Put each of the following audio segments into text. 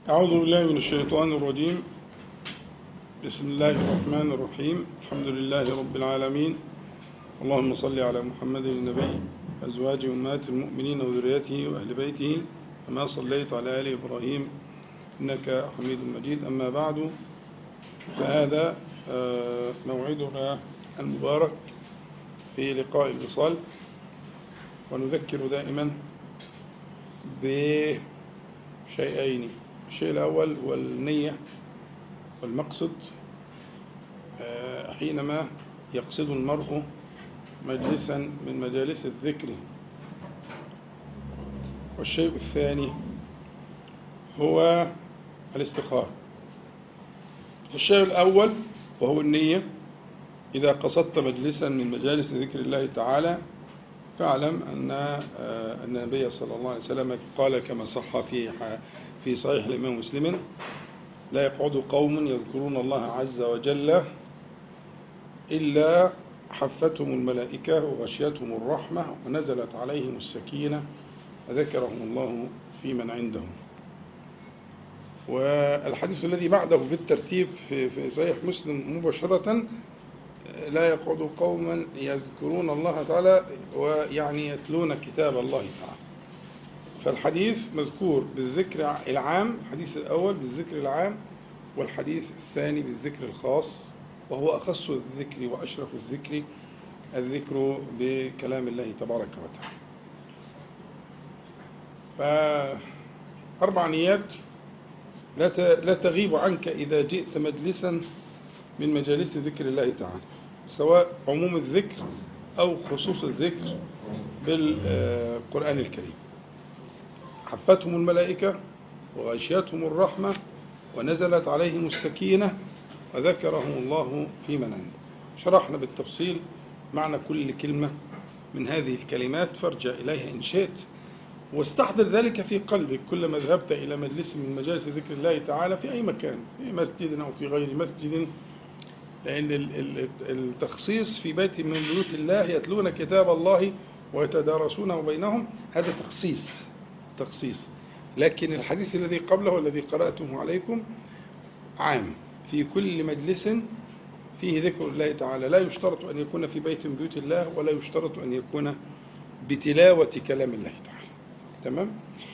أعوذ بالله من الشيطان الرجيم بسم الله الرحمن الرحيم الحمد لله رب العالمين اللهم صل على محمد النبي أزواج أمهات المؤمنين وذريته وأهل بيته كما صليت على آل إبراهيم إنك حميد مجيد أما بعد فهذا موعدنا المبارك في لقاء الوصال ونذكر دائما بشيئين الشيء الأول والنية والمقصد حينما يقصد المرء مجلسا من مجالس الذكر والشيء الثاني هو الاستخارة الشيء الأول وهو النية إذا قصدت مجلسا من مجالس ذكر الله تعالى فاعلم أن النبي صلى الله عليه وسلم قال كما صح في في صحيح الإمام مسلم لا يقعد قوم يذكرون الله عز وجل إلا حفتهم الملائكة وغشيتهم الرحمة ونزلت عليهم السكينة وذكرهم الله في من عندهم والحديث الذي بعده في الترتيب في صحيح مسلم مباشرة لا يقعد قوما يذكرون الله تعالى ويعني يتلون كتاب الله تعالى فالحديث مذكور بالذكر العام الحديث الأول بالذكر العام والحديث الثاني بالذكر الخاص وهو أخص الذكر وأشرف الذكر الذكر بكلام الله تبارك وتعالى فأربع نيات لا تغيب عنك إذا جئت مجلسا من مجالس ذكر الله تعالى سواء عموم الذكر أو خصوص الذكر بالقرآن الكريم حفتهم الملائكة وغشيتهم الرحمة ونزلت عليهم السكينة وذكرهم الله في من عنده شرحنا بالتفصيل معنى كل كلمة من هذه الكلمات فارجع إليها إن شئت واستحضر ذلك في قلبك كلما ذهبت إلى مجلس من مجالس ذكر الله تعالى في أي مكان في مسجد أو في غير مسجد لأن التخصيص في بيت من بيوت الله يتلون كتاب الله ويتدارسونه بينهم هذا تخصيص تخصيص لكن الحديث الذي قبله الذي قرأته عليكم عام في كل مجلس فيه ذكر الله تعالى لا يشترط أن يكون في بيت من بيوت الله ولا يشترط أن يكون بتلاوة كلام الله تعالى تمام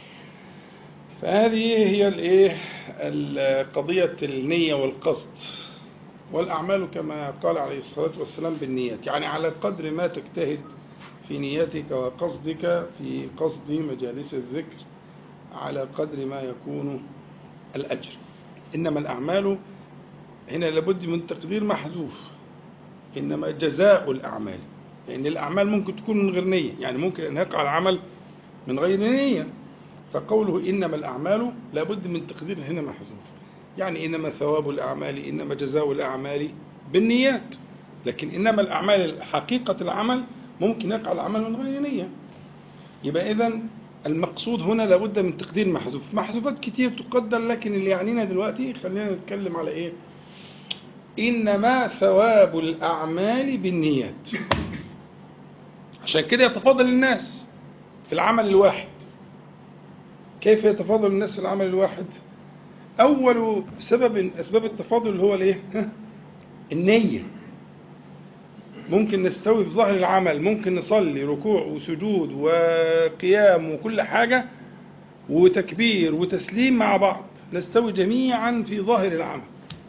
فهذه هي الايه قضية النية والقصد والأعمال كما قال عليه الصلاة والسلام بالنيات يعني على قدر ما تجتهد في نيتك وقصدك في قصد مجالس الذكر على قدر ما يكون الأجر إنما الأعمال هنا لابد من تقدير محذوف إنما جزاء الأعمال لأن الأعمال ممكن تكون من غير نية يعني ممكن أن يقع العمل من غير نية فقوله إنما الأعمال لابد من تقدير هنا محذوف يعني إنما ثواب الأعمال إنما جزاء الأعمال بالنيات لكن إنما الأعمال حقيقة العمل ممكن يقع العمل من غير نية يبقى إذا المقصود هنا لابد من تقدير محذوف محذوفات كتير تقدر لكن اللي يعنينا دلوقتي خلينا نتكلم على إيه إنما ثواب الأعمال بالنيات عشان كده يتفاضل الناس في العمل الواحد كيف يتفاضل الناس في العمل الواحد أول سبب من أسباب التفاضل اللي هو الإيه النية ممكن نستوي في ظاهر العمل ممكن نصلي ركوع وسجود وقيام وكل حاجة وتكبير وتسليم مع بعض نستوي جميعا في ظاهر العمل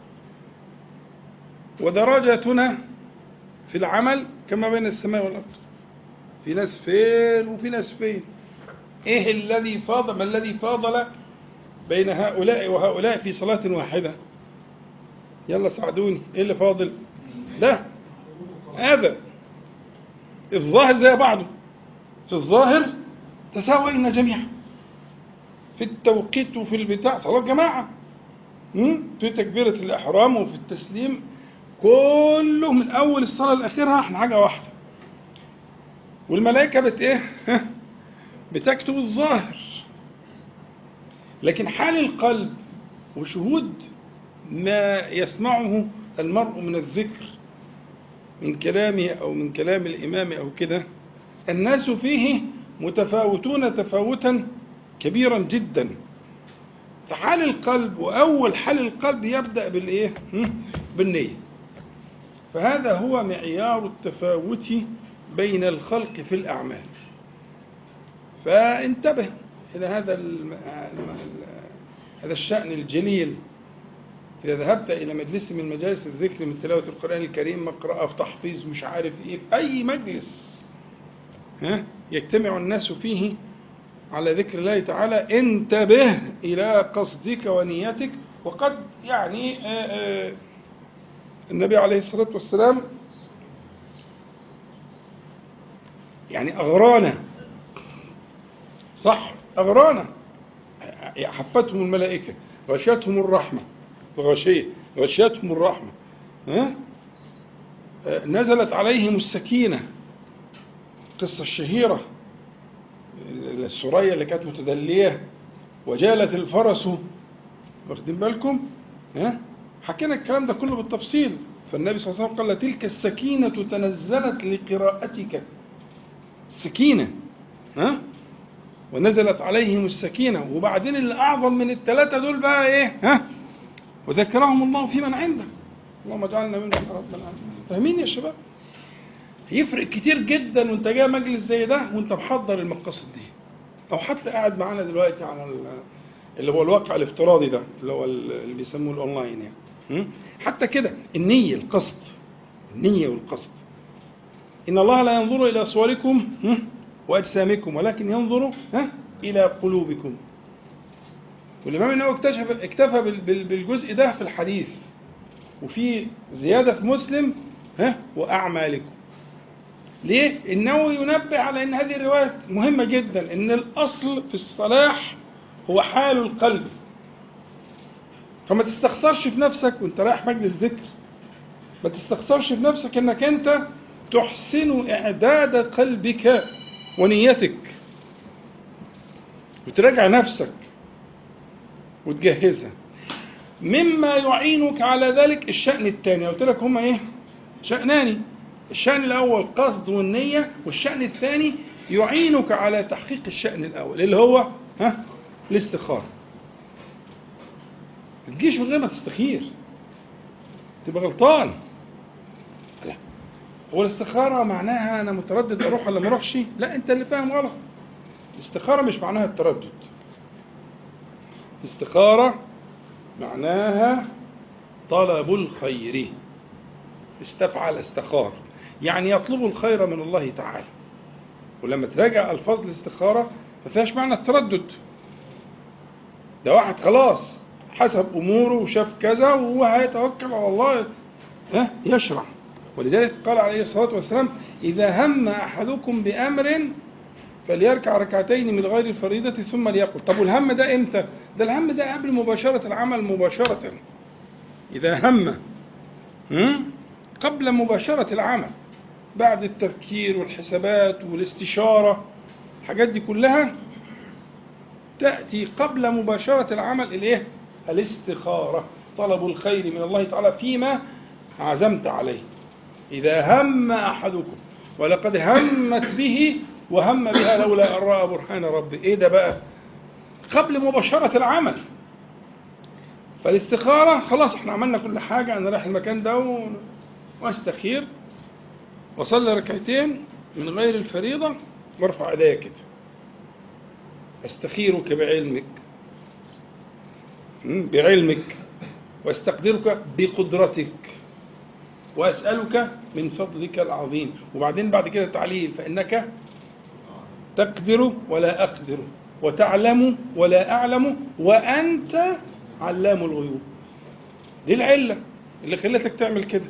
ودرجتنا في العمل كما بين السماء والأرض في ناس فين وفي ناس فين ايه الذي فاضل ما الذي فاضل بين هؤلاء وهؤلاء في صلاة واحدة يلا ساعدوني ايه اللي فاضل لا هذا الظاهر زي بعضه في الظاهر تساوينا جميعا في التوقيت وفي البتاع صلاة جماعة في تكبيرة الإحرام وفي التسليم كله من أول الصلاة لآخرها احنا حاجة واحدة والملائكة بت إيه؟ بتكتب الظاهر لكن حال القلب وشهود ما يسمعه المرء من الذكر من كلامه أو من كلام الإمام أو كده الناس فيه متفاوتون تفاوتا كبيرا جدا فحال القلب وأول حال القلب يبدأ بالإيه؟ هم؟ بالنية فهذا هو معيار التفاوت بين الخلق في الأعمال فانتبه إلى هذا الم... هذا الشأن الجليل إذا ذهبت إلى مجلس من مجالس الذكر من تلاوة القرآن الكريم مقرأة في تحفيظ مش عارف إيه في أي مجلس ها يجتمع الناس فيه على ذكر الله تعالى انتبه إلى قصدك ونيتك وقد يعني آآ آآ النبي عليه الصلاة والسلام يعني أغرانا صح أغرانا حفتهم الملائكة غشتهم الرحمة غشية غشيتهم الرحمة ها؟ نزلت عليهم السكينة القصة الشهيرة السرية اللي كانت متدلية وجالت الفرس واخدين بالكم ها حكينا الكلام ده كله بالتفصيل فالنبي صلى الله عليه وسلم قال تلك السكينة تنزلت لقراءتك السكينة ها ونزلت عليهم السكينة وبعدين اللي أعظم من الثلاثة دول بقى إيه ها وذكرهم الله في من عنده اللهم اجعلنا منهم يا رب العالمين فاهمين يا شباب يفرق كتير جدا وانت جاي مجلس زي ده وانت محضر المقاصد دي او حتى قاعد معانا دلوقتي على اللي هو الواقع الافتراضي ده اللي هو اللي بيسموه الاونلاين يعني حتى كده النية القصد النية والقصد إن الله لا ينظر إلى صوركم وأجسامكم ولكن ينظر إلى قلوبكم والإمام النووي اكتشف اكتفى بالجزء ده في الحديث وفي زيادة في مسلم ها وأعمالكم ليه؟ النووي ينبه على أن هذه الرواية مهمة جدا أن الأصل في الصلاح هو حال القلب فما تستخسرش في نفسك وانت رايح مجلس ذكر ما تستخسرش في نفسك انك انت تحسن اعداد قلبك ونيتك وتراجع نفسك وتجهزها مما يعينك على ذلك الشأن الثاني قلت لك هما ايه شأنان الشأن الأول قصد والنية والشأن الثاني يعينك على تحقيق الشأن الأول اللي هو ها الاستخارة ما تجيش من غير ما تستخير تبقى غلطان لا هو الاستخارة معناها أنا متردد أروح ولا ما أروحش لا أنت اللي فاهم غلط الاستخارة مش معناها التردد الاستخارة معناها طلب الخير استفعل استخار يعني يطلب الخير من الله تعالى ولما تراجع الفاظ الاستخاره ما فيهاش معنى التردد ده واحد خلاص حسب اموره وشاف كذا وهو هيتوكل على الله ها يشرع ولذلك قال عليه الصلاه والسلام اذا هم احدكم بامر فليركع ركعتين من غير الفريضة ثم ليقل طب والهم ده امتى ده الهم ده قبل مباشرة العمل مباشرة إذا هم قبل مباشرة العمل بعد التفكير والحسابات والاستشارة الحاجات دي كلها تأتي قبل مباشرة العمل الايه الاستخارة طلب الخير من الله تعالى فيما عزمت عليه إذا هم أحدكم ولقد همت به وهم بها لولا أن رأى برهان ربي إيه ده بقى قبل مباشرة العمل فالاستخارة خلاص احنا عملنا كل حاجة أنا رايح المكان ده و... واستخير وصلي ركعتين من غير الفريضة وارفع ايديا كده استخيرك بعلمك بعلمك واستقدرك بقدرتك واسالك من فضلك العظيم وبعدين بعد كده تعليل فانك تقدر ولا اقدر وتعلم ولا اعلم وانت علام الغيوب دي العله اللي خلتك تعمل كده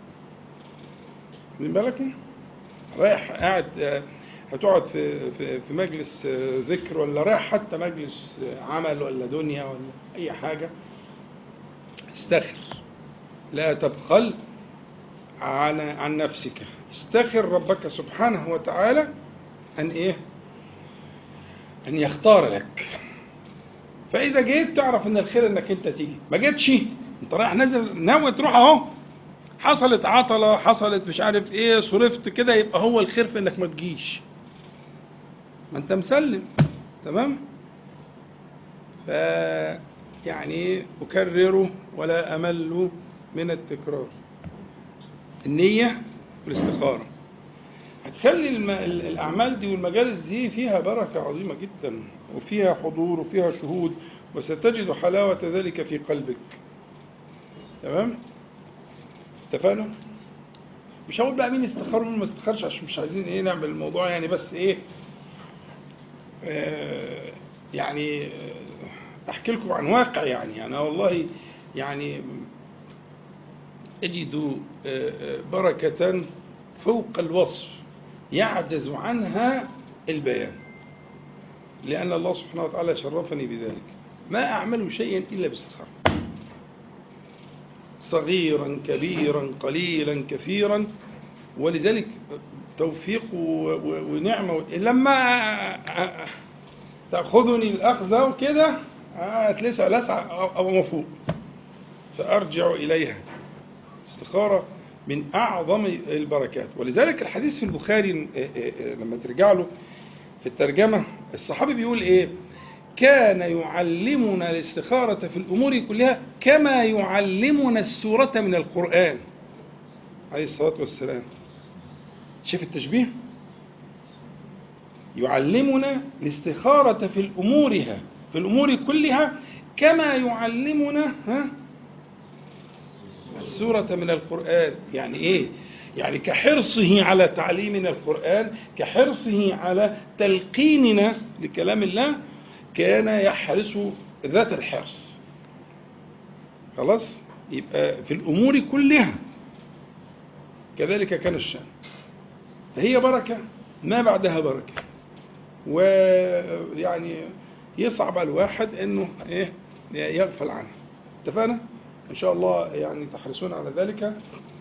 من بالك رايح قاعد هتقعد في في في مجلس ذكر ولا رايح حتى مجلس عمل ولا دنيا ولا اي حاجه استخر لا تبخل عن عن نفسك استخر ربك سبحانه وتعالى ان ايه ان يختار لك فاذا جيت تعرف ان الخير انك انت تيجي ما جيتش انت رايح نازل ناوي تروح اهو حصلت عطله حصلت مش عارف ايه صرفت كده يبقى هو الخير في انك ما تجيش ما انت مسلم تمام ف يعني أكرره ولا أمل من التكرار النية والاستخارة هتخلي الم- ال- الأعمال دي والمجالس دي فيها بركة عظيمة جدا وفيها حضور وفيها شهود وستجد حلاوة ذلك في قلبك تمام اتفقنا مش هقول بقى مين استخار ومين ما استخارش عشان مش عايزين ايه نعمل الموضوع يعني بس ايه آه يعني آه، احكي لكم عن واقع يعني انا والله يعني اجد آه، آه، بركة فوق الوصف يعجز عنها البيان لأن الله سبحانه وتعالى شرفني بذلك ما أعمل شيئا إلا باستخارة صغيرا كبيرا قليلا كثيرا ولذلك توفيق و- و- ونعمة و- لما تأخذني الأخذة وكده هتلسع لسع أو- أو مفوق فأرجع إليها استخارة من أعظم البركات ولذلك الحديث في البخاري آه، آه، آه، لما ترجع له في الترجمة الصحابي بيقول إيه كان يعلمنا الاستخارة في الأمور كلها كما يعلمنا السورة من القرآن عليه الصلاة والسلام شوف التشبيه يعلمنا الاستخارة في الأمورها في الأمور كلها كما يعلمنا ها السورة من القرآن يعني إيه؟ يعني كحرصه على تعليمنا القرآن كحرصه على تلقيننا لكلام الله كان يحرص ذات الحرص خلاص يبقى في الأمور كلها كذلك كان الشأن هي بركة ما بعدها بركة ويعني يصعب على الواحد انه ايه يغفل عنها اتفقنا ان شاء الله يعني تحرصون على ذلك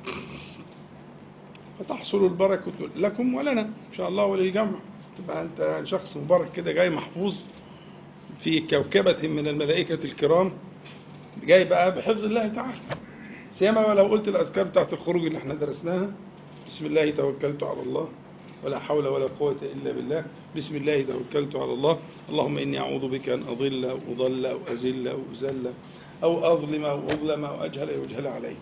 فتحصل البركة لكم ولنا ان شاء الله وللجمع تبقى انت شخص مبارك كده جاي محفوظ في كوكبة من الملائكة الكرام جاي بقى بحفظ الله تعالى سيما لو قلت الأذكار بتاعت الخروج اللي احنا درسناها بسم الله توكلت على الله ولا حول ولا قوة إلا بالله بسم الله توكلت على الله اللهم إني أعوذ بك أن أضل أو أضل أو أزل أو أزل أو أظلم أو أظلم أو أجهل أو يجهل علي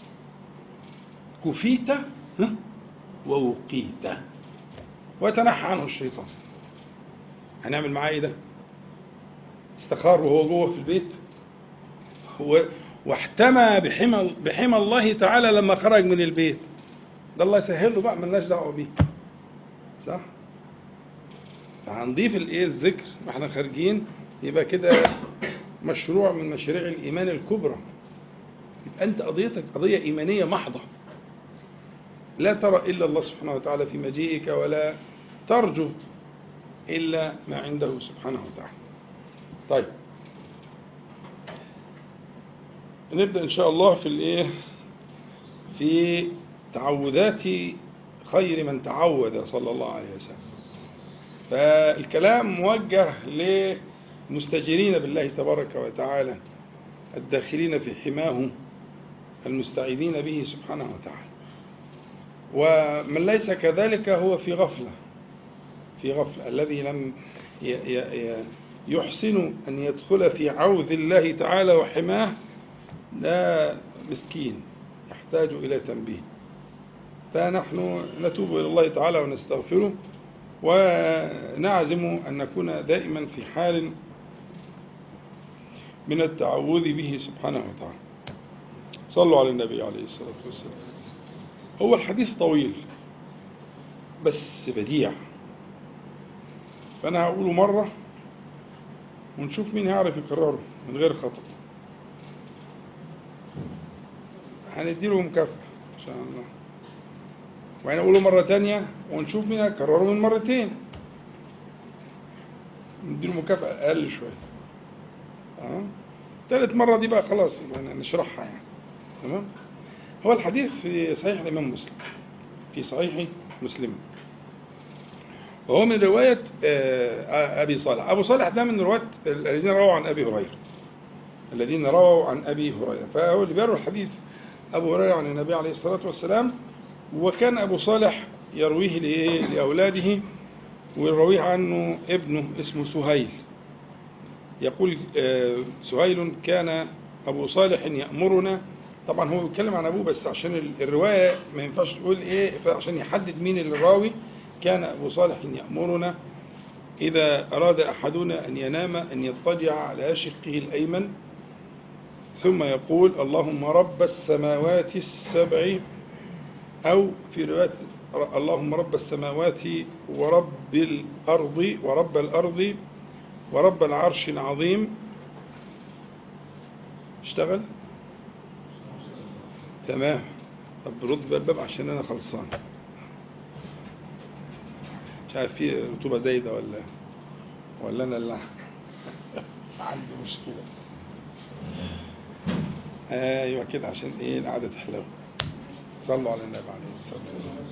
كفيت ها؟ ووقيت ويتنحى عنه الشيطان هنعمل معاه ايه ده استخار وهو جوه في البيت هو واحتمى بحمى بحمى الله تعالى لما خرج من البيت ده الله يسهل له بقى ملناش دعوه بيه صح فهنضيف الايه الذكر ما احنا خارجين يبقى كده مشروع من مشاريع الايمان الكبرى يبقى انت قضيتك قضيه ايمانيه محضه لا ترى الا الله سبحانه وتعالى في مجيئك ولا ترجو الا ما عنده سبحانه وتعالى طيب نبدا ان شاء الله في الايه في تعوذات خير من تعوذ صلى الله عليه وسلم فالكلام موجه للمستجيرين بالله تبارك وتعالى الداخلين في حماه المستعيذين به سبحانه وتعالى ومن ليس كذلك هو في غفلة في غفلة الذي لم يحسن أن يدخل في عوذ الله تعالى وحماه ده مسكين يحتاج إلى تنبيه فنحن نتوب إلى الله تعالى ونستغفره ونعزم أن نكون دائما في حال من التعوذ به سبحانه وتعالى صلوا على النبي عليه الصلاة والسلام هو الحديث طويل بس بديع فأنا هقوله مرة ونشوف مين هيعرف يكرره من غير خطأ هنديله مكافأة إن شاء الله وهنقوله مرة تانية ونشوف مين هيكرره من مرتين نديله مكافأة أقل شوية أه؟ تالت مرة دي بقى خلاص نشرحها يعني تمام هو الحديث في صحيح الإمام مسلم في صحيح مسلم وهو من رواية أبي صالح أبو صالح ده من رواة الذين رووا عن أبي هريرة الذين رووا عن أبي هريرة فهو اللي بيروي الحديث أبو هريرة عن النبي عليه الصلاة والسلام وكان أبو صالح يرويه لأولاده ويرويه عنه ابنه اسمه سهيل يقول آه، سهيل كان أبو صالح يأمرنا طبعا هو بيتكلم عن أبوه بس عشان ال- الرواية ما ينفعش تقول إيه فعشان يحدد مين الراوي كان أبو صالح يأمرنا إذا أراد أحدنا أن ينام أن يضطجع على شقه الأيمن ثم يقول اللهم رب السماوات السبع أو في رواية اللهم رب السماوات ورب الأرض ورب الأرض ورب العرش العظيم اشتغل تمام طب رد بقى الباب عشان أنا خلصان مش عارف في رطوبة زايدة ولا ولا أنا اللي عندي مشكلة ايوه كده عشان ايه القعده تحلو صلوا على النبي عليه الصلاه والسلام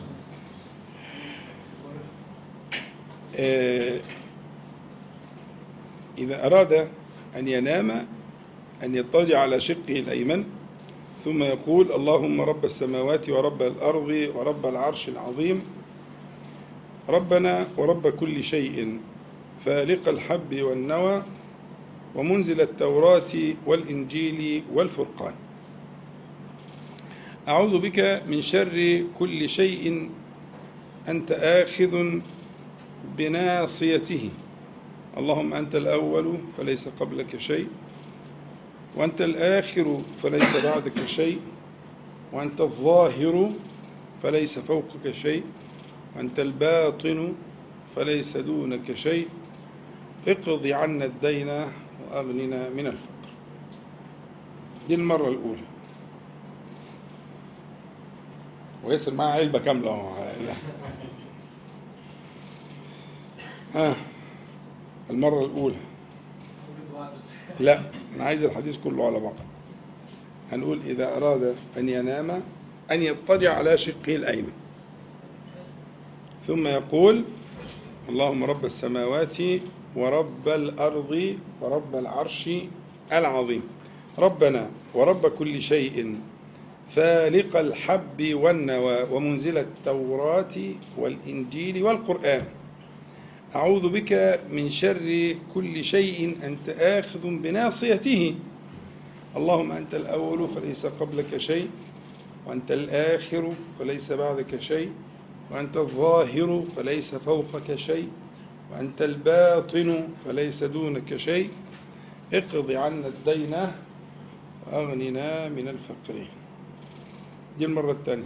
آه، اذا اراد ان ينام ان يضطجع على شقه الايمن ثم يقول اللهم رب السماوات ورب الارض ورب العرش العظيم ربنا ورب كل شيء فالق الحب والنوى ومنزل التوراة والإنجيل والفرقان أعوذ بك من شر كل شيء أنت آخذ بناصيته اللهم أنت الأول فليس قبلك شيء وأنت الآخر فليس بعدك شيء وأنت الظاهر فليس فوقك شيء وأنت الباطن فليس دونك شيء اقض عنا الدين وأغننا من الفقر دي المرة الأولى ويصل معاه علبة كاملة أهو. لا. ها المرة الأولى لا أنا عايز الحديث كله على بعض هنقول إذا أراد أن ينام أن يضطجع على شقه الأيمن ثم يقول اللهم رب السماوات ورب الأرض ورب العرش العظيم ربنا ورب كل شيء فالق الحب والنوى ومنزل التوراة والإنجيل والقرآن أعوذ بك من شر كل شيء أنت آخذ بناصيته اللهم أنت الأول فليس قبلك شيء وأنت الآخر فليس بعدك شيء وأنت الظاهر فليس فوقك شيء وأنت الباطن فليس دونك شيء اقض عنا الدين وأغننا من الفقر دي المرة الثانية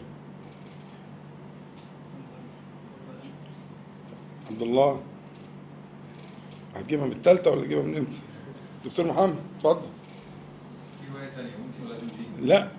عبد الله هتجيبها من الثالثة ولا تجيبها من امتى؟ دكتور محمد اتفضل في رواية تانية ممكن ولا تنجي؟ لا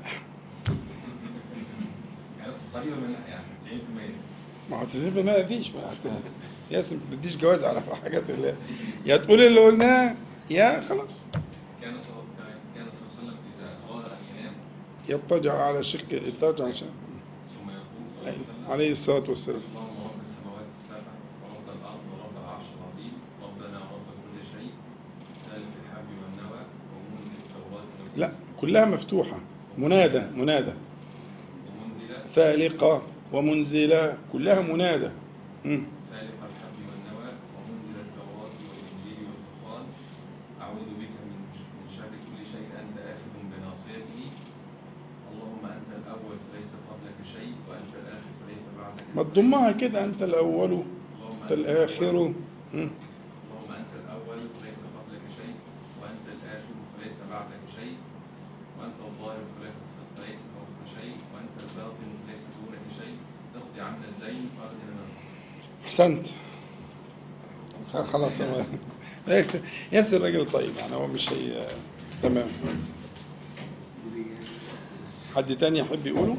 يعني قريبة من يعني 90% ما هو 90% ما فيش ما هت- ياسر ما بتديش جواز على حاجات اللي يا تقول اللي قلناه يا خلاص كان صلى كان صلى الله عليه وسلم إذا أراد أن ينام يضطجع على شق يضطجع عشان ثم يقول صلى الله عليه وسلم عليه الصلاة والسلام اللهم رب السماوات السبع ورب الأرض ورب العرش العظيم ربنا رب كل شيء ذلك الحب والنوى ومنزل التوراة والإنجيل لا كلها مفتوحة منادى منادى ومنزل فالقة ومنزلة كلها منادى مم. فالق الحب والنوى ومنزل التوراة والإنجيل والفرقان أعوذ بك من من شر كل شيء أنت آخذ بناصيته اللهم أنت الأول فليس قبلك شيء وأنت الآخر فليس بعدك ما تضمها كده أنت الأول اللهم أنت الآخر مم. اللهم أنت الأول فليس قبلك شيء وأنت الآخر فليس بعدك شيء وأنت الظاهر فليس فليس فوقك شيء وأنت الباطن فليس دونك شيء تقضي عنا الدين فأغننا منه أحسنت خلاص تمام. ياسر ياسر راجل طيب يعني هو مش هي تمام حد تاني يحب يقوله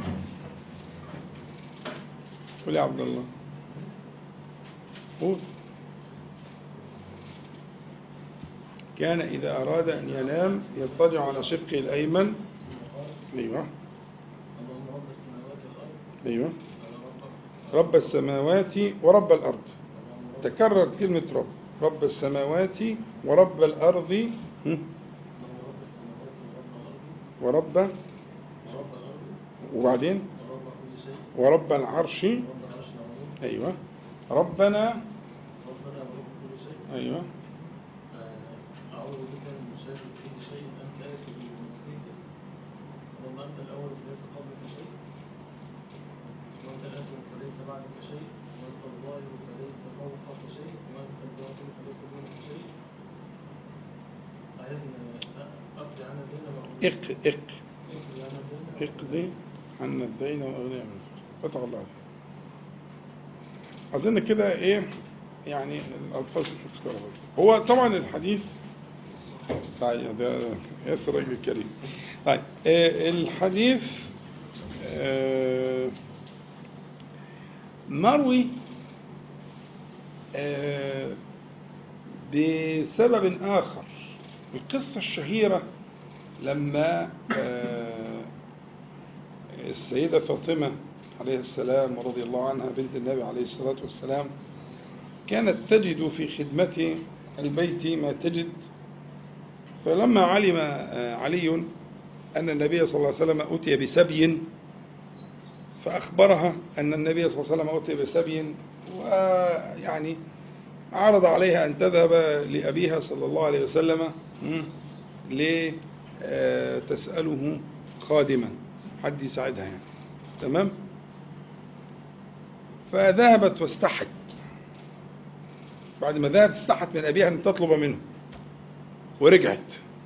قول يا عبد الله قول كان إذا أراد أن ينام يضطجع على شقه الأيمن أيوه اللهم رب السماوات والأرض أيوه رب رب السماوات ورب الأرض اللهم رب تكرر كلمة رب رب السماوات ورب الأرض هم؟ اللهم رب السماوات ورب الأرض ورب ورب الأرض وبعدين ورب كل شيء ورب العرش ورب العرش العظيم أيوة ربنا ربنا ورب كل شيء أيوة آه، أعوذ بك اق اق اقضي عنا الدين واغنينا من الفقر فتح الله عليك. اظن كده ايه يعني الالفاظ اختلفت هو طبعا الحديث طيب ده ياسر راجل كريم طيب آه، الحديث آه، مروي آه، بسبب آخر القصة الشهيرة لما آه، السيدة فاطمة عليه السلام ورضي الله عنها بنت النبي عليه الصلاة والسلام كانت تجد في خدمة البيت ما تجد فلما علم آه، علي أن النبي صلى الله عليه وسلم أتي بسبي فأخبرها أن النبي صلى الله عليه وسلم أتي بسبي ويعني عرض عليها أن تذهب لأبيها صلى الله عليه وسلم لتسأله خادما حد يساعدها يعني تمام فذهبت واستحت بعد ما ذهبت استحت من أبيها أن تطلب منه ورجعت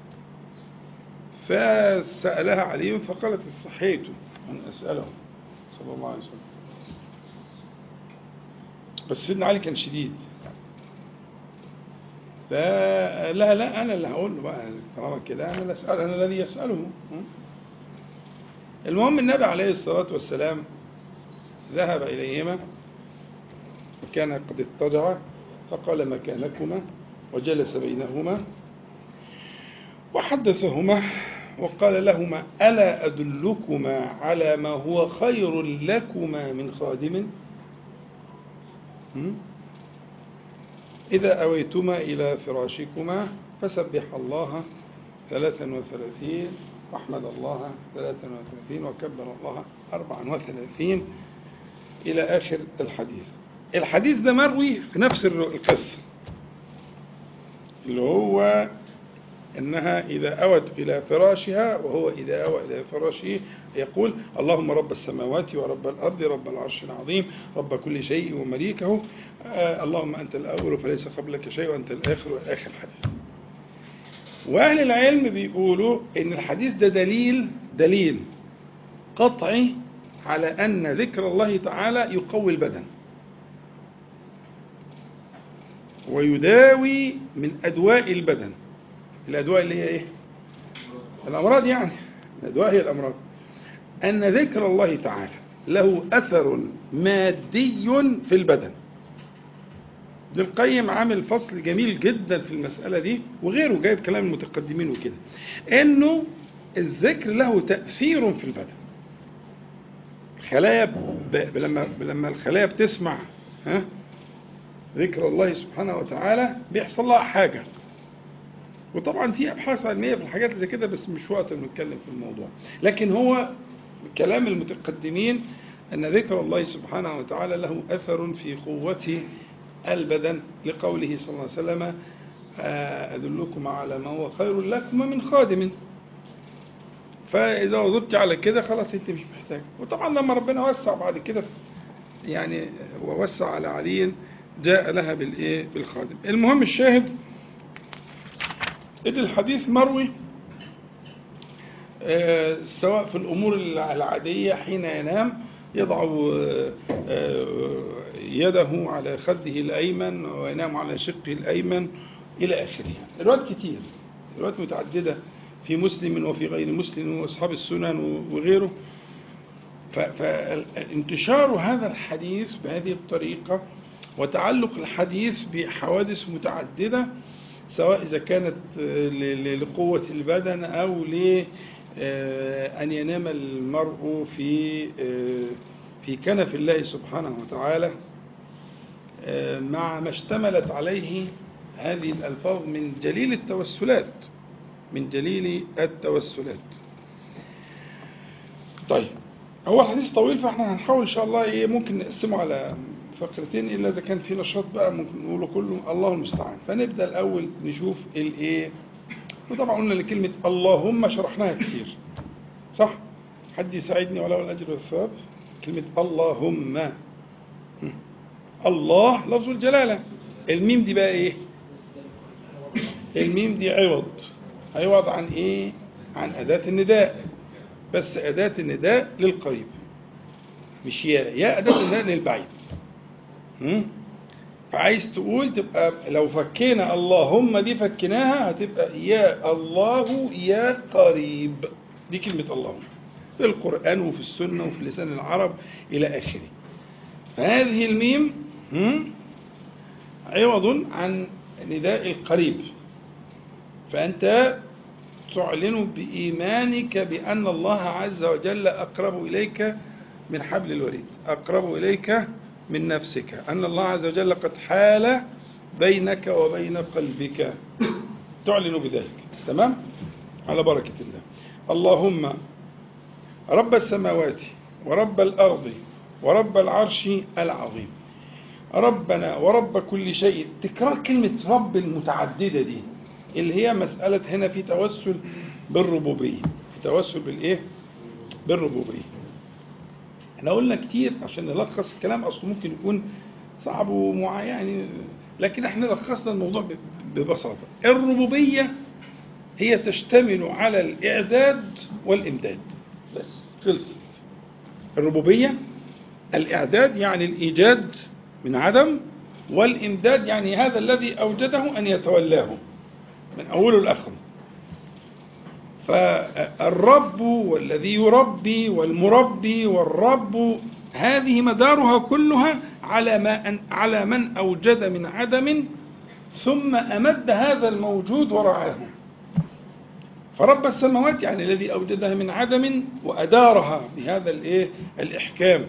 فسألها علي فقالت استحيت أن أسأله صلى الله عليه وسلم بس سيدنا علي كان شديد فلا لا أنا اللي هقول له بقى طالما كده أنا اللي أسأل أنا الذي يسأله المهم النبي عليه الصلاة والسلام ذهب إليهما وكان قد اضطجع فقال مكانكما وجلس بينهما وحدثهما وقال لهما ألا أدلكما على ما هو خير لكما من خادم م? إذا أويتما إلى فراشكما فسبح الله ثلاثا وثلاثين واحمد الله ثلاثا وثلاثين وكبر الله أربعا وثلاثين إلى آخر الحديث الحديث ده مروي في نفس القصة اللي هو انها اذا اوت الى فراشها وهو اذا اوى الى فراشه يقول اللهم رب السماوات ورب الارض رب العرش العظيم رب كل شيء ومليكه آه اللهم انت الاول فليس قبلك شيء وانت الاخر والاخر الحديث. واهل العلم بيقولوا ان الحديث ده دليل دليل قطعي على ان ذكر الله تعالى يقوي البدن. ويداوي من ادواء البدن. الأدواء اللي هي إيه؟ الأمراض يعني الأدواء هي الأمراض أن ذكر الله تعالى له أثر مادي في البدن ابن القيم عامل فصل جميل جدا في المسألة دي وغيره جايب كلام المتقدمين وكده إنه الذكر له تأثير في البدن خلايا ب... لما لما الخلايا بتسمع ها ذكر الله سبحانه وتعالى بيحصل لها حاجه وطبعا في ابحاث علميه في الحاجات اللي زي كده بس مش وقت نتكلم في الموضوع لكن هو كلام المتقدمين ان ذكر الله سبحانه وتعالى له اثر في قوه البدن لقوله صلى الله عليه وسلم ادلكم على ما هو خير لكم من خادم فاذا وظبت على كده خلاص انت مش محتاج وطبعا لما ربنا وسع بعد كده يعني ووسع على علي جاء لها بالايه بالخادم المهم الشاهد إذ الحديث مروي آه سواء في الأمور العادية حين ينام يضع آه يده على خده الأيمن وينام على شقه الأيمن إلى آخره الروايات كتير الروايات متعددة في مسلم وفي غير مسلم وأصحاب السنن وغيره فانتشار هذا الحديث بهذه الطريقة وتعلق الحديث بحوادث متعددة سواء إذا كانت لقوة البدن أو لأن ينام المرء في في كنف الله سبحانه وتعالى مع ما اشتملت عليه هذه الألفاظ من جليل التوسلات من جليل التوسلات طيب هو حديث طويل فاحنا هنحاول ان شاء الله ايه ممكن نقسمه على فقرتين الا اذا كان في نشاط بقى ممكن نقوله كله الله المستعان فنبدا الاول نشوف الايه وطبعا قلنا لكلمه اللهم شرحناها كتير صح حد يساعدني ولا الاجر والثواب كلمه اللهم الله لفظ الجلاله الميم دي بقى ايه الميم دي عوض عوض عن ايه عن أداة النداء بس أداة النداء للقريب مش يا يا أداة النداء للبعيد هم؟ فعايز تقول تبقى لو فكينا اللهم دي فكناها هتبقى يا الله يا قريب دي كلمة اللهم في القرآن وفي السنة وفي لسان العرب إلى آخره فهذه الميم هم؟ عوض عن نداء القريب فأنت تعلن بإيمانك بأن الله عز وجل أقرب إليك من حبل الوريد أقرب إليك من نفسك أن الله عز وجل قد حال بينك وبين قلبك تعلن بذلك تمام على بركة الله اللهم رب السماوات ورب الأرض ورب العرش العظيم ربنا ورب كل شيء تكرار كلمة رب المتعددة دي اللي هي مسألة هنا في توسل بالربوبية في توسل بالإيه بالربوبية احنا قلنا كتير عشان نلخص الكلام أصله ممكن يكون صعب ومع يعني لكن احنا لخصنا الموضوع ب- ببساطة الربوبية هي تشتمل على الإعداد والإمداد بس خلصت الربوبية الإعداد يعني الإيجاد من عدم والإمداد يعني هذا الذي أوجده أن يتولاه من أوله لآخره فالرب والذي يربي والمربي والرب هذه مدارها كلها على ما أن على من أوجد من عدم ثم أمد هذا الموجود ورعاه فرب السماوات يعني الذي أوجدها من عدم وأدارها بهذا الإيه الإحكام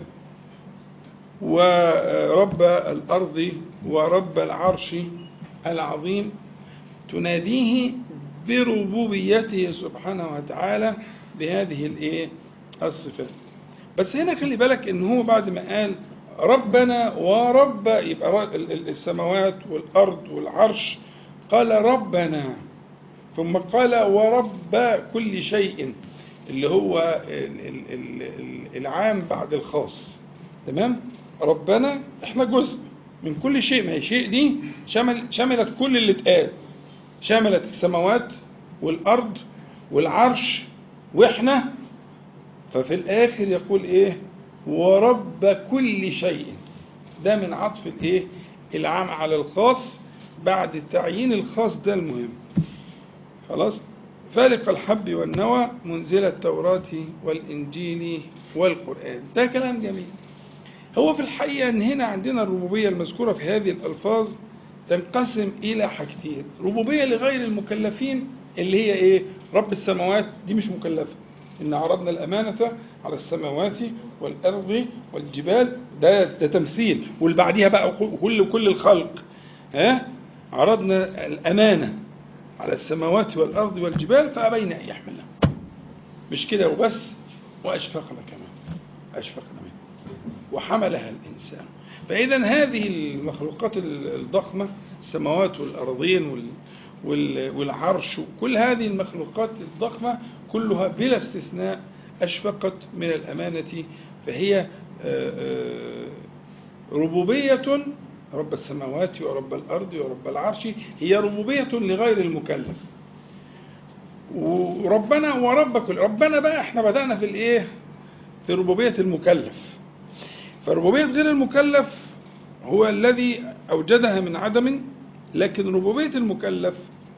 ورب الأرض ورب العرش العظيم تناديه بربوبيته سبحانه وتعالى بهذه الايه الصفات بس هنا خلي بالك ان هو بعد ما قال ربنا ورب يبقى ر- ال- ال- السماوات والارض والعرش قال ربنا ثم قال ورب كل شيء اللي هو ال- ال- ال- ال- العام بعد الخاص تمام ربنا احنا جزء من كل شيء ما هي شيء دي شمل شملت كل اللي اتقال شملت السماوات والارض والعرش واحنا ففي الاخر يقول ايه ورب كل شيء ده من عطف الايه العام على الخاص بعد تعيين الخاص ده المهم خلاص فالق الحب والنوى منزل التوراة والإنجيل والقرآن ده كلام جميل هو في الحقيقة أن هنا عندنا الربوبية المذكورة في هذه الألفاظ تنقسم إلى حاجتين ربوبية لغير المكلفين اللي هي إيه رب السماوات دي مش مكلفة إن عرضنا الأمانة على السماوات والأرض والجبال ده, ده تمثيل واللي بعديها بقى كل كل الخلق ها عرضنا الأمانة على السماوات والأرض والجبال فأبين أن يحملها مش كده وبس وأشفقنا كمان أشفقنا منه وحملها الإنسان فإذا هذه المخلوقات الضخمة السماوات والأرضين وال وال- والعرش وكل هذه المخلوقات الضخمة كلها بلا استثناء أشفقت من الأمانة فهي آه، آه، ربوبية رب السماوات ورب الأرض ورب العرش هي ربوبية لغير المكلف وربنا ورب كل ربنا بقى احنا بدأنا في الايه في ربوبية المكلف فربوبية غير المكلف هو الذي أوجدها من عدم لكن ربوبية المكلف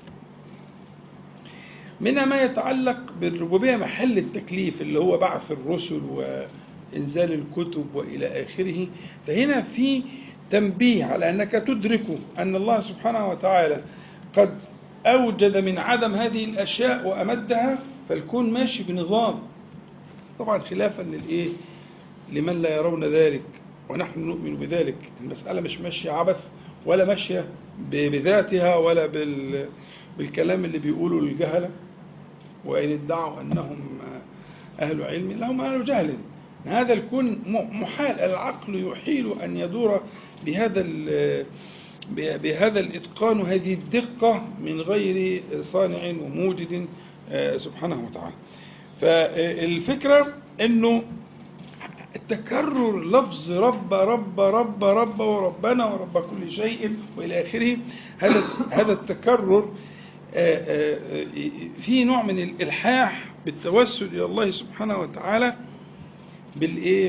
منها ما يتعلق بالربوبية محل التكليف اللي هو بعث الرسل وإنزال الكتب وإلى آخره فهنا في تنبيه على أنك تدرك أن الله سبحانه وتعالى قد أوجد من عدم هذه الأشياء وأمدها فالكون ماشي بنظام طبعا خلافا للإيه لمن لا يرون ذلك ونحن نؤمن بذلك المسألة مش ماشية عبث ولا ماشية ب- بذاتها ولا بال بالكلام اللي بيقوله الجهلة وإن ادعوا أنهم أهل علم لا هم أهل جهل هذا الكون م- محال العقل يحيل أن يدور بهذا ال- ب- بهذا الإتقان وهذه الدقة من غير صانع وموجد آه، سبحانه وتعالى فالفكرة أنه تكرر لفظ رب رب رب رب وربنا ورب كل شيء والى اخره هذا هذا التكرر آه، آه، في نوع من الإلحاح بالتوسل إلى الله سبحانه وتعالى بالإيه؟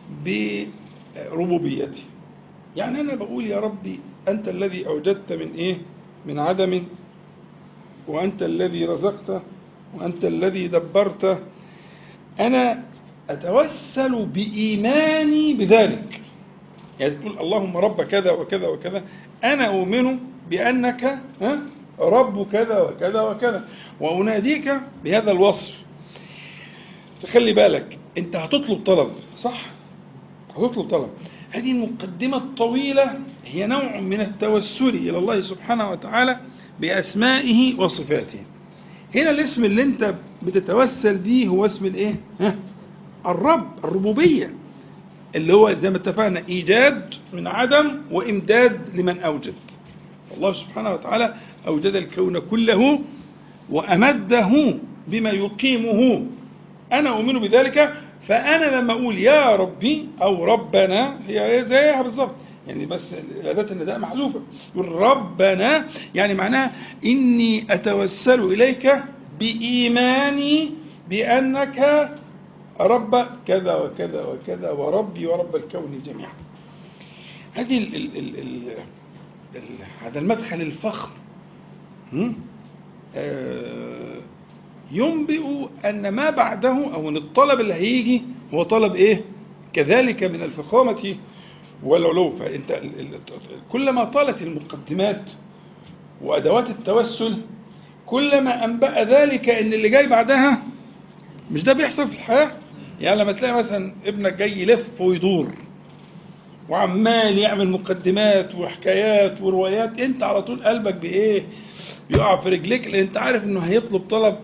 بربوبيته يعني أنا بقول يا ربي أنت الذي أوجدت من إيه؟ من عدم وأنت الذي رزقت وأنت الذي دبرت أنا أتوسل بإيماني بذلك يعني تقول اللهم رب كذا وكذا وكذا أنا أؤمن بأنك ها، رب كذا وكذا وكذا وأناديك بهذا الوصف فخلي بالك أنت هتطلب طلب صح؟ هتطلب طلب هذه المقدمة الطويلة هي نوع من التوسل إلى الله سبحانه وتعالى بأسمائه وصفاته هنا الاسم اللي انت بتتوسل بيه هو اسم الايه ها؟ الرب الربوبية اللي هو زي ما اتفقنا ايجاد من عدم وامداد لمن اوجد الله سبحانه وتعالى اوجد الكون كله وامده بما يقيمه انا اؤمن بذلك فانا لما اقول يا ربي او ربنا هي زيها بالظبط يعني بس أداة النداء محذوفة يقول ربنا يعني معناها إني أتوسل إليك بإيماني بأنك رب كذا وكذا وكذا وربي ورب الكون جميعا هذه ال ال ال ال ال هذا المدخل الفخم هم؟ آه، ينبئ أن ما بعده أو أن الطلب اللي هيجي هو طلب إيه كذلك من الفخامة والعلو فأنت ال- ال- كلما طالت المقدمات وأدوات التوسل كلما أنبأ ذلك أن اللي جاي بعدها مش ده بيحصل في الحياة يعني لما تلاقي مثلا ابنك جاي يلف ويدور وعمال يعمل مقدمات وحكايات وروايات انت على طول قلبك بايه بيقع في رجليك لان انت عارف انه هيطلب طلب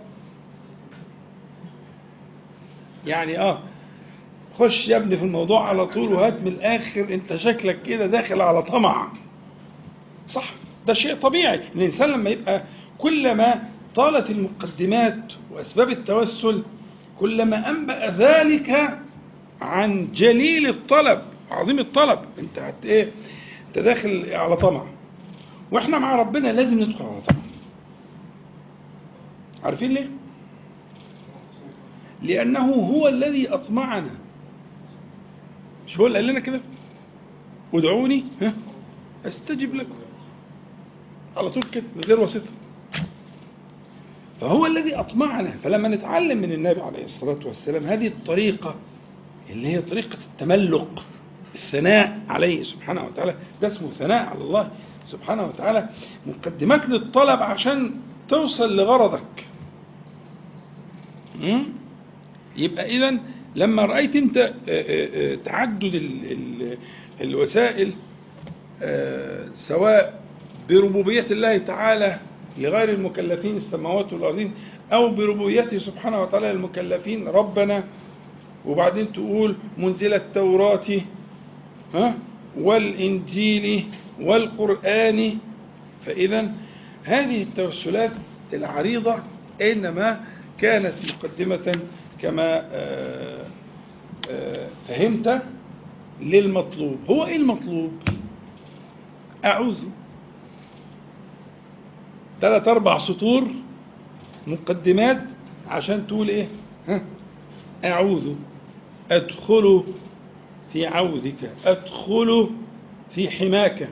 يعني اه خش يا ابني في الموضوع على طول وهات من الاخر انت شكلك كده داخل على طمع صح ده شيء طبيعي الانسان لما يبقى كلما طالت المقدمات واسباب التوسل كلما انبأ ذلك عن جليل الطلب عظيم الطلب انت هت ايه انت داخل على طمع واحنا مع ربنا لازم ندخل على طمع عارفين ليه لانه هو الذي اطمعنا مش هو اللي قال لنا كده ادعوني ها استجب لكم على طول كده من غير واسطه فهو الذي اطمعنا فلما نتعلم من النبي عليه الصلاه والسلام هذه الطريقه اللي هي طريقه التملق الثناء عليه سبحانه وتعالى ده اسمه ثناء على الله سبحانه وتعالى مقدمات للطلب عشان توصل لغرضك م? يبقى اذا لما رايت انت آه، آه، آه، تعدد ال- ال- الوسائل آه، سواء بربوبيه الله تعالى لغير المكلفين السماوات والارضين او بربوبيته سبحانه وتعالى للمكلفين ربنا وبعدين تقول منزل التوراة ها والإنجيل والقرآن فإذا هذه التوسلات العريضة إنما كانت مقدمة كما آه، آه، فهمت للمطلوب هو إيه المطلوب أعوذ ثلاث أربع سطور مقدمات عشان تقول إيه ها أعوذ أدخل في عوذك أدخل في حماك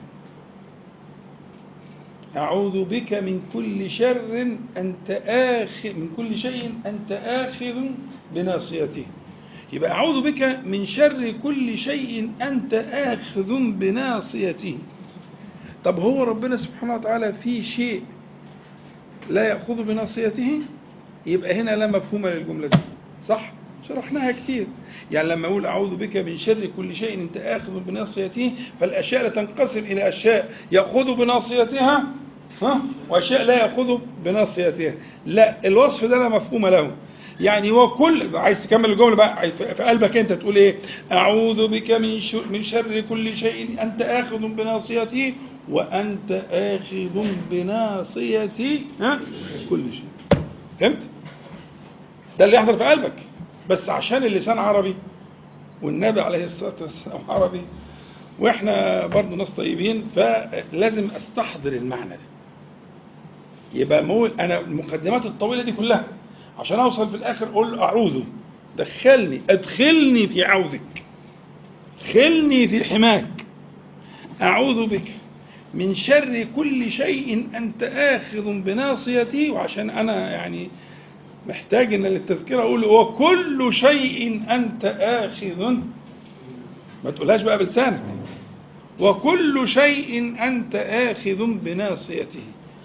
أعوذ بك من كل شر أنت آخذ من كل شيء أنت آخذ بناصيته يبقى أعوذ بك من شر كل شيء أنت آخذ بناصيته طب هو ربنا سبحانه وتعالى في شيء لا يأخذ بناصيته يبقى هنا لا مفهوم للجملة دي صح شرحناها كتير يعني لما أقول أعوذ بك من شر كل شيء أنت آخذ بناصيته فالأشياء لا تنقسم إلى أشياء يأخذ بناصيتها ها وأشياء لا يأخذ بناصيتها لا الوصف ده لا مفهوم له يعني هو كل عايز تكمل الجمله بقى عايز في قلبك انت تقول ايه اعوذ بك من شر من شر كل شيء انت اخذ بناصيتي وانت اخذ بناصيتي ها كل شيء فهمت ده اللي يحضر في قلبك بس عشان اللسان عربي والنبي عليه الصلاه والسلام عربي واحنا برضه ناس طيبين فلازم استحضر المعنى ده يبقى مقول انا المقدمات الطويله دي كلها عشان اوصل في الاخر اقول اعوذ دخلني ادخلني في عوذك ادخلني في حماك اعوذ بك من شر كل شيء انت اخذ بناصيتي وعشان انا يعني محتاج ان للتذكره اقول وكل شيء انت اخذ ما تقولهاش بقى بلسانك وكل شيء انت اخذ بناصيته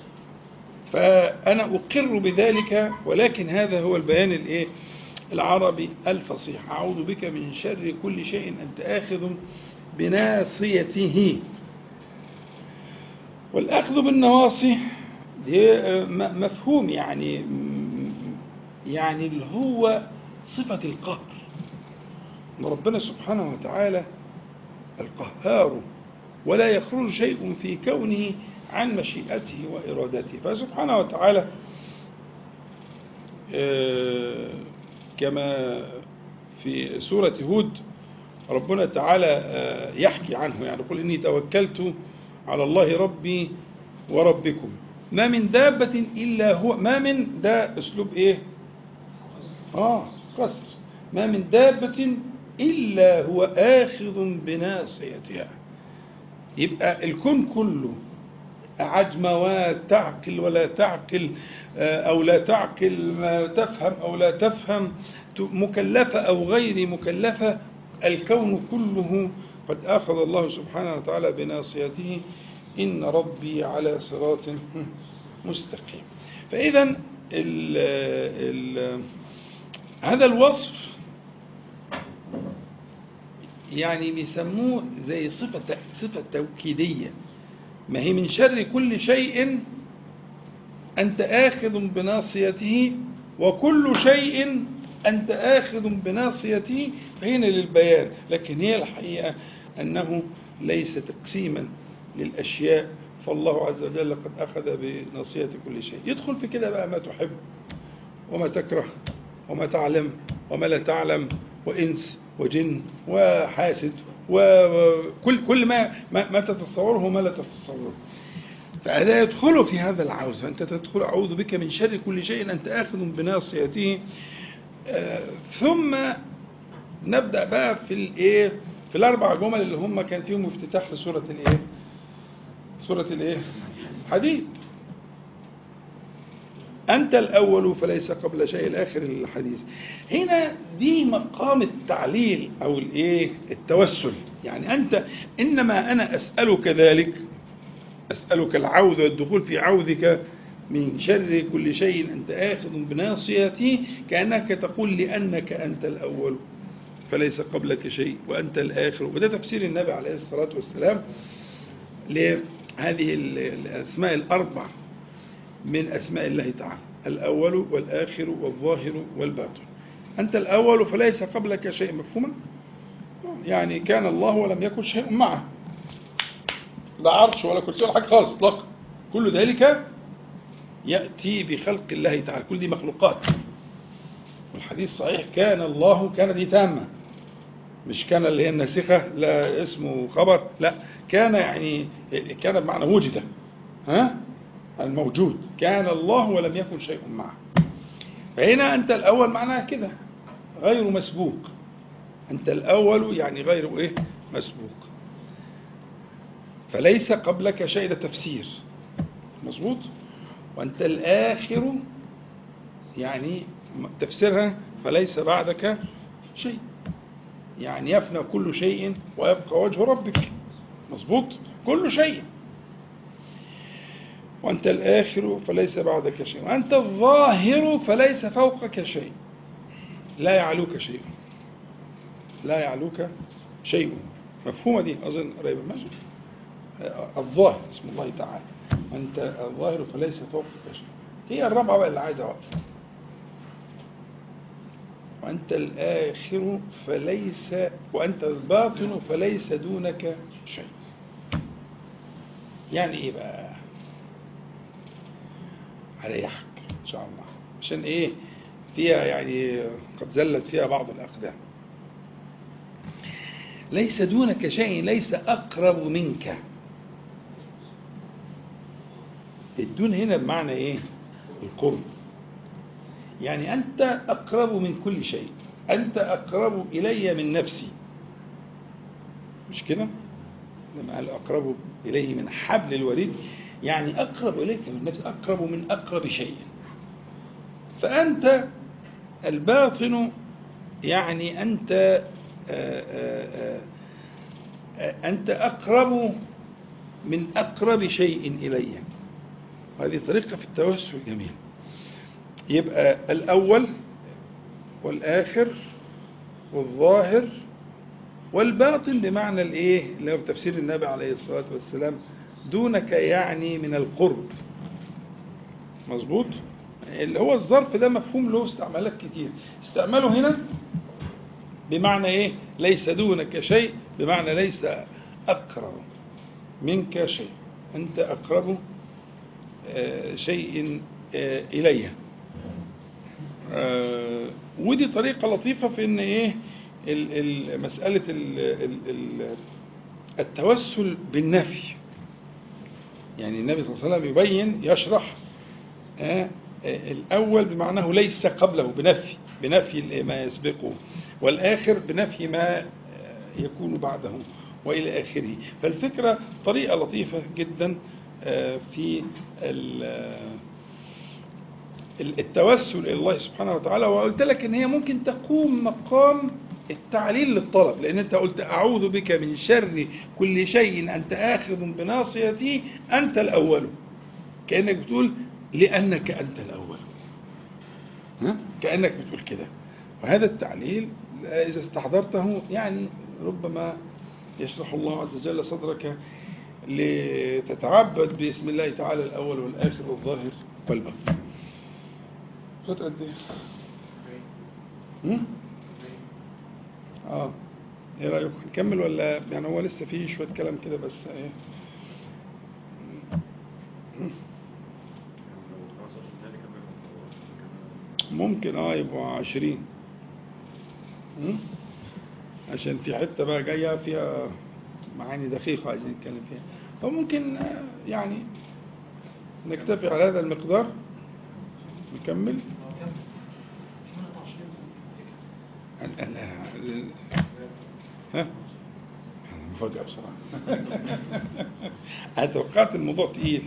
فانا اقر بذلك ولكن هذا هو البيان الايه العربي الفصيح اعوذ بك من شر كل شيء انت اخذ بناصيته والاخذ بالنواصي دي م- مفهوم يعني يعني اللي هو صفة القهر ان ربنا سبحانه وتعالى القهار ولا يخرج شيء في كونه عن مشيئته وإرادته فسبحانه وتعالى آه، كما في سورة هود ربنا تعالى آه، يحكي عنه يعني يقول إني توكلت على الله ربي وربكم ما من دابة إلا هو ما من ده أسلوب إيه آه قصر ما من دابة إلا هو آخذ بناصيتها يبقى الكون كله عجموات تعقل ولا تعقل آه، أو لا تعقل ما تفهم أو لا تفهم ت- مكلفة أو غير مكلفة الكون كله قد أخذ الله سبحانه وتعالى بناصيته إن ربي على صراط مستقيم فإذا ال ال هذا الوصف يعني بيسموه زي صفة صفة توكيدية ما هي من شر كل شيء أنت آخذ بناصيته وكل شيء أنت آخذ بناصيته فهنا للبيان لكن هي الحقيقة أنه ليس تقسيما للأشياء فالله عز وجل قد أخذ بناصية كل شيء يدخل في كده بقى ما تحب وما تكره وما تعلم وما لا تعلم وإنس وجن وحاسد وكل كل ما ما, ما تتصوره وما لا تتصوره فهذا يدخل في هذا العوز فأنت تدخل أعوذ بك من شر كل شيء أنت آخذ بناصيته آه، ثم نبدأ بقى في الإيه في الأربع جمل اللي هم كان فيهم افتتاح لسورة الإيه سورة الإيه حديد أنت الأول فليس قبل شيء الآخر الحديث هنا دي مقام التعليل أو الإيه التوسل يعني أنت إنما أنا أسألك ذلك أسألك العوذ والدخول في عوذك من شر كل شيء أنت آخذ بناصيتي كأنك تقول لأنك أنت الأول فليس قبلك شيء وأنت الآخر وده تفسير النبي عليه الصلاة والسلام لهذه ال- الأسماء الأربع من أسماء الله تعالى الأول والآخر والظاهر والباطن أنت الأول فليس قبلك شيء مفهوما يعني كان الله ولم يكن شيء معه لا عرش ولا كرسي ولا حاجة خالص اطلاقا كل ذلك يأتي بخلق الله تعالى كل دي مخلوقات والحديث صحيح كان الله كان دي تامة مش كان اللي هي الناسخة لا اسمه خبر لا كان يعني كان بمعنى وجد ها الموجود كان الله ولم يكن شيء معه فهنا أنت الأول معناها كده غير مسبوق أنت الأول يعني غير إيه مسبوق فليس قبلك شيء ده تفسير مظبوط وأنت الآخر يعني تفسيرها فليس بعدك شيء يعني يفنى كل شيء ويبقى وجه ربك مظبوط كل شيء وأنت الآخر فليس بعدك شيء وأنت الظاهر فليس فوقك شيء لا يعلوك شيء لا يعلوك شيء مفهومة دي أظن قريبة ماشي الظاهر اسم الله تعالى أنت الظاهر فليس فوقك شيء هي الرابعة بقى اللي عايز أوقف وأنت الآخر فليس وأنت الباطن فليس دونك شيء يعني إيه بقى هريحك إن شاء الله عشان إيه فيها يعني قد زلت فيها بعض الأقدام ليس دونك شيء ليس أقرب منك الدون هنا بمعنى ايه القرب يعني انت اقرب من كل شيء انت اقرب الي من نفسي مش كده لما قال اقرب اليه من حبل الوريد يعني اقرب اليك من نفسي اقرب من اقرب شيء فانت الباطن يعني انت آآ آآ آآ انت اقرب من اقرب شيء الي هذه طريقه في التوسل جميل يبقى الاول والاخر والظاهر والباطن بمعنى الايه اللي هو في تفسير النبي عليه الصلاه والسلام دونك يعني من القرب مظبوط اللي هو الظرف ده مفهوم له استعمالات كتير استعماله هنا بمعنى ايه ليس دونك شيء بمعنى ليس اقرب منك شيء انت اقرب آه، شيء آه، الي آه، ودي طريقه لطيفه في ان ايه ال- ال- مساله ال- ال- ال- التوسل بالنفي يعني النبي صلى الله عليه وسلم يبين يشرح آه، آه، الأول بمعناه ليس قبله بنفي بنفي ما يسبقه والآخر بنفي ما آه، يكون بعده وإلى آخره فالفكرة طريقة لطيفة جدا آه، في ال- آه، ال- التوسل إلى الله سبحانه وتعالى وقلت لك إن هي ممكن تقوم مقام التعليل للطلب لأن أنت قلت أعوذ بك من شر كل شيء أنت آخذ بناصيتي أنت الأول كأنك بتقول لأنك أنت الأول ها؟ كأنك بتقول كده وهذا التعليل إذا استحضرته يعني ربما يشرح الله عز وجل صدرك لتتعبد باسم الله تعالى الأول والآخر والظاهر والباطن خد قد إيه؟ هم؟ اه ايه رايكم نكمل ولا يعني هو لسه فيه شويه كلام كده بس ايه ممكن اه يبقوا عشرين مم؟ عشان في حتة بقى جاية فيها معاني دقيقة عايزين نتكلم فيها فممكن آه، يعني نكتفي على هذا المقدار نكمل ال- ال- ال- ها مفاجأة بصراحة أنا توقعت الموضوع تقيل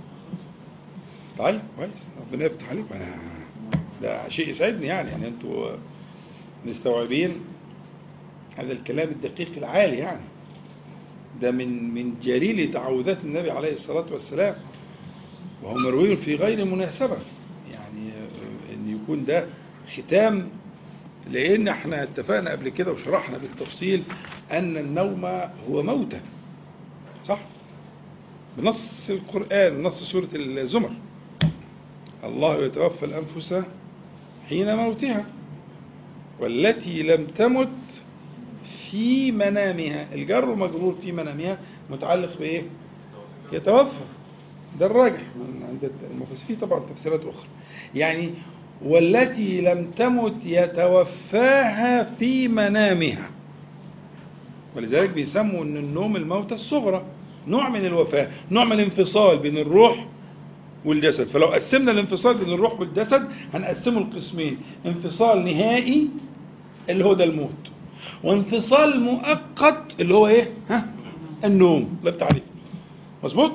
طيب كويس ربنا يفتح عليكم أنا- ده شيء يسعدني يعني يعني انتوا مستوعبين هذا الكلام الدقيق العالي يعني ده من من جليل تعوذات النبي عليه الصلاة والسلام وهو مروي في غير مناسبة يعني آه، ان يكون ده ختام لان احنا اتفقنا قبل كده وشرحنا بالتفصيل ان النوم هو موتة صح بنص القرآن نص سورة الزمر الله يتوفى الأنفس حين موتها والتي لم تمت في منامها الجر ومجرور في منامها متعلق بإيه؟ يتوفى ده الراجح من عند المفسرين طبعا تفسيرات أخرى يعني والتي لم تمت يتوفاها في منامها ولذلك بيسموا ان النوم الموتى الصغرى نوع من الوفاة نوع من الانفصال بين الروح والجسد فلو قسمنا الانفصال بين الروح والجسد هنقسمه لقسمين انفصال نهائي اللي هو ده الموت وانفصال مؤقت اللي هو ايه ها النوم الله يفتح عليك مظبوط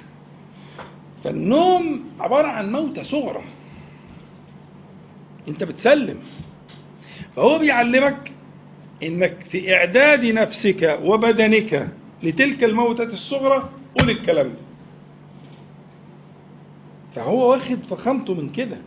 فالنوم عبارة عن موتة صغرى انت بتسلم فهو بيعلمك انك في اعداد نفسك وبدنك لتلك الموتة الصغرى قول الكلام ده فهو واخد فخامته من كده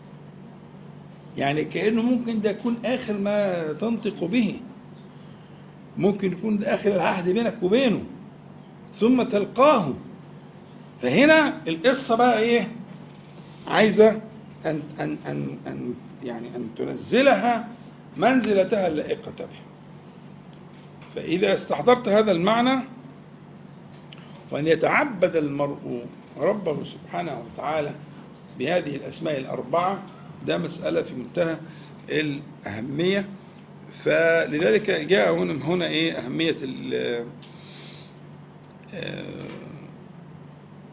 يعني كأنه ممكن ده يكون آخر ما تنطق به ممكن يكون ده آخر العهد بينك وبينه ثم تلقاه فهنا القصة بقى إيه عايزة أن, أن, أن, أن يعني أن تنزلها منزلتها اللائقة بها فإذا استحضرت هذا المعنى وأن يتعبد المرء ربه سبحانه وتعالى بهذه الأسماء الأربعة ده مسألة في منتهى الأهمية فلذلك جاء هنا هنا إيه أهمية ال-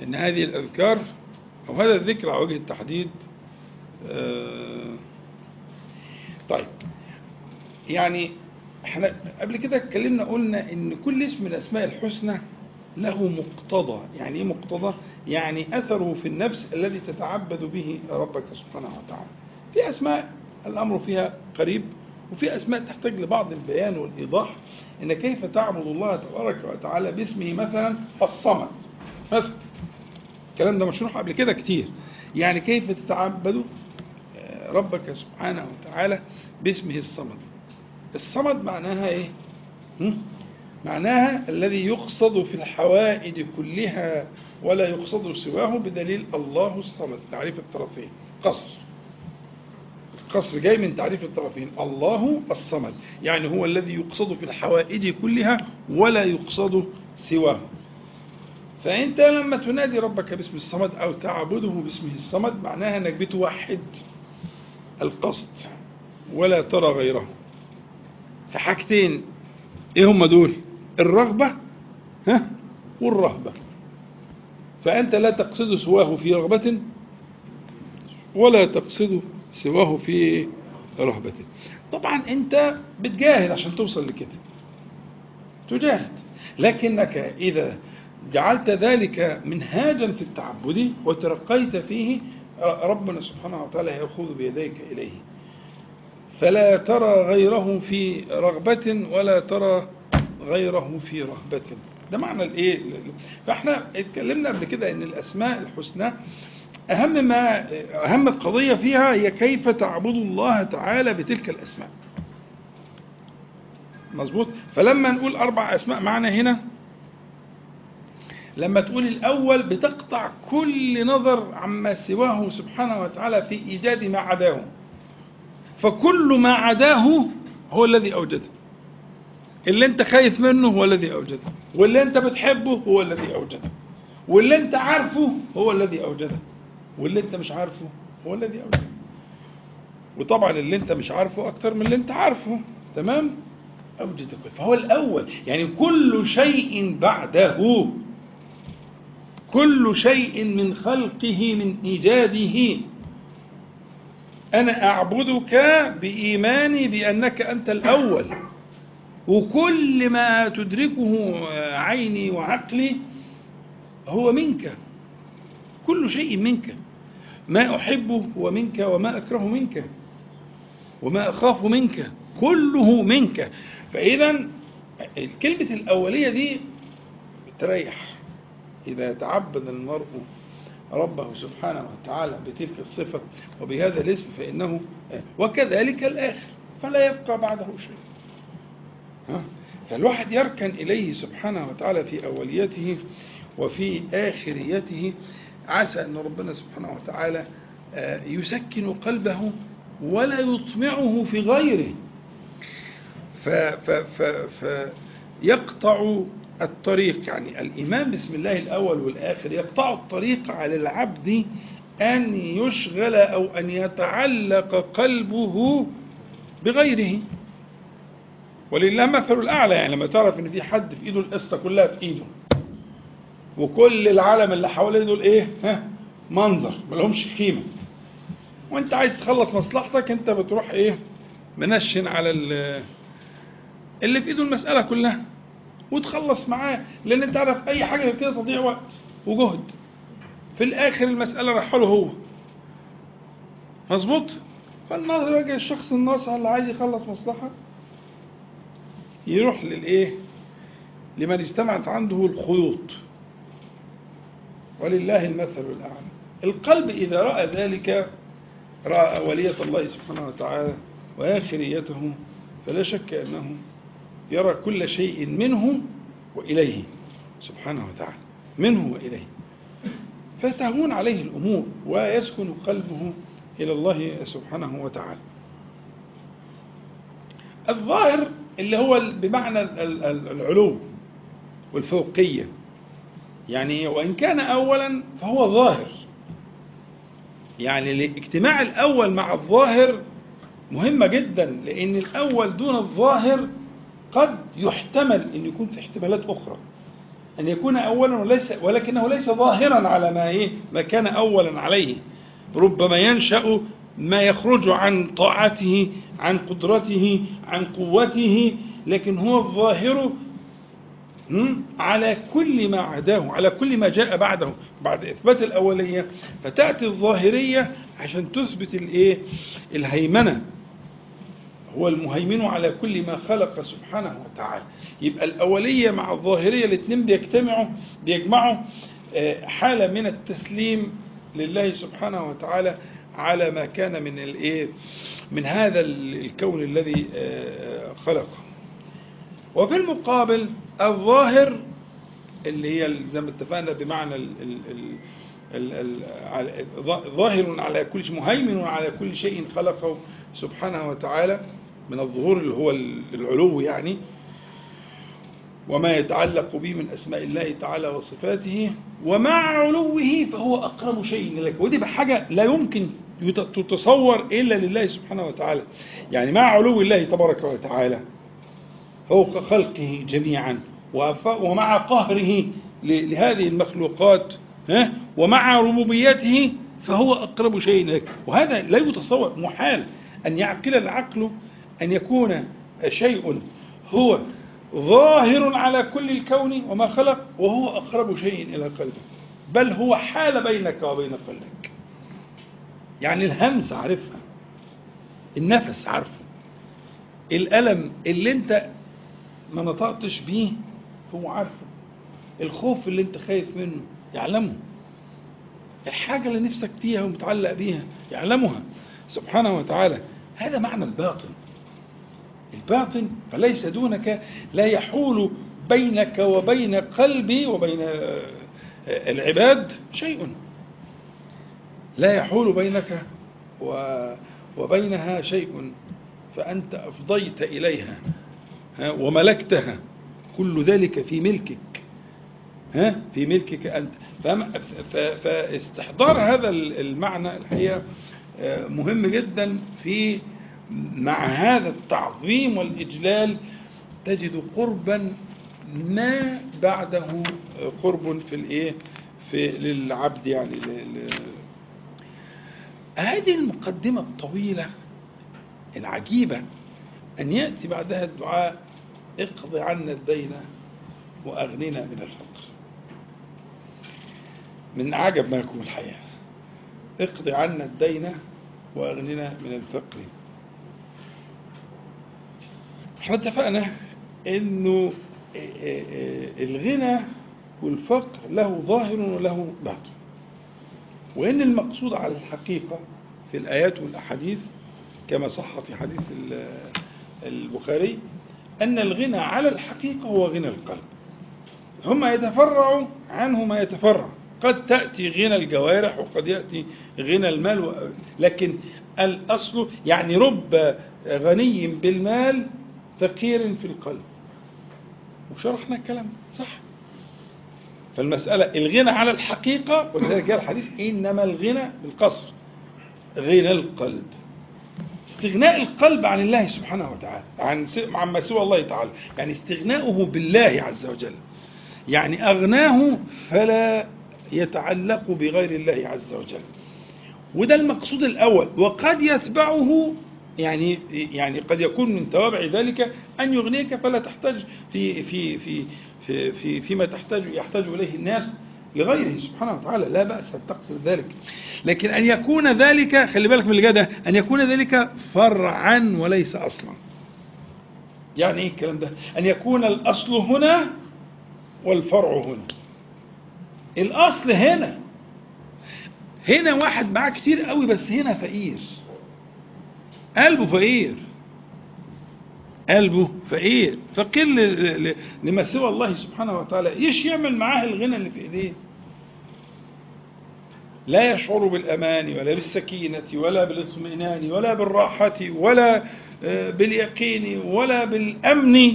ان هذه الاذكار او هذا الذكر على وجه التحديد آه، طيب يعني احنا قبل كده اتكلمنا قلنا ان كل اسم من الاسماء الحسنى له مقتضى يعني ايه مقتضى يعني اثره في النفس الذي تتعبد به ربك سبحانه وتعالى في اسماء الامر فيها قريب وفي اسماء تحتاج لبعض البيان والايضاح ان كيف تعبد الله تبارك وتعالى باسمه مثلا الصمد مثلا الكلام ده مشروح قبل كده كتير يعني كيف تتعبد آه، ربك سبحانه وتعالى باسمه الصمد الصمد معناها ايه هم؟ معناها الذي يقصد في الحوائج كلها ولا يقصد سواه بدليل الله الصمد تعريف الطرفين قصر القصر جاي من تعريف الطرفين الله الصمد يعني هو الذي يقصد في الحوائج كلها ولا يقصد سواه فأنت لما تنادي ربك باسم الصمد أو تعبده باسمه الصمد معناها أنك بتوحد القصد ولا ترى غيره في حاجتين إيه هم دول الرغبة ها والرهبة فأنت لا تقصد سواه في رغبة ولا تقصد سواه في رهبة طبعا أنت بتجاهد عشان توصل لكده تجاهد لكنك إذا جعلت ذلك منهاجا في التعبد وترقيت فيه ربنا سبحانه وتعالى يأخذ بيديك إليه فلا ترى غيره في رغبة ولا ترى غيره في رهبة ده معنى الايه فاحنا اتكلمنا قبل كده ان الاسماء الحسنى اهم ما اهم قضيه فيها هي كيف تعبد الله تعالى بتلك الاسماء مظبوط فلما نقول اربع اسماء معنا هنا لما تقول الاول بتقطع كل نظر عما سواه سبحانه وتعالى في ايجاد ما عداه فكل ما عداه هو الذي اوجده اللي انت خايف منه هو الذي اوجده واللي انت بتحبه هو الذي اوجده واللي انت عارفه هو الذي اوجده واللي انت مش عارفه هو الذي اوجده وطبعا اللي انت مش عارفه اكتر من اللي انت عارفه تمام اوجد كل فهو الاول يعني كل شيء بعده كل شيء من خلقه من ايجاده انا اعبدك بايماني بانك انت الاول وكل ما تدركه عيني وعقلي هو منك كل شيء منك ما أحبه هو منك وما أكره منك وما أخاف منك كله منك فإذا الكلمة الأولية دي بتريح إذا تعبد المرء ربه سبحانه وتعالى بتلك الصفة وبهذا الاسم فإنه وكذلك الآخر فلا يبقى بعده شيء ها؟ فالواحد يركن إليه سبحانه وتعالى في أوليته وفي آخريته عسى أن ربنا سبحانه وتعالى يسكن قلبه ولا يطمعه في غيره ف ف ف فيقطع الطريق يعني الإيمان بسم الله الأول والآخر يقطع الطريق على العبد أن يشغل أو أن يتعلق قلبه بغيره ولله مثل الأعلى يعني لما تعرف إن في حد في إيده القصة كلها في إيده وكل العالم اللي حواليه دول إيه؟ ها؟ منظر ما لهمش قيمة وأنت عايز تخلص مصلحتك أنت بتروح إيه؟ منشن على اللي في إيده المسألة كلها وتخلص معاه لأن أنت عارف أي حاجة كده تضيع وقت وجهد في الآخر المسألة رايحة له هو مظبوط؟ فالناظر راجع الشخص الناصح اللي عايز يخلص مصلحة يروح للايه لمن اجتمعت عنده الخيوط ولله المثل الاعلى القلب اذا راى ذلك راى اوليه الله سبحانه وتعالى واخريته فلا شك انه يرى كل شيء منه واليه سبحانه وتعالى منه واليه فتهون عليه الامور ويسكن قلبه الى الله سبحانه وتعالى الظاهر اللي هو بمعنى العلو والفوقية يعني وإن كان أولا فهو ظاهر يعني الاجتماع الأول مع الظاهر مهمة جدا لأن الأول دون الظاهر قد يحتمل أن يكون في احتمالات أخرى أن يكون أولا وليس ولكنه ليس ظاهرا على ما إيه ما كان أولا عليه ربما ينشأ ما يخرج عن طاعته عن قدرته عن قوته لكن هو الظاهر هم؟ على كل ما عداه على كل ما جاء بعده بعد إثبات الأولية فتأتي الظاهرية عشان تثبت الإيه الهيمنة هو المهيمن على كل ما خلق سبحانه وتعالى يبقى الأولية مع الظاهرية الاثنين بيجتمعوا بيجمعوا آه، حالة من التسليم لله سبحانه وتعالى على ما كان من الايه من هذا الكون الذي آه، خلقه وفي المقابل الظاهر اللي هي زي ما اتفقنا بمعنى ال ال ال ال ال على- ظاهر على كل شيء مهيمن على كل شيء خلقه سبحانه وتعالى من الظهور اللي هو العلو يعني وما يتعلق به من أسماء الله تعالى وصفاته ومع علوه فهو أقرب شيء إليك ودي بحاجة لا يمكن يت- تتصور إلا لله سبحانه وتعالى يعني مع علو الله تبارك وتعالى فوق خلقه جميعا وف- ومع قهره ل- لهذه المخلوقات ها ومع ربوبيته فهو أقرب شيء إليك وهذا لا يتصور محال أن يعقل العقل أن يكون شيء هو ظاهر على كل الكون وما خلق وهو أقرب شيء إلى قلبك بل هو حال بينك وبين قلبك يعني الهمس عارفها النفس عارفه الألم اللي انت ما نطقتش بيه هو عارفه الخوف اللي انت خايف منه يعلمه الحاجة اللي نفسك فيها ومتعلق بيها يعلمها سبحانه وتعالى هذا معنى الباطن الباطن فليس دونك لا يحول بينك وبين قلبي وبين آه، العباد شيء لا يحول بينك و- وبينها شيء فأنت أفضيت إليها ها، وملكتها كل ذلك في ملكك ها في ملكك أنت فم- ف- فاستحضار هذا المعنى الحقيقة آه، مهم جدا في مع هذا التعظيم والإجلال تجد قربا ما بعده قرب في الايه في للعبد يعني ل- ل- هذه المقدمة الطويلة العجيبة أن يأتي بعدها الدعاء اقض عنا الدين وأغننا من الفقر من أعجب ما يكون الحياة اقض عنا الدين وأغننا من الفقر احنا اتفقنا انه الغنى والفقر له ظاهر وله باطن وان المقصود على الحقيقه في الايات والاحاديث كما صح في حديث ال- البخاري ان الغنى على الحقيقه هو غنى القلب ثم يتفرع عنه ما يتفرع قد تأتي غنى الجوارح وقد يأتي غنى المال و... لكن الأصل يعني رب غني بالمال فقير في القلب وشرحنا الكلام ده صح فالمسألة الغنى على الحقيقة ولذلك جاء الحديث إنما الغنى بالقصر غنى القلب استغناء القلب عن الله سبحانه وتعالى عن س- عما سوى الله تعالى يعني استغناؤه بالله عز وجل يعني أغناه فلا يتعلق بغير الله عز وجل وده المقصود الأول وقد يتبعه يعني يعني قد يكون من توابع ذلك أن يغنيك فلا تحتاج في في في في, في فيما تحتاج يحتاج إليه الناس لغيره سبحانه وتعالى لا بأس أن تقصد ذلك لكن أن يكون ذلك خلي بالك من اللي جاي ده أن يكون ذلك فرعا وليس أصلا يعني إيه الكلام ده أن يكون الأصل هنا والفرع هنا الأصل هنا هنا واحد معاه كتير قوي بس هنا فقير قلبه فقير قلبه فقير فقير ل- ل- لما سوى الله سبحانه وتعالى ايش يعمل معاه الغنى اللي في ايديه لا يشعر بالامان ولا بالسكينه ولا بالاطمئنان ولا بالراحه ولا آه، باليقين ولا بالامن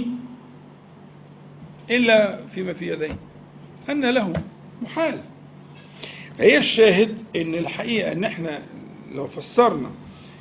الا فيما في يديه ان له محال هي الشاهد ان الحقيقه ان احنا لو فسرنا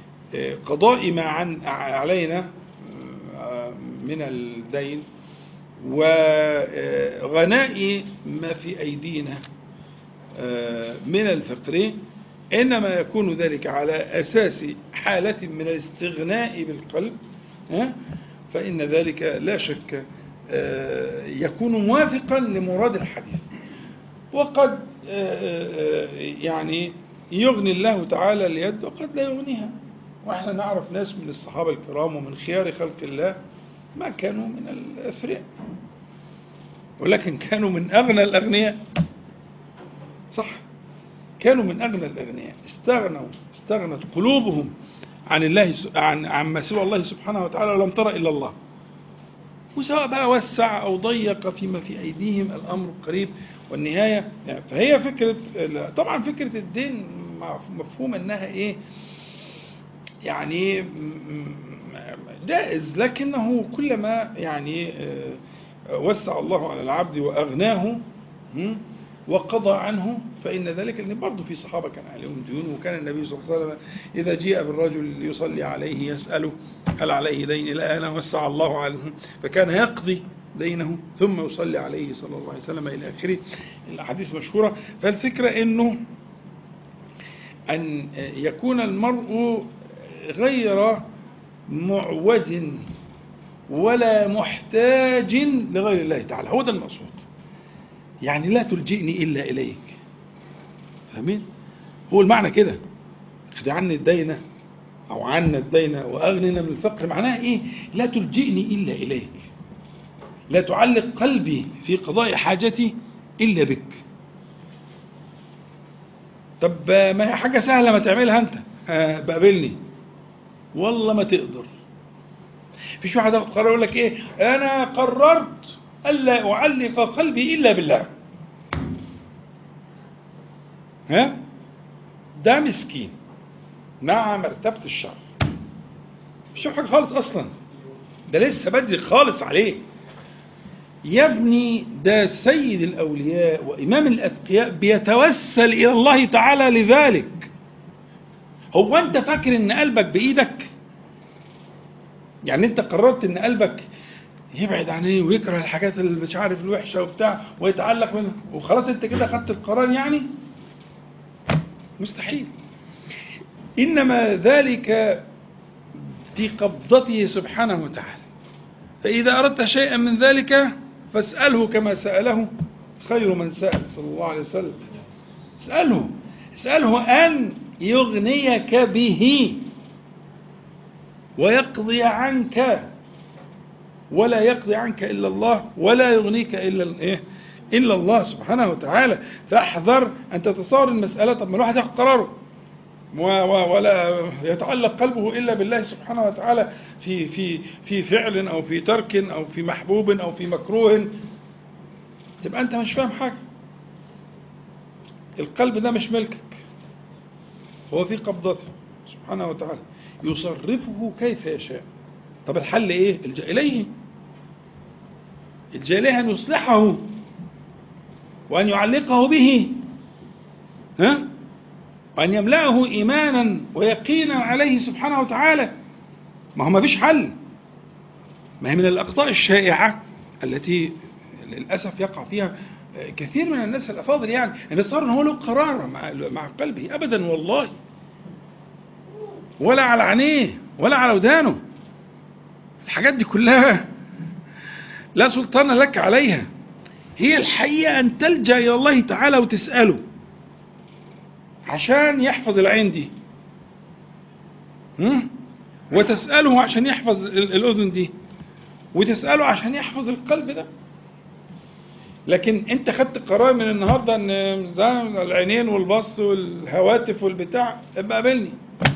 قضاء ما عن علينا من الدين وغناء ما في أيدينا آه، من الفقر إنما يكون ذلك على أساس حالة من الاستغناء بالقلب ها؟ فإن ذلك لا شك آه، يكون موافقا لمراد الحديث وقد آه، آه، يعني يغني الله تعالى اليد وقد لا يغنيها واحنا نعرف ناس من الصحابة الكرام ومن خيار خلق الله ما كانوا من الأثرياء ولكن كانوا من أغنى الأغنياء صح كانوا من أغنى الأغنياء استغنوا استغنت قلوبهم عن الله س- عن عما سوى الله سبحانه وتعالى ولم ترى إلا الله وسواء بقى وسع أو ضيق فيما في أيديهم الأمر قريب والنهاية يعني فهي فكرة طبعا فكرة الدين مفهوم أنها إيه يعني م- م- جائز لكنه كلما يعني آه، وسع الله على العبد وأغناه م، وقضى عنه فإن ذلك لأن برضه في صحابة كان عليهم ديون وكان النبي صلى الله عليه وسلم إذا جاء بالرجل يصلي عليه يسأله هل عليه دين لا أنا وسع الله عنه فكان يقضي دينه ثم يصلي عليه صلى الله عليه وسلم إلى آخره الأحاديث مشهورة فالفكرة أنه أن يكون المرء غير معوز ولا محتاج لغير الله تعالى هو ده المقصود يعني لا تلجئني إلا إليك فاهمين هو المعنى كده خد عني الدينة أو عنا الدينة وأغننا من الفقر معناها إيه لا تلجئني إلا إليك لا تعلق قلبي في قضاء حاجتي إلا بك طب ما هي حاجة سهلة ما تعملها أنت آه، بقابلني والله ما تقدر فيش واحد ياخد قرار يقول لك ايه انا قررت الا اعلق قلبي الا بالله ها ده مسكين مع مرتبة الشر مش شايف حاجة خالص اصلا ده لسه بدري خالص عليه يا ابني ده سيد الاولياء وامام الاتقياء بيتوسل الى الله تعالى لذلك هو انت فاكر ان قلبك بايدك يعني انت قررت ان قلبك يبعد عن ايه ويكره الحاجات اللي مش عارف الوحشه وبتاع ويتعلق منها وخلاص انت كده خدت القرار يعني مستحيل انما ذلك في قبضته سبحانه وتعالى فاذا اردت شيئا من ذلك فاساله كما ساله خير من سال صلى الله عليه وسلم اساله اساله ان يغنيك به ويقضي عنك ولا يقضي عنك الا الله ولا يغنيك الا الايه الا الله سبحانه وتعالى فاحذر ان تتصور المساله طب ما الواحد ياخد قراره و- و- ولا يتعلق قلبه الا بالله سبحانه وتعالى في في في فعل او في ترك او في محبوب او في مكروه تبقى انت مش فاهم حاجه القلب ده مش ملكك هو في قبضته سبحانه وتعالى يصرفه كيف يشاء طب الحل ايه الجا اليه الجا اليه ان يصلحه وان يعلقه به ها وان يملاه ايمانا ويقينا عليه سبحانه وتعالى ما هو ما فيش حل ما هي من الاخطاء الشائعه التي للاسف يقع فيها كثير من الناس الافاضل يعني ان صار ان هو له قرار مع مع قلبه ابدا والله ولا على عينيه ولا على ودانه الحاجات دي كلها لا سلطان لك عليها هي الحقيقة أن تلجأ إلى الله تعالى وتسأله عشان يحفظ العين دي هم؟ وتسأله عشان يحفظ ال- الأذن دي وتسأله عشان يحفظ القلب ده لكن انت خدت قرار من النهارده ان ده العينين والبص والهواتف والبتاع ابقى قابلني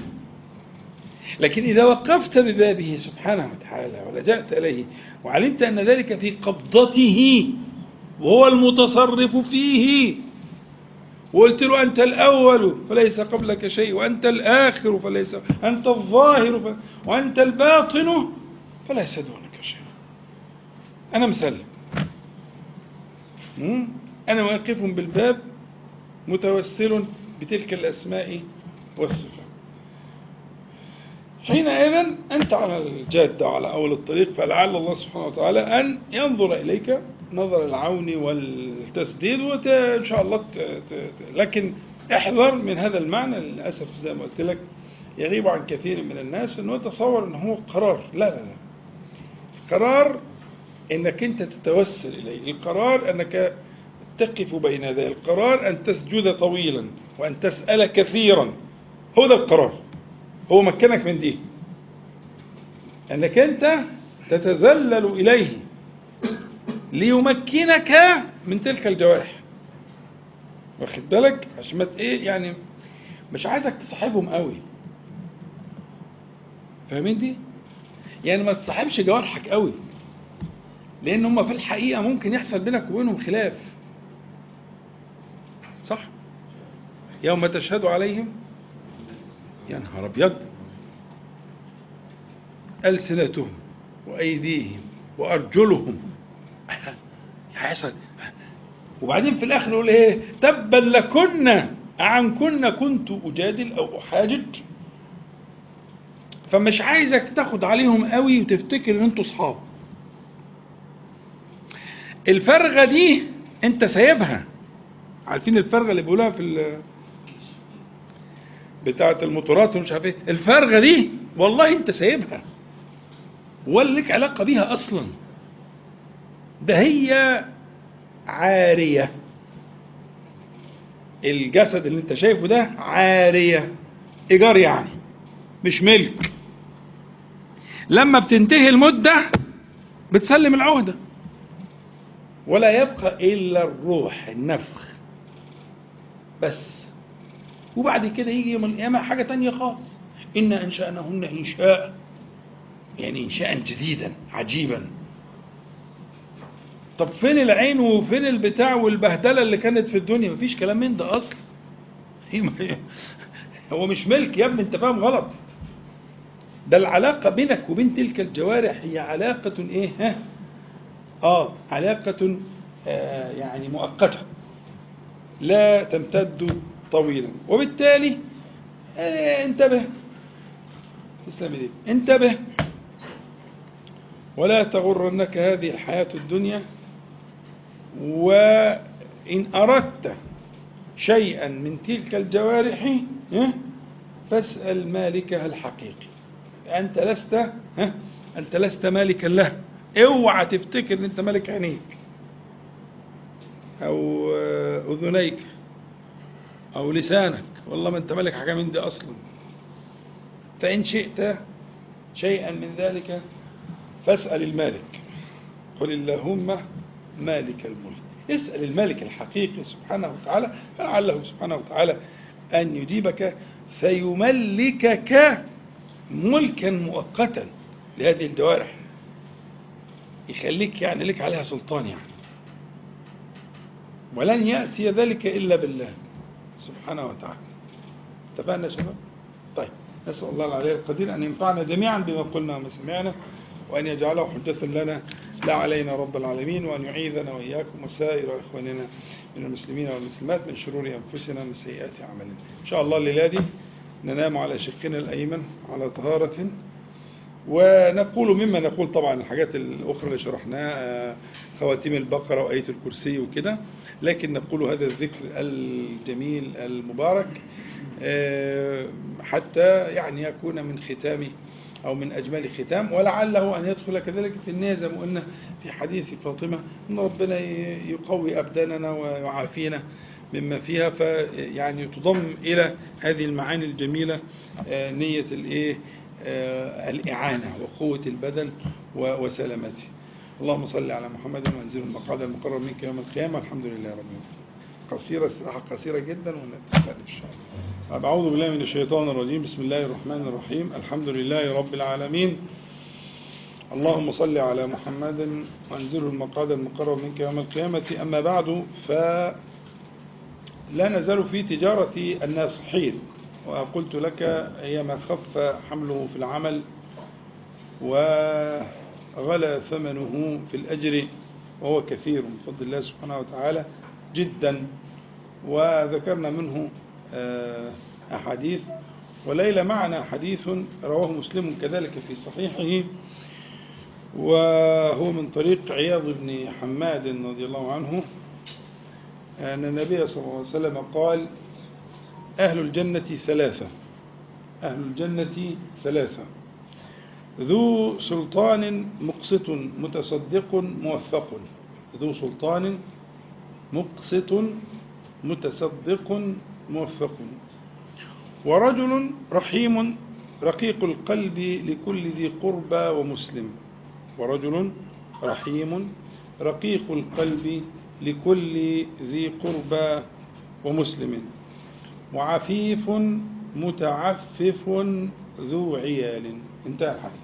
لكن إذا وقفت ببابه سبحانه وتعالى ولجأت إليه وعلمت أن ذلك في قبضته وهو المتصرف فيه وقلت له أنت الأول فليس قبلك شيء وأنت الآخر فليس أنت الظاهر ف... وأنت الباطن فليس دونك شيء أنا مسلم م? أنا واقف بالباب متوسل بتلك الأسماء والصفات حينئذ أنت على الجادة وعلى أول الطريق فلعل الله سبحانه وتعالى أن ينظر إليك نظر العون والتسديد وإن شاء الله ت... ت... ت... لكن احذر من هذا المعنى للأسف زي ما قلت لك يغيب عن كثير من الناس أنه يتصور أنه هو قرار لا لا لا القرار أنك أنت تتوسل إليه القرار أنك تقف بين يديه القرار أن تسجد طويلا وأن تسأل كثيرا هو ده القرار هو مكنك من دي أنك أنت تتذلل إليه ليمكنك من تلك الجوارح واخد بالك عشان ما ت- ايه يعني مش عايزك تصاحبهم قوي فاهمين دي يعني ما تصاحبش جوارحك قوي لان هم في الحقيقه ممكن يحصل بينك وبينهم خلاف صح يوم تشهد عليهم يا نهار ابيض السنتهم وايديهم وارجلهم هيحصل وبعدين في الاخر يقول ايه تبا لكن عن كن كنت اجادل او احاجج فمش عايزك تاخد عليهم قوي وتفتكر ان انتوا اصحاب الفرغه دي انت سايبها عارفين الفرغه اللي بيقولوها في ال- بتاعه الموتورات ومش عارف ايه الفرغه دي والله انت سايبها ولا لك علاقه بيها اصلا ده هي عاريه الجسد اللي انت شايفه ده عاريه ايجار يعني مش ملك لما بتنتهي المده بتسلم العهده ولا يبقى الا الروح النفخ بس وبعد كده يجي يوم القيامه حاجه تانية خالص انا انشانهن انشاء يعني انشاء جديدا عجيبا طب فين العين وفين البتاع والبهدله اللي كانت في الدنيا مفيش كلام من ده اصلا هي ما- هو مش ملك يا ابني انت فاهم غلط ده العلاقه بينك وبين تلك الجوارح هي علاقه ايه ها اه علاقه آه يعني مؤقته لا تمتد طويلا وبالتالي آه انتبه تسلم ايديك انتبه ولا تغرنك هذه الحياة الدنيا وإن أردت شيئا من تلك الجوارح ها، فاسأل مالكها الحقيقي أنت لست ها، أنت لست مالكا له اوعى تفتكر ان انت مالك عينيك او آه، اذنيك او لسانك والله ما انت مالك حاجه من دي اصلا فان شئت شيئا من ذلك فاسال المالك قل اللهم مالك الملك اسال المالك الحقيقي سبحانه وتعالى فلعله سبحانه وتعالى ان يجيبك فيملكك ملكا مؤقتا لهذه الجوارح يخليك يعني لك عليها سلطان يعني ولن يأتي ذلك إلا بالله سبحانه وتعالى اتفقنا يا شباب طيب نسأل الله العلي القدير أن ينفعنا جميعا بما قلنا وما سمعنا وأن يجعله حجة لنا لا علينا رب العالمين وأن يعيذنا وإياكم وسائر إخواننا من المسلمين والمسلمات من شرور أنفسنا ومن سيئات أعمالنا إن شاء الله الليلة دي ننام على شقنا الأيمن على طهارة ونقول مما نقول طبعا الحاجات الأخرى اللي شرحناها خواتيم البقرة وآية الكرسي وكده لكن نقول هذا الذكر الجميل المبارك آه، حتى يعني يكون من ختام أو من أجمل ختام ولعله أن يدخل كذلك في النية زي ما قلنا في حديث فاطمة أن ربنا ي- يقوي أبداننا ويعافينا مما فيها فيعني تضم إلى هذه المعاني الجميلة آه، نية الإيه آه، الإعانة وقوة البدن و- وسلامته اللهم صل على محمد وانزل المقعد المقرب منك يوم القيامة الحمد لله رب العالمين قصيرة استراحة قصيرة جدا ونتسلم إن شاء الله طيب، أعوذ بالله من الشيطان الرجيم بسم الله الرحمن الرحيم الحمد لله رب العالمين اللهم صل على محمد وانزله المقعد المقرب منك يوم القيامة أما بعد فلا نزال في تجارة الناصحين وقلت لك أيما خف حمله في العمل وغلى ثمنه في الأجر وهو كثير من فضل الله سبحانه وتعالى جدا وذكرنا منه آه، أحاديث وليلة معنا حديث رواه مسلم كذلك في صحيحه وهو من طريق عياض بن حماد رضي الله عنه أن النبي صلى الله عليه وسلم قال أهل الجنة ثلاثة أهل الجنة ثلاثة ذو سلطان مقسط متصدق موثق ذو سلطان مقسط متصدق موثق ورجل رحيم رقيق القلب لكل ذي قربى ومسلم ورجل رحيم رقيق القلب لكل ذي قربى ومسلم وعفيف متعفف ذو عيال انتهى الحديث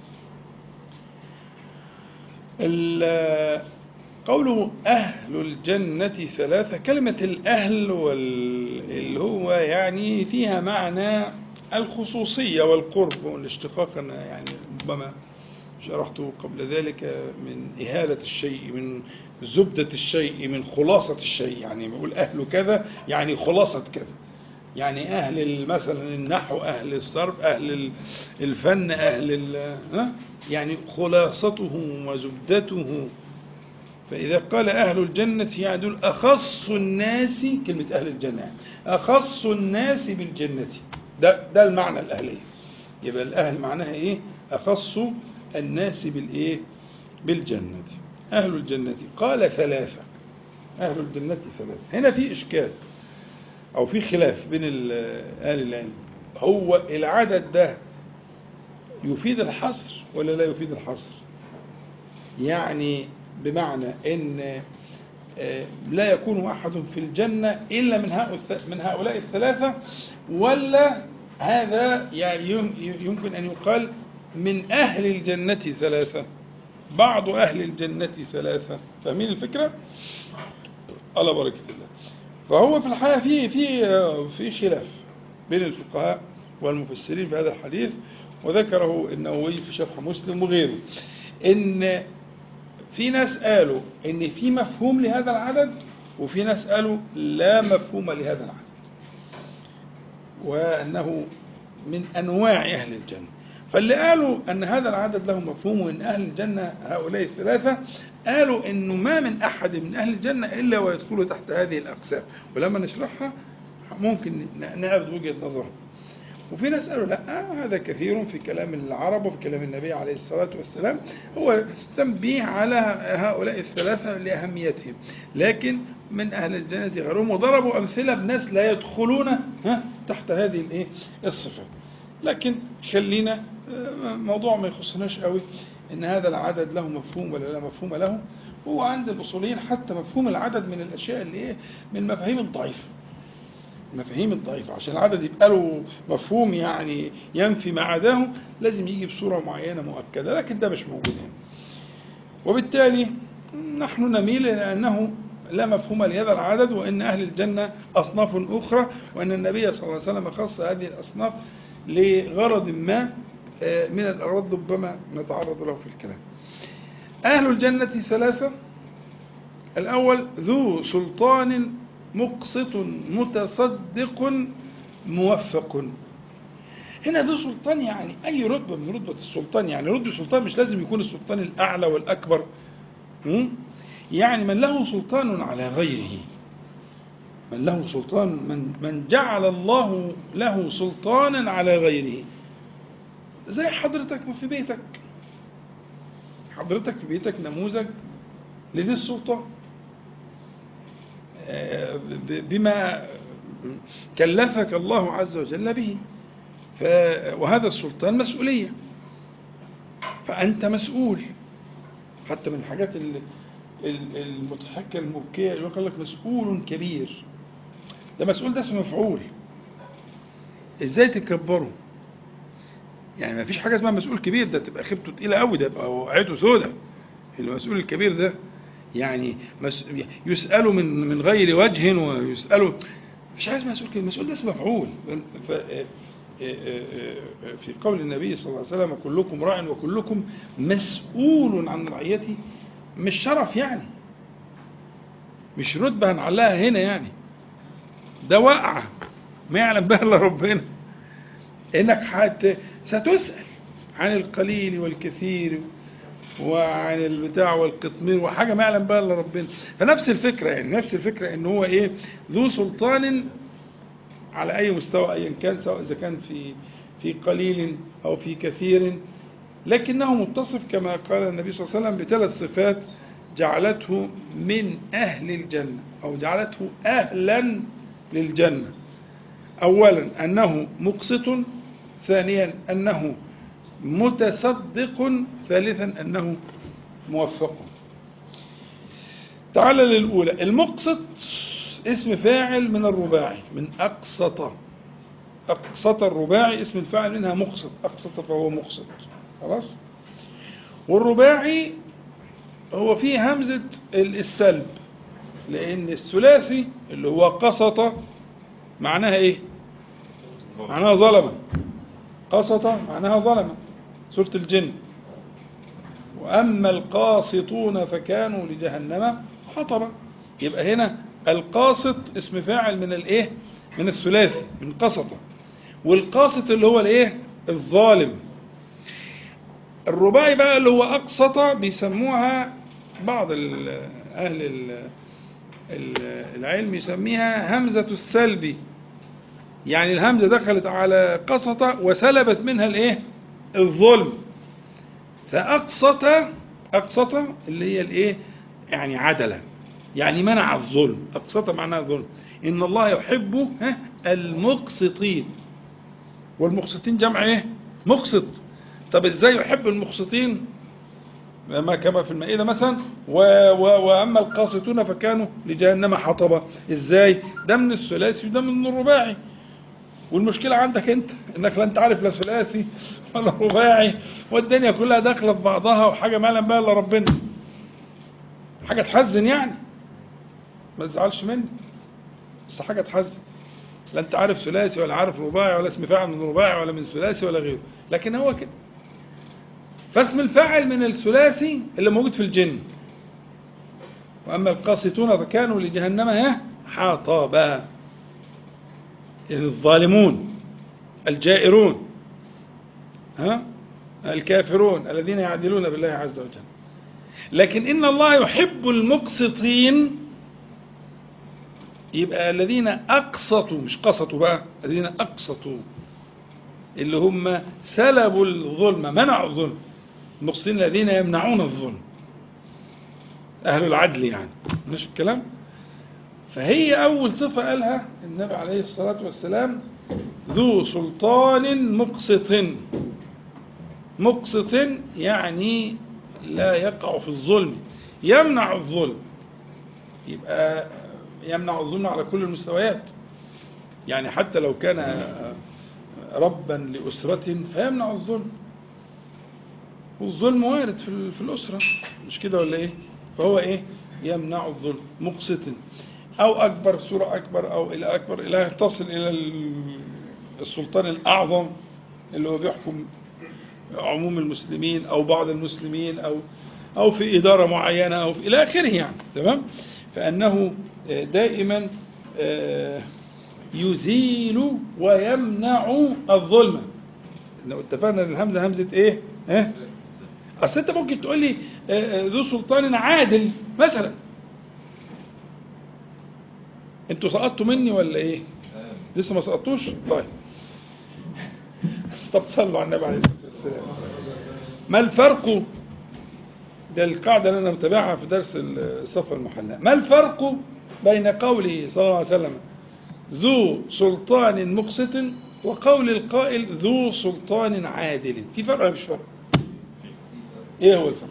ال- قوله أهل الجنة ثلاثة كلمة الأهل وال- اللي هو يعني فيها معنى الخصوصية والقرب والاشتقاق أنا يعني ربما شرحته قبل ذلك من إهالة الشيء من زبدة الشيء من خلاصة الشيء يعني بقول أهل كذا يعني خلاصة كذا يعني أهل ال- مثلا النحو أهل الصرف أهل ال- الفن أهل ال- ها؟ يعني خلاصته وزبدته فإذا قال أهل الجنة يعني دول أخص الناس كلمة أهل الجنة يعني أخص الناس بالجنة ده ده المعنى الأهلية يبقى الأهل معناها إيه أخص الناس بالإيه بالجنة أهل الجنة قال ثلاثة أهل الجنة ثلاثة هنا في إشكال أو في خلاف بين ال- أهل العلم هو العدد ده يفيد الحصر ولا لا يفيد الحصر يعني بمعنى ان آه، لا يكون احد في الجنه الا من هؤلاء من هؤلاء الثلاثه ولا هذا يعني يم- يمكن ان يقال من اهل الجنه ثلاثه بعض اهل الجنه ثلاثه فاهمين الفكره؟ على بركه الله فهو في الحقيقه في في آه، في خلاف بين الفقهاء والمفسرين في هذا الحديث وذكره النووي في شرح مسلم وغيره ان في ناس قالوا ان في مفهوم لهذا العدد وفي ناس قالوا لا مفهوم لهذا العدد وانه من انواع اهل الجنه فاللي قالوا ان هذا العدد له مفهوم وان اهل الجنه هؤلاء الثلاثه قالوا انه ما من احد من اهل الجنه الا ويدخل تحت هذه الاقسام ولما نشرحها ممكن ن- نعرض وجهه نظرهم وفي ناس قالوا لا هذا كثير في كلام العرب وفي كلام النبي عليه الصلاة والسلام هو تنبيه على هؤلاء الثلاثة لأهميتهم لكن من أهل الجنة غيرهم وضربوا أمثلة بناس لا يدخلون ها تحت هذه الإيه الصفة لكن خلينا آه، موضوع ما يخصناش قوي ان هذا العدد له مفهوم ولا لا مفهوم له هو عند الاصوليين حتى مفهوم العدد من الاشياء اللي ايه من المفاهيم الضعيفه المفاهيم الضعيفة عشان العدد يبقى له مفهوم يعني ينفي ما عداه لازم يجي بصورة معينة مؤكدة لكن ده مش موجود هنا وبالتالي نحن نميل إلى أنه لا مفهوم لهذا العدد وأن أهل الجنة أصناف أخرى وأن النبي صلى الله عليه وسلم خص هذه الأصناف لغرض ما آه، من الأغراض ربما نتعرض له في الكلام أهل الجنة ثلاثة الأول ذو سلطان مقسط متصدق موفق هنا ذو سلطان يعني أي رتبة من رتبة السلطان يعني رتبة السلطان مش لازم يكون السلطان الأعلى والأكبر م? يعني من له سلطان على غيره من له سلطان من, من جعل الله له سلطانا على غيره زي حضرتك في بيتك حضرتك في بيتك نموذج لذي السلطان ب- بما كلفك الله عز وجل به ف... وهذا السلطان مسؤولية فأنت مسؤول حتى من الحاجات ال- ال- المضحكة المبكية اللي يقول لك مسؤول كبير ده مسؤول ده اسمه مفعول ازاي تكبره يعني ما فيش حاجة اسمها مسؤول كبير ده تبقى خيبته تقيلة قوي ده يبقى وقعته سودة المسؤول الكبير ده يعني مس... يسأل من من غير وجه ويسأل مش عايز مسؤول كبير المسؤول ده اسمه مفعول ف... في قول النبي صلى الله عليه وسلم كلكم راع وكلكم مسؤول عن رعيته مش شرف يعني مش رتبة هنعلقها هنا يعني ده وقعة ما يعلم بها الا ربنا انك حت ستسأل عن القليل والكثير وعن البتاع والقطمير وحاجه ما يعلم بها الا ربنا فنفس الفكره يعني نفس الفكره ان هو ايه ذو سلطان على اي مستوى ايا كان سواء اذا كان في في قليل او في كثير لكنه متصف كما قال النبي صلى الله عليه وسلم بثلاث صفات جعلته من اهل الجنه او جعلته اهلا للجنه اولا انه مقسط ثانيا انه متصدق ثالثا انه موفق تعال للاولى المقسط اسم فاعل من الرباعي من اقسط اقسط الرباعي اسم الفاعل منها مقسط اقسط فهو مقسط خلاص والرباعي هو فيه همزة السلب لأن الثلاثي اللي هو قسط معناها إيه؟ معناها ظلمة قسط معناها ظلمة سورة الجن وأما القاسطون فكانوا لجهنم حطبا يبقى هنا القاسط اسم فاعل من الايه من الثلاثي من قسطة والقاسط اللي هو الايه الظالم الرباعي بقى اللي هو أقسط بيسموها بعض ال أهل ال ال العلم يسميها همزة السلب يعني الهمزة دخلت على قسطة وسلبت منها الايه الظلم فأقسط أقسط اللي هي الايه يعني عدلا يعني منع الظلم أقسط معناها الظلم إن الله يحب ها المقسطين والمقسطين جمع ايه مقسط طب ازاي يحب المقسطين ما كما في المائدة مثلا و و وأما القاسطون فكانوا لجهنم حطبا ازاي ده من الثلاثي وده من الرباعي والمشكلة عندك انت انك لا انت عارف لا ثلاثي ولا رباعي والدنيا كلها داخلة في بعضها وحاجة ما يعلم بها الا ربنا حاجة تحزن يعني ما تزعلش مني بس حاجة تحزن لا انت عارف ثلاثي ولا عارف رباعي ولا اسم فاعل من رباعي ولا من ثلاثي ولا غيره لكن هو كده فاسم الفاعل من الثلاثي اللي موجود في الجن واما القاسطون فكانوا لجهنم ها حطبا يعني الظالمون الجائرون ها الكافرون الذين يعدلون بالله عز وجل لكن ان الله يحب المقسطين يبقى الذين اقسطوا مش قسطوا بقى الذين اقسطوا اللي هم سلبوا الظلم منعوا الظلم المقسطين الذين يمنعون الظلم اهل العدل يعني مش الكلام فهي اول صفه قالها النبي عليه الصلاه والسلام ذو سلطان مقسط مقسط يعني لا يقع في الظلم يمنع الظلم يبقى يمنع الظلم على كل المستويات يعني حتى لو كان ربا لأسرة فيمنع الظلم والظلم وارد في في الأسرة مش كده ولا إيه فهو إيه يمنع الظلم مقسط أو أكبر سورة أكبر أو إلى أكبر إلى تصل إلى السلطان الأعظم اللي هو بيحكم عموم المسلمين أو بعض المسلمين أو أو في إدارة معينة أو في إلى آخره يعني تمام فأنه دائما يزيل ويمنع الظلم لو اتفقنا ان الهمزه همزه ايه؟ ها؟ اصل انت ممكن تقول لي ذو سلطان عادل مثلا انتوا سقطتوا مني ولا ايه؟ لسه ما سقطتوش؟ طيب طب صلوا على النبي عليه الصلاه والسلام ما الفرق ده القاعدة اللي أنا متابعها في درس الصفة المحلاة ما الفرق بين قوله صلى الله عليه وسلم ذو سلطان مقسط وقول القائل ذو سلطان عادل في فرق ولا مش فرق ايه هو الفرق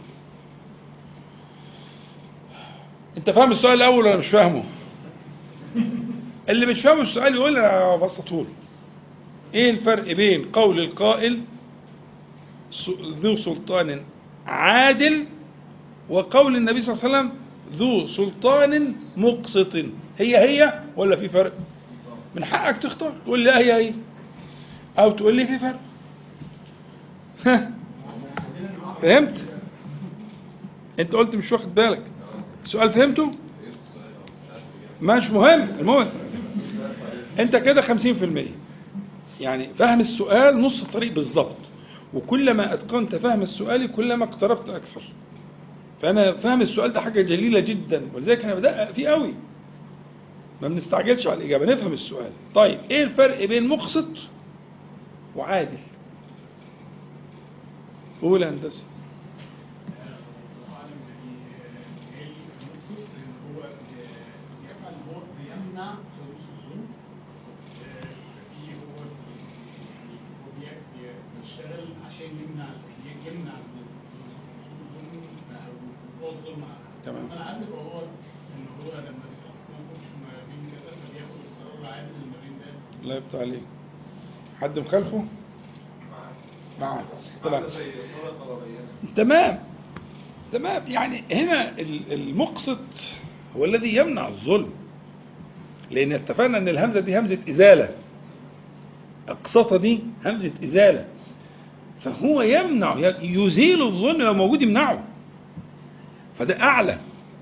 انت فاهم السؤال الاول ولا مش فاهمه اللي مش فاهم السؤال يقول انا بسطه له ايه الفرق بين قول القائل ذو سلطان عادل وقول النبي صلى الله عليه وسلم ذو سلطان مقسط هي هي ولا في فرق من حقك تختار تقول لي هي هي او تقول لي في فرق فهمت انت قلت مش واخد بالك السؤال فهمته مش مهم المهم انت كده خمسين في المية يعني فهم السؤال نص الطريق بالظبط وكلما اتقنت فهم السؤال كلما اقتربت اكثر فانا فهم السؤال ده حاجه جليله جدا ولذلك انا بدقق فيه قوي ما بنستعجلش على الاجابه نفهم السؤال طيب ايه الفرق بين مقسط وعادل قول يا هندسه أعلم يعني المخصوص إن هو يفعل هو بيمنع حدوث الظلم في هو يعني هو بي- بي- بيشتغل عشان يمنع يمنع الظلم أو وقوع الظلم على حد. تمام. أنا عارف هو إن هو لما بيتناقش ما بين كذا فبياخد القرار العادل ما بين ده الله يفتح عليك حد مخالفه معاه طبعا زي صورة طلبية تمام تمام يعني هنا ال- المقسط هو الذي يمنع الظلم لان اتفقنا ان الهمزه دي همزه ازاله اقسط دي همزه ازاله فهو يمنع ي- يزيل الظلم لو موجود يمنعه فده اعلى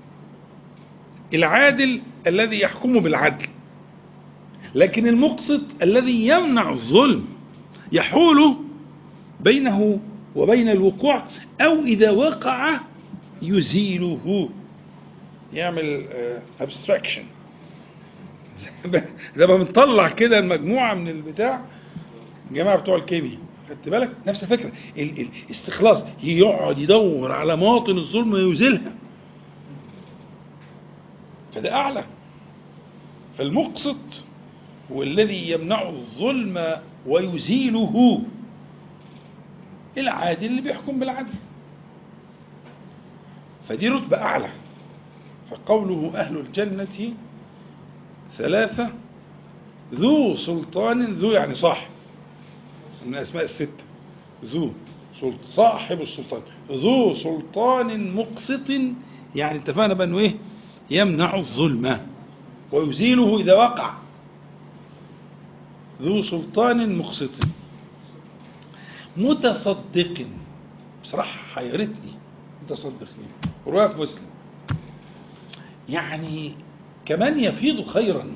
العادل الذي يحكم بالعدل لكن المقسط الذي يمنع الظلم يحول بينه وبين الوقوع أو إذا وقع يزيله يعمل ابستراكشن زي ما بنطلع كده المجموعة من البتاع الجماعة بتوع الكيمياء خدت بالك نفس الفكرة ال- الاستخلاص يقعد يدور على مواطن الظلم ويزيلها فده أعلى فالمقسط هو الذي يمنع الظلم ويزيله العادل اللي بيحكم بالعدل فدي رتبة أعلى فقوله أهل الجنة ثلاثة ذو سلطان ذو يعني صاحب من أسماء الستة ذو سلط صاحب السلطان ذو سلطان مقسط يعني اتفقنا بقى انه ايه يمنع الظلم ويزيله اذا وقع ذو سلطان مقسط متصدق بصراحة حيرتني متصدق ليه رواية في مسلم يعني كمان يفيض خيرا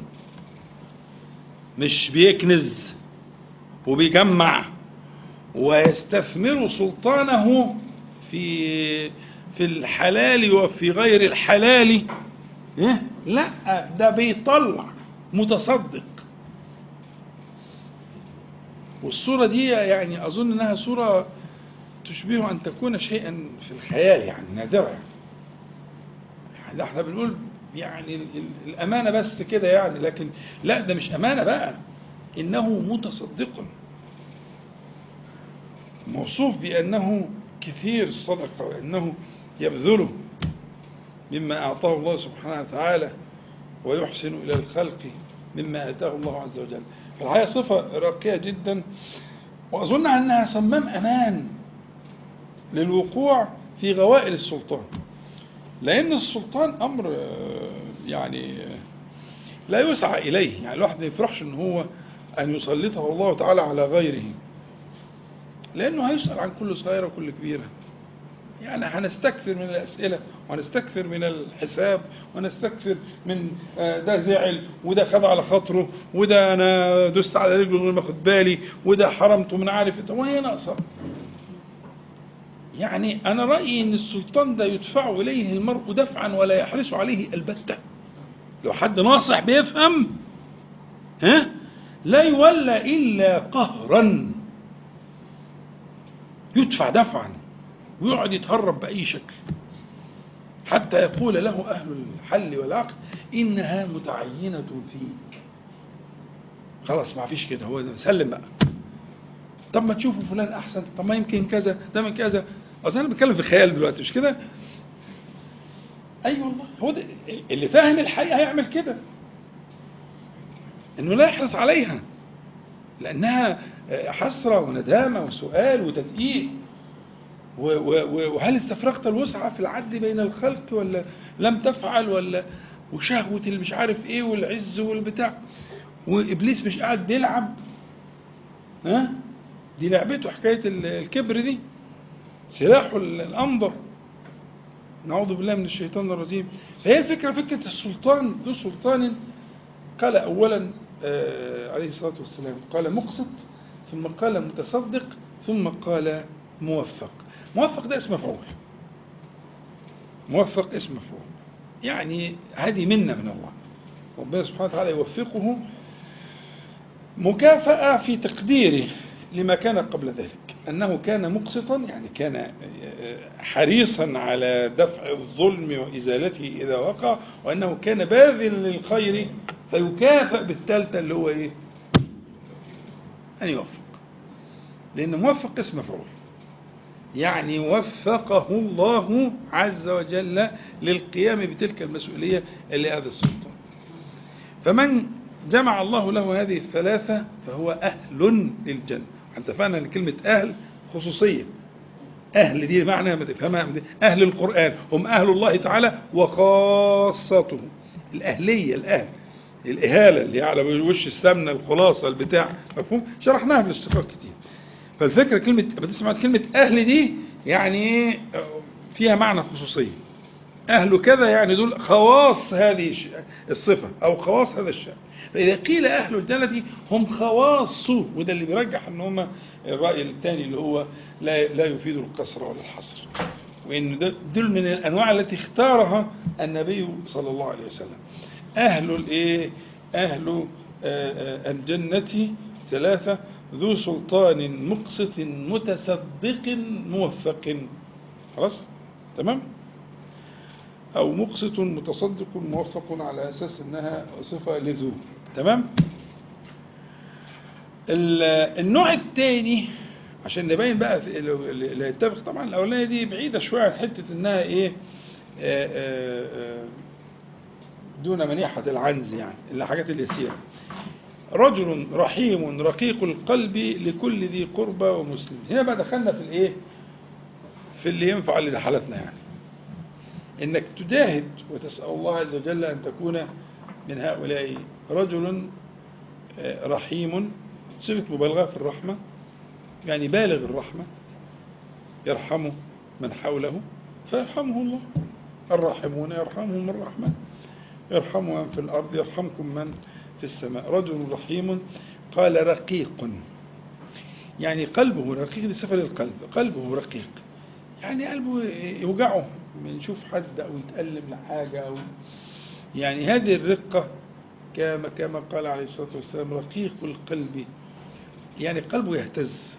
مش بيكنز وبيجمع ويستثمر سلطانه في في الحلال وفي غير الحلال إيه؟ لا ده بيطلع متصدق والصورة دي يعني أظن أنها صورة تشبه أن تكون شيئا في الخيال يعني نادرة يعني. ده احنا بنقول يعني ال- ال- الأمانة بس كده يعني لكن لا ده مش أمانة بقى إنه متصدق موصوف بأنه كثير الصدقة وأنه يبذله مما أعطاه الله سبحانه وتعالى ويحسن إلى الخلق مما آتاه الله عز وجل فالحقيقة صفة راقية جدا وأظن أنها صمام أمان للوقوع في غوائل السلطان لأن السلطان أمر آه، يعني آه، لا يسعى إليه يعني الواحد ما يفرحش أن هو أن يسلطه الله تعالى على غيره لأنه هيسأل عن كل صغيرة وكل كبيرة يعني هنستكثر من الأسئلة وهنستكثر من الحساب ونستكثر من آه، ده زعل وده خد على خاطره وده أنا دست على رجله من غير ما أخد بالي وده حرمته من عارف إيه. طب وهي ناقصة يعني أنا رأيي أن السلطان ده يدفع إليه المرء دفعا ولا يحرص عليه البتة لو حد ناصح بيفهم ها لا يولى إلا قهرا يدفع دفعا ويقعد يتهرب بأي شكل حتى يقول له أهل الحل والعقد إنها متعينة فيك خلاص ما فيش كده هو ده سلم بقى طب ما تشوفوا فلان أحسن طب ما يمكن كذا ده من كذا أصل أنا بتكلم في خيال دلوقتي مش كده أي أيوة والله هو ده اللي فاهم الحقيقة هيعمل كده إنه لا يحرص عليها لأنها حسرة وندامة وسؤال وتدقيق و- و- و- وهل استفرغت الوسعة في العدل بين الخلق ولا لم تفعل ولا وشهوة اللي مش عارف ايه والعز والبتاع وابليس مش قاعد بيلعب ها دي لعبته حكاية ال- الكبر دي سلاحه ال- الأنظر نعوذ بالله من الشيطان الرجيم فهي الفكرة فكرة السلطان ذو سلطان قال أولا آه عليه الصلاة والسلام قال مقسط ثم قال متصدق ثم قال موفق موفق ده اسم مفعول موفق اسم مفعول يعني هذه منة من الله ربنا سبحانه وتعالى يوفقه مكافأة في تقديره لما كان قبل ذلك أنه كان مقسطا يعني كان حريصا على دفع الظلم وإزالته إذا وقع وأنه كان باذلا للخير فيكافأ بالثالثة اللي هو إيه أن يوفق لأن موفق اسم مفعول يعني وفقه الله عز وجل للقيام بتلك المسؤولية اللي هذا السلطان فمن جمع الله له هذه الثلاثة فهو أهل للجنة اتفقنا ان كلمة أهل خصوصية أهل دي معنى ما تفهمها أهل القرآن هم أهل الله تعالى وخاصته الأهلية الأهل الإهالة اللي على وش السمنة الخلاصة البتاع مفهوم شرحناها في الاشتقاق كتير فالفكرة كلمة بتسمع كلمة أهل دي يعني فيها معنى خصوصية أهل كذا يعني دول خواص هذه الصفة أو خواص هذا الشأن فإذا قيل أهل الجنة هم خواصه وده اللي بيرجح أن هم الرأي الثاني اللي هو لا لا يفيد القصر ولا الحصر وإن دول من الأنواع التي اختارها النبي صلى الله عليه وسلم أهل الإيه أهل الجنة ثلاثة ذو سلطان مقسط متصدق موفق خلاص تمام أو مقسط متصدق موفق على أساس أنها صفة لذو تمام النوع الثاني عشان نبين بقى اللي يتفق طبعا الأولانية دي بعيدة شوية عن حتة أنها إيه آآ آآ دون منيحة العنز يعني الحاجات اليسيرة رجل رحيم رقيق القلب لكل ذي قربى ومسلم هنا بقى دخلنا في الايه في اللي ينفع لحالتنا يعني انك تجاهد وتسأل الله عز وجل ان تكون من هؤلاء رجل رحيم صفة مبالغة في الرحمة يعني بالغ الرحمة يرحمه من حوله فيرحمه الله الراحمون يرحمهم الرحمن يرحم من في الأرض يرحمكم من في السماء رجل رحيم قال رقيق يعني قلبه رقيق دي صفة للقلب قلبه رقيق يعني قلبه يوجعه من يشوف حد أو يتألم لحاجة أو يعني هذه الرقة كما كما قال عليه الصلاة والسلام رقيق القلب يعني قلبه يهتز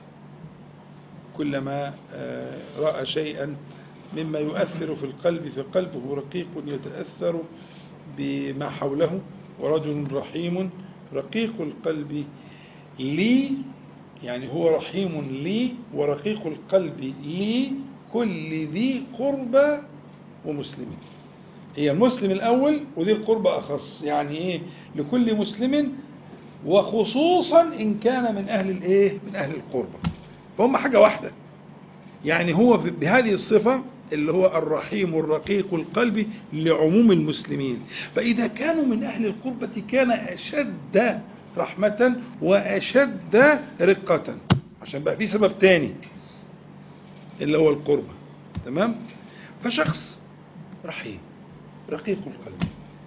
كلما رأى شيئا مما يؤثر في القلب فقلبه رقيق يتأثر بما حوله ورجل رحيم رقيق القلب لي يعني هو رحيم لي ورقيق القلب لي كل ذي قربى ومسلمين هي المسلم الأول وذي القربى أخص يعني إيه لكل مسلم وخصوصا إن كان من أهل الإيه من أهل القربى فهم حاجة واحدة يعني هو بهذه الصفة اللي هو الرحيم الرقيق القلب لعموم المسلمين فإذا كانوا من أهل القربة كان أشد رحمة وأشد رقة عشان بقى في سبب تاني اللي هو القربة تمام فشخص رحيم رقيق القلب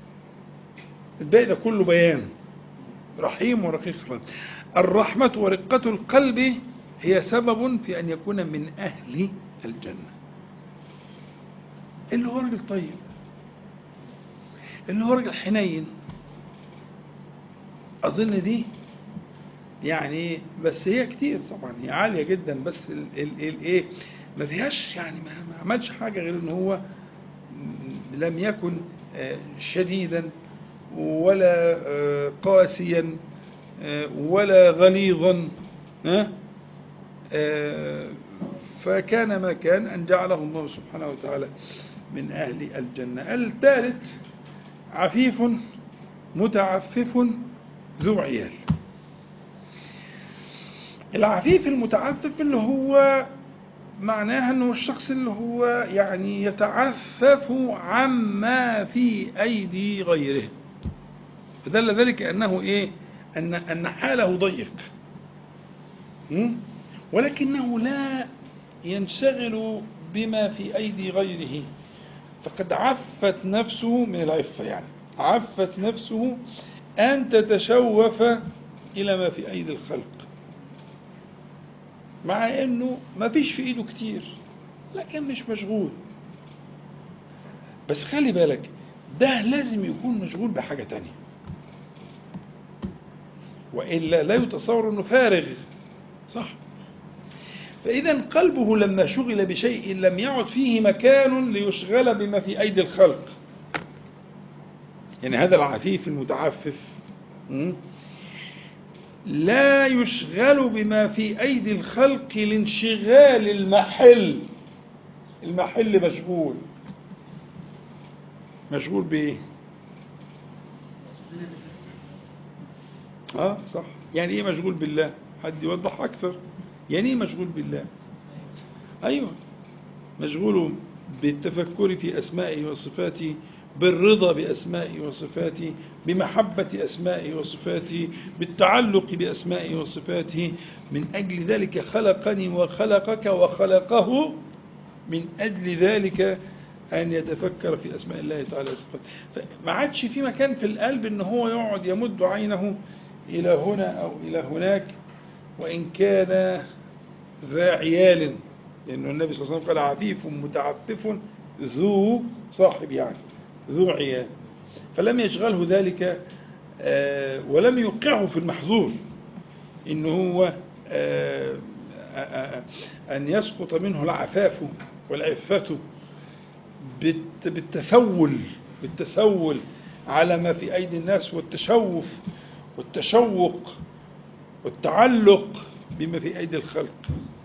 الباقي ده كله بيان رحيم ورقيق القلب الرحمة ورقة القلب هي سبب في أن يكون من أهل الجنة اللي هو راجل طيب اللي هو راجل حنين أظن دي يعني بس هي كتير طبعا هي عالية جدا بس الايه ما فيهاش يعني ما عملش حاجة غير ان هو لم يكن شديدا ولا قاسيا ولا غليظا فكان ما كان أن جعله الله سبحانه وتعالى من أهل الجنة الثالث عفيف متعفف ذو عيال العفيف المتعفف اللي هو معناها أنه الشخص اللي هو يعني يتعفف عما في أيدي غيره فدل ذلك أنه إيه أن, أن حاله ضيق ولكنه لا ينشغل بما في أيدي غيره فقد عفت نفسه من العفة يعني عفت نفسه أن تتشوف إلى ما في أيدي الخلق مع انه ما فيش في ايده كتير لكن مش مشغول بس خلي بالك ده لازم يكون مشغول بحاجة تانية وإلا لا يتصور أنه فارغ صح فإذا قلبه لما شغل بشيء لم يعد فيه مكان ليشغل بما في أيدي الخلق يعني هذا العفيف المتعفف م? لا يشغل بما في أيدي الخلق لانشغال المحل المحل مشغول مشغول بإيه؟ اه صح يعني ايه مشغول بالله حد يوضح اكثر يعني ايه مشغول بالله ايوه مشغول بالتفكر في اسمائه وصفاته بالرضا باسمائه وصفاته بمحبه اسمائه وصفاته بالتعلق باسمائه وصفاته من اجل ذلك خلقني وخلقك وخلقه من اجل ذلك أن يتفكر في أسماء الله تعالى وصفاته فما عادش في مكان في القلب أن هو يقعد يمد عينه إلى هنا أو إلى هناك وإن كان ذا عيال لأنه النبي صلى الله عليه وسلم قال عفيف متعفف ذو صاحب يعني ذو عيال فلم يشغله ذلك آه، ولم يوقعه في المحظور إن هو آه، آه، أن يسقط منه العفاف والعفة بالت- بالتسول بالتسول على ما في أيدي الناس والتشوف والتشوق والتعلق بما في أيدي الخلق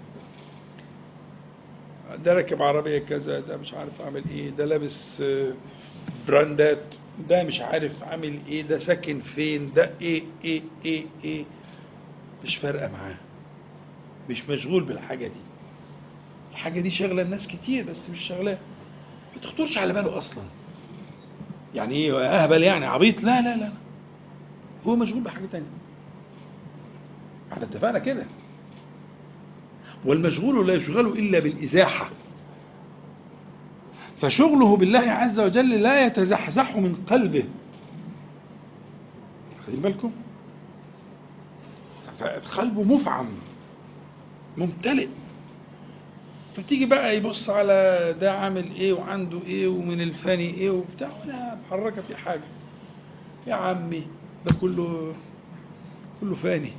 ده راكب عربية كذا ده مش عارف عامل ايه ده لابس آه، براندات ده مش عارف عامل ايه ده ساكن فين ده ايه ايه ايه ايه مش فارقة معاه مش مشغول بالحاجة دي الحاجة دي شغلة الناس كتير بس مش شغلاه ما تخطرش على باله أصلا يعني ايه أهبل يعني عبيط لا لا لا هو مشغول بحاجة تانية احنا اتفقنا كده والمشغول لا يشغل إلا بالإزاحة فشغله بالله عز وجل لا يتزحزح من قلبه خدين بالكم قلبه مفعم ممتلئ فتيجي بقى يبص على ده عامل ايه وعنده ايه ومن الفاني ايه وبتاع ولا محركه في حاجه يا عمي ده كله كله فاني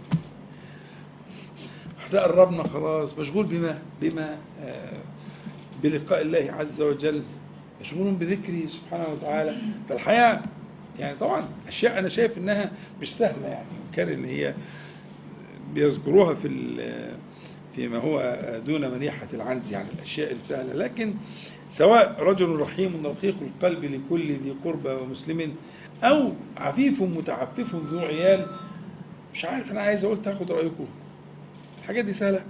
احنا قربنا خلاص مشغول بما بما آه، بلقاء الله عز وجل مشغول بذكره سبحانه وتعالى فالحياة يعني طبعا أشياء أنا شايف إنها مش سهلة يعني كان إن هي بيذكروها في ال- فيما هو دون منيحة العنز يعني الأشياء السهلة لكن سواء رجل رحيم رقيق القلب لكل ذي قربى ومسلم أو عفيف متعفف ذو عيال مش عارف أنا عايز أقول تاخد رأيكم الحاجات دي سهلة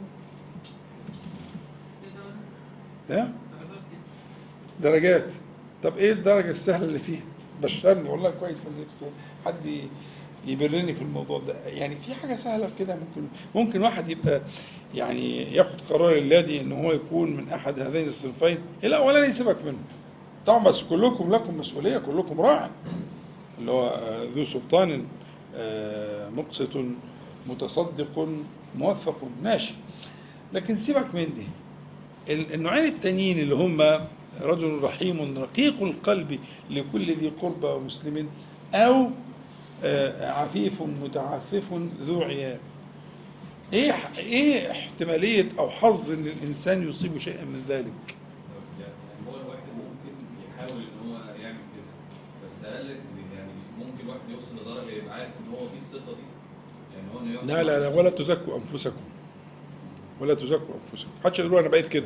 لا درجات طب ايه الدرجة السهلة اللي فيها بشرني والله كويس ان نفسي حد ي- يبرني في الموضوع ده يعني في حاجة سهلة في كده ممكن ممكن واحد يبقى يعني ياخد قرار الذي ان هو يكون من احد هذين الصنفين لا ولا يسيبك منه طبعا بس كلكم لكم مسؤولية كلكم راع اللي هو آه، ذو سلطان آه، مقسط متصدق موفق ماشي لكن سيبك من دي ال- النوعين التانيين اللي هم رجل رحيم رقيق القلب لكل ذي قربى ومسلم أو آه، عفيف متعفف ذو عيال ايه ح- ايه احتمالية او حظ ان الانسان يصيب شيئا من ذلك يعني هو الواحد ممكن يحاول ان هو يعمل كده بس اقل يعني ممكن الواحد يوصل لدرجه يبقى عارف ان هو دي الصفه دي يعني هو انه يقف لا لا لا ولا تزكوا انفسكم ولا تزكوا انفسكم محدش يقول انا بقيت كده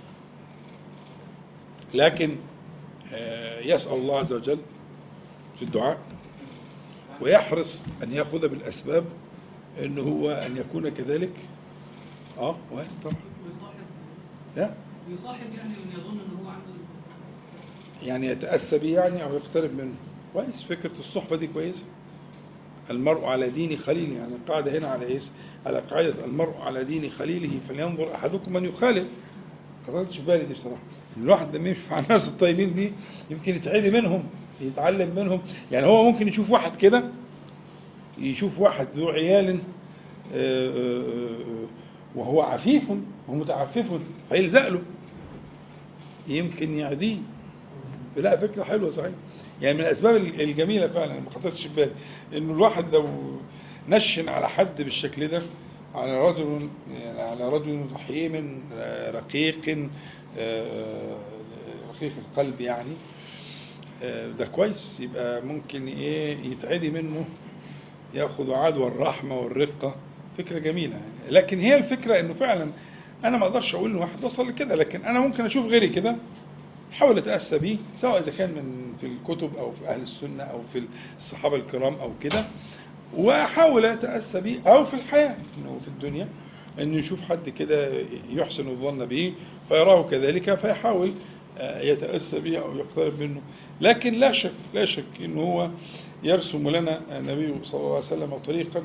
لكن آه، يسأل الله عز وجل في الدعاء ويحرص أن يأخذ بالأسباب أنه هو أن يكون كذلك اه وارد طبعا ويصاحب لا ويصاحب يعني ان يظن ان هو عنده يعني يتأسى به يعني أو يقترب منه كويس فكرة الصحبة دي كويسة المرء على دين خليله يعني القاعدة هنا على إيه على قاعدة المرء على دين خليله فلينظر أحدكم من يخالف ما خدتش بالي دي بصراحة الواحد لما يمشي مع الناس الطيبين دي يمكن يتعدي منهم يتعلم منهم يعني هو ممكن يشوف واحد كده يشوف واحد ذو عيال آه، آه، وهو عفيف ومتعفف فيلزق له يمكن يعديه لا فكرة حلوة صحيح يعني من الأسباب الجميلة فعلا ما خطرتش في بالي إنه الواحد لو نشن على حد بالشكل ده على رجل يعني على رجل رحيم آه، رقيق آه، رقيق القلب يعني آه، ده كويس يبقى ممكن ايه يتعدي منه ياخذ عدوى الرحمه والرقه فكره جميله يعني لكن هي الفكره انه فعلا انا ما اقدرش اقول ان واحد وصل لكده لكن انا ممكن اشوف غيري كده احاول اتاسى بيه سواء اذا كان من في الكتب او في اهل السنه او في الصحابه الكرام او كده واحاول اتاسى بيه او في الحياه انه في الدنيا انه يشوف حد كده يحسن الظن به فيراه كذلك فيحاول آه، يتاسى به او يقترب منه لكن لا شك لا شك انه هو يرسم لنا النبي صلى الله عليه وسلم طريقا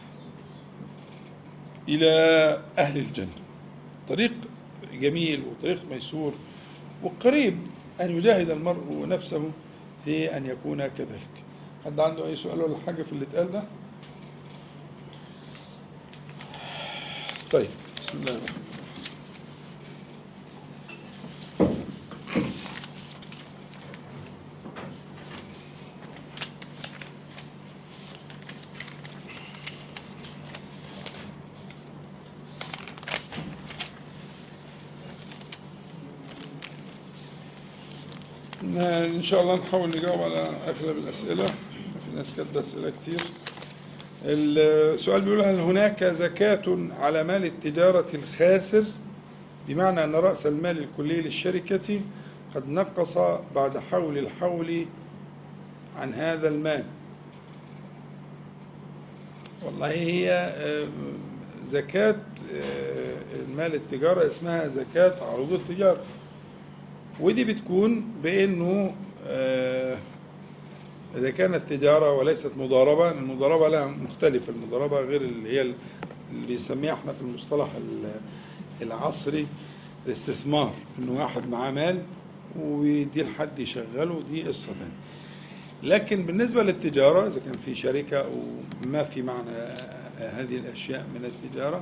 الى اهل الجنه طريق جميل وطريق ميسور وقريب ان يجاهد المرء نفسه في ان يكون كذلك حد عنده اي سؤال ولا حاجه في اللي اتقال ده طيب بسم الله الرحمن الرحيم إن شاء الله نحاول نجاوب على أغلب الأسئلة في ناس كاتبة أسئلة كتير السؤال بيقول هل هناك زكاة على مال التجارة الخاسر بمعنى أن رأس المال الكلي للشركة قد نقص بعد حول الحول عن هذا المال والله هي آه، زكاة آه، المال التجارة اسمها زكاة عروض التجارة ودي بتكون بأنه آه، إذا كانت تجارة وليست مضاربة المضاربة لها مختلفة المضاربة غير اللي هي اللي بيسميها احنا في المصطلح ال- العصري الاستثمار انه واحد معاه مال ويديه لحد يشغله دي قصة تانية لكن بالنسبة للتجارة إذا كان في شركة أو ما في معنى هذه الأشياء من التجارة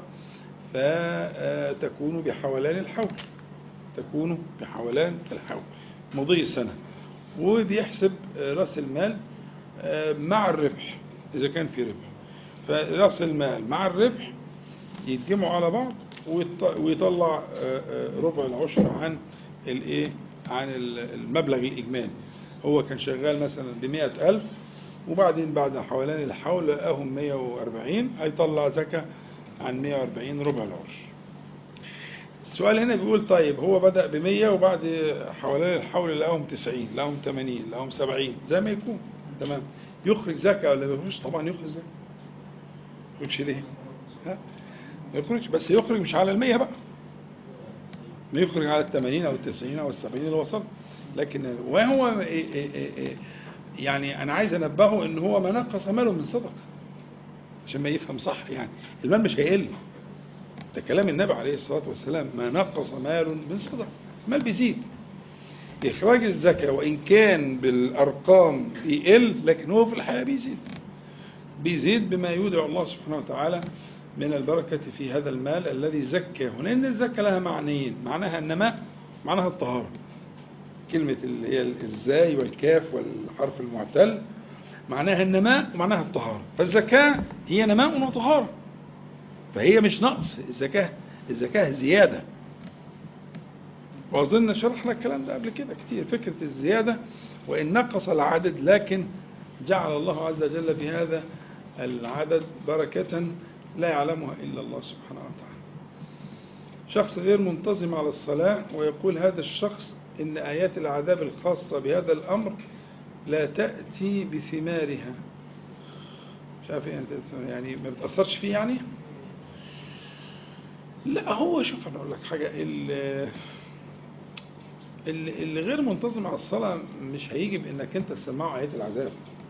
فتكون بحولان الحول تكون بحولان الحول مضي سنة وبيحسب رأس المال مع الربح إذا كان في ربح فرأس المال مع الربح يتجمعوا على بعض ويط- ويطلع ربع العشر عن الايه عن المبلغ الإجمالي هو كان شغال مثلا بمئة ألف وبعدين بعد حوالين الحول لقاهم 140 هيطلع زكاة عن 140 ربع العشر السؤال هنا بيقول طيب هو بدأ ب 100 وبعد حوالين الحول لقاهم 90 لقاهم 80 لقاهم 70 زي ما يكون تمام يخرج زكاة ولا ما يخرجش طبعا يخرج زكاة ما يخرجش ليه ها ما يخرجش بس يخرج مش على المية بقى ما يخرج على الثمانين أو التسعين أو السبعين اللي وصل لكن وهو إيه إيه إيه إيه يعني أنا عايز أنبهه إن هو ما نقص ماله من صدقة عشان ما يفهم صح يعني المال مش هيقل ده كلام النبي عليه الصلاة والسلام ما نقص مال من صدقة المال بيزيد إخراج الزكاة وإن كان بالأرقام بيقل لكن هو في الحياة بيزيد بيزيد بما يودع الله سبحانه وتعالى من البركة في هذا المال الذي زكاه لأن الزكاة لها معنيين معناها النماء معناها الطهارة كلمة اللي هي الزاي والكاف والحرف المعتل معناها النماء ومعناها الطهارة فالزكاة هي نماء وطهارة فهي مش نقص الزكاة الزكاة زيادة وأظن شرحنا الكلام ده قبل كده كتير فكرة الزيادة وإن نقص العدد لكن جعل الله عز وجل في هذا العدد بركة لا يعلمها إلا الله سبحانه وتعالى شخص غير منتظم على الصلاة ويقول هذا الشخص إن آيات العذاب الخاصة بهذا الأمر لا تأتي بثمارها مش عارف ايه يعني ما بتأثرش فيه يعني لا هو شوف انا اقول لك حاجه اللي, اللي غير منتظم على الصلاه مش هيجي بانك انت تسمعه ايات العذاب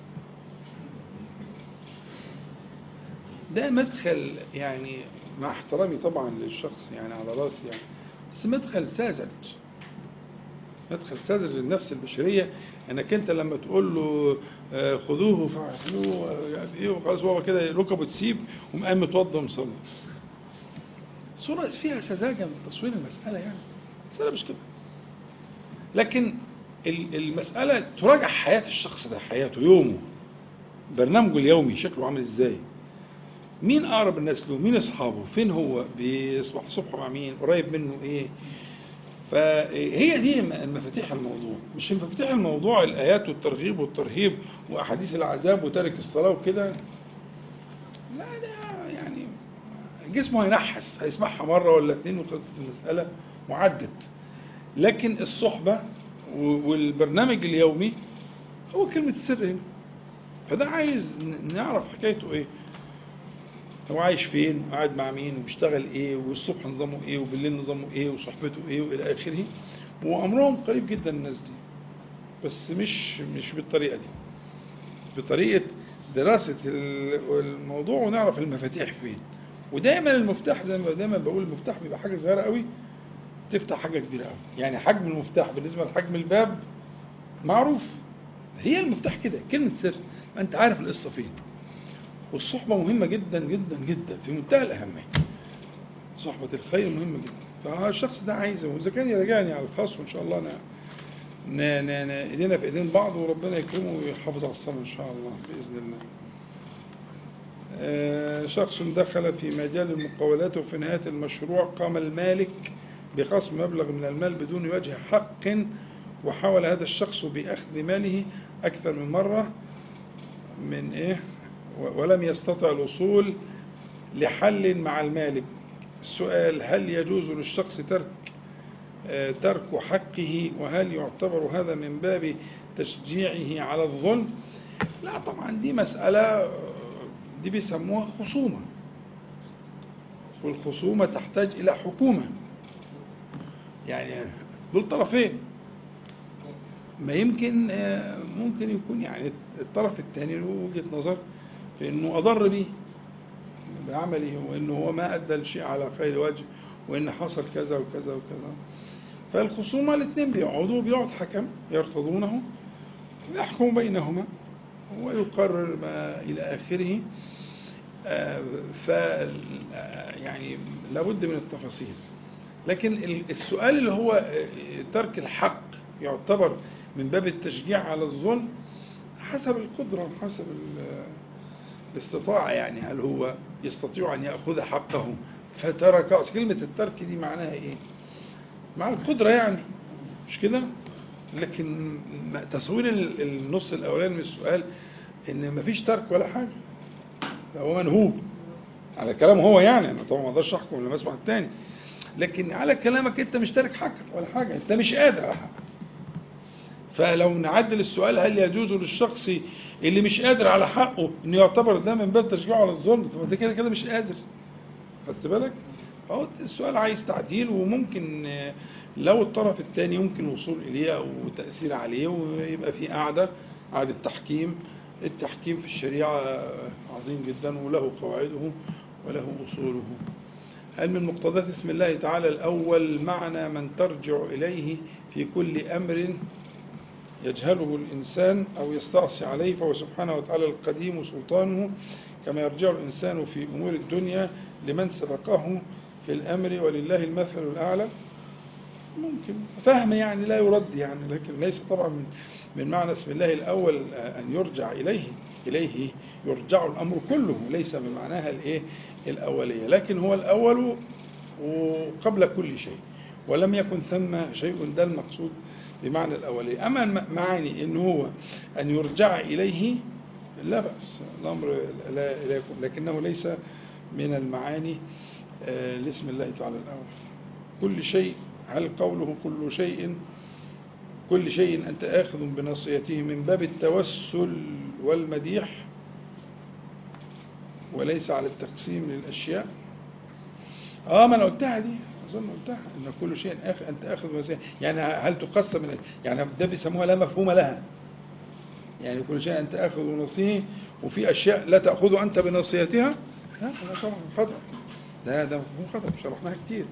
ده مدخل يعني مع احترامي طبعا للشخص يعني على راسي يعني بس مدخل ساذج مدخل ساذج للنفس البشريه انك انت لما تقول له آه، خذوه فاعملوه ايه وخلاص هو كده ركبه تسيب ومقام متوضى ومصلي صورة فيها سذاجة من تصوير المسألة يعني المسألة مش كده لكن ال- المسألة تراجع حياة الشخص ده حياته يومه برنامجه اليومي شكله عامل ازاي مين اقرب الناس له مين اصحابه فين هو بيصبح الصبح مع مين قريب منه ايه فهي دي م- مفاتيح الموضوع مش مفاتيح الموضوع الايات والترغيب والترهيب واحاديث العذاب وترك الصلاه وكده لا ده يعني جسمه هينحس هيسمعها مره ولا اتنين وخلصت المساله وعدت لكن الصحبه و- والبرنامج اليومي هو كلمه السر هنا فده عايز ن- نعرف حكايته ايه هو عايش فين وقاعد مع مين وبيشتغل ايه والصبح نظامه ايه وبالليل نظامه ايه وصحبته ايه والى اخره وامرهم قريب جدا الناس دي بس مش مش بالطريقه دي بطريقه دراسه ال- الموضوع ونعرف المفاتيح فين ودايما المفتاح زي ما دايما بقول المفتاح بيبقى حاجه صغيره قوي تفتح حاجه كبيره قوي يعني حجم المفتاح بالنسبه لحجم الباب معروف هي المفتاح كده كلمه سر ما انت عارف القصه فين والصحبة مهمة جدا جدا جدا في منتهى الأهمية صحبة الخير مهمة جدا فالشخص ده عايزه وإذا كان يراجعني على الخاص وإن شاء الله أنا ن- ن- ن- إيدينا في إيدين بعض وربنا يكرمه ويحافظ على الصلاة إن شاء الله بإذن الله آه، شخص دخل في مجال المقاولات وفي نهاية المشروع قام المالك بخصم مبلغ من المال بدون وجه حق وحاول هذا الشخص بأخذ ماله أكثر من مرة من إيه و- ولم يستطع الوصول لحل مع المالك السؤال هل يجوز للشخص ترك آه، ترك حقه وهل يعتبر هذا من باب تشجيعه على الظلم لا طبعا دي مسألة آه، دي بيسموها خصومة والخصومة تحتاج إلى حكومة يعني دول طرفين ما يمكن آه، ممكن يكون يعني الطرف الثاني له وجهة نظر في انه اضر بيه بعمله وانه هو ما ادى الشيء على خير وجه وان حصل كذا وكذا وكذا فالخصومة الاثنين بيقعدوا بيقعد حكم يرفضونه ويحكم بينهما ويقرر ما الى اخره آه، ف يعني لابد من التفاصيل لكن ال- السؤال اللي هو آه، ترك الحق يعتبر من باب التشجيع على الظلم حسب القدرة حسب ال- الاستطاعة يعني هل هو يستطيع أن يأخذ حقه فترك أصل كلمة الترك دي معناها إيه؟ مع القدرة يعني مش كده؟ لكن ما- تصوير ال- النص الأولاني من السؤال إن مفيش ترك ولا حاجة ده هو منهوب على كلامه هو يعني أنا طبعا ما أقدرش أحكم لما أسمع التاني لكن على كلامك أنت مش تارك حقك ولا حاجة أنت مش قادر على حقك فلو نعدل السؤال هل يجوز للشخص اللي مش قادر على حقه انه يعتبر ده من باب تشجيعه على الظلم طب انت كده كده مش قادر خدت بالك؟ اهو السؤال عايز تعديل وممكن آه، لو الطرف الثاني يمكن الوصول اليه او تاثير عليه ويبقى في قاعده قاعده تحكيم التحكيم في الشريعه آه، عظيم جدا وله قواعده وله اصوله هل من مقتضيات اسم الله تعالى الاول معنى من ترجع اليه في كل امر يجهله الإنسان أو يستعصي عليه فهو سبحانه وتعالى القديم سلطانه كما يرجع الإنسان في أمور الدنيا لمن سبقه في الأمر ولله المثل الأعلى ممكن فهم يعني لا يرد يعني لكن ليس طبعا من, من معنى اسم الله الأول أن يرجع إليه إليه يرجع الأمر كله ليس من معناها الإيه الأولية لكن هو الأول وقبل كل شيء ولم يكن ثم شيء ده المقصود بمعنى الأولية أما الم- معاني إن هو أن يرجع إليه لا بأس الأمر لا لا يكون لكنه ليس من المعاني آه، لاسم الله تعالى الأول كل شيء هل قوله كل شيء كل شيء أنت آخذ بناصيته من باب التوسل والمديح وليس على التقسيم للأشياء اه ما انا قلتها دي اظن قلتها ان كل شيء آخ انت اخذ بناصيته يعني هل تقسم من يعني ده بيسموها لا مفهوم لها يعني كل شيء انت اخذ بناصيته وفي اشياء لا تاخذ انت بناصيتها لا هذا طبعا خطا ده ده مفهوم خطا شرحناها كتير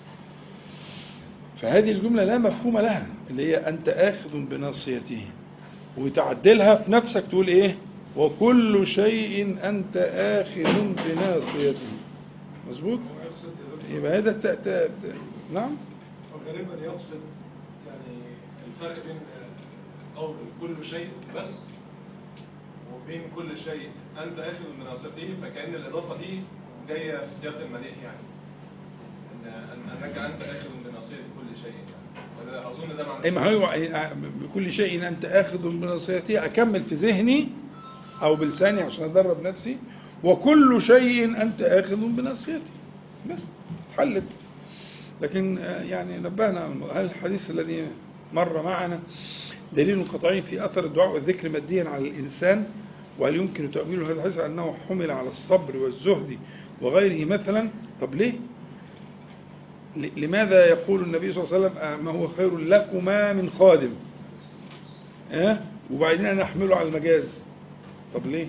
فهذه الجملة لا مفهوم لها اللي هي أنت آخذ بناصيته وتعدلها في نفسك تقول إيه وكل شيء أنت آخذ بناصيته مظبوط يبقى هذا ت... ت... ت... نعم وغالبا يقصد يعني الفرق بين قول كل شيء بس وبين كل شيء انت اخذ بناصيته فكان الاضافه دي جايه في سياق المديح يعني ان أن- انك انت اخذ بناصيه كل شيء يعني وده اظن ده معنى اي ما هو بكل شيء انت اخذ بنصيحتي اكمل في ذهني او بلساني عشان ادرب نفسي وكل شيء انت اخذ بنصيحتي بس حلت لكن آه، يعني نبهنا على الموضوع. هل الحديث الذي مر معنا دليل قطعي في اثر الدعاء والذكر ماديا على الانسان وهل يمكن تاويل هذا الحديث على انه حمل على الصبر والزهد وغيره مثلا طب ليه؟ ل- لماذا يقول النبي صلى الله عليه وسلم آه، ما هو خير لكما من خادم ها وبعدين أنا نحمله على المجاز طب ليه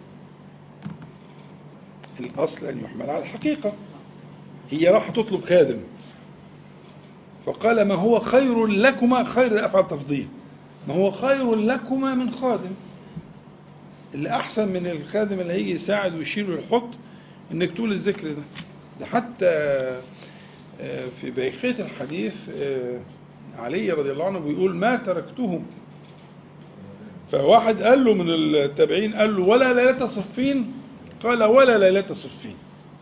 الأصل أن يحمل على الحقيقة هي راح تطلب خادم فقال ما هو خير لكما خير أفعل تفضيل ما هو خير لكما من خادم اللي أحسن من الخادم اللي هيجي يساعد ويشيل ويحط إنك تقول الذكر ده ده حتى آه، في بقية الحديث آه، علي رضي الله عنه بيقول ما تركته فواحد قال له من التابعين قال له ولا ليلة صفين قال ولا ليلة صفين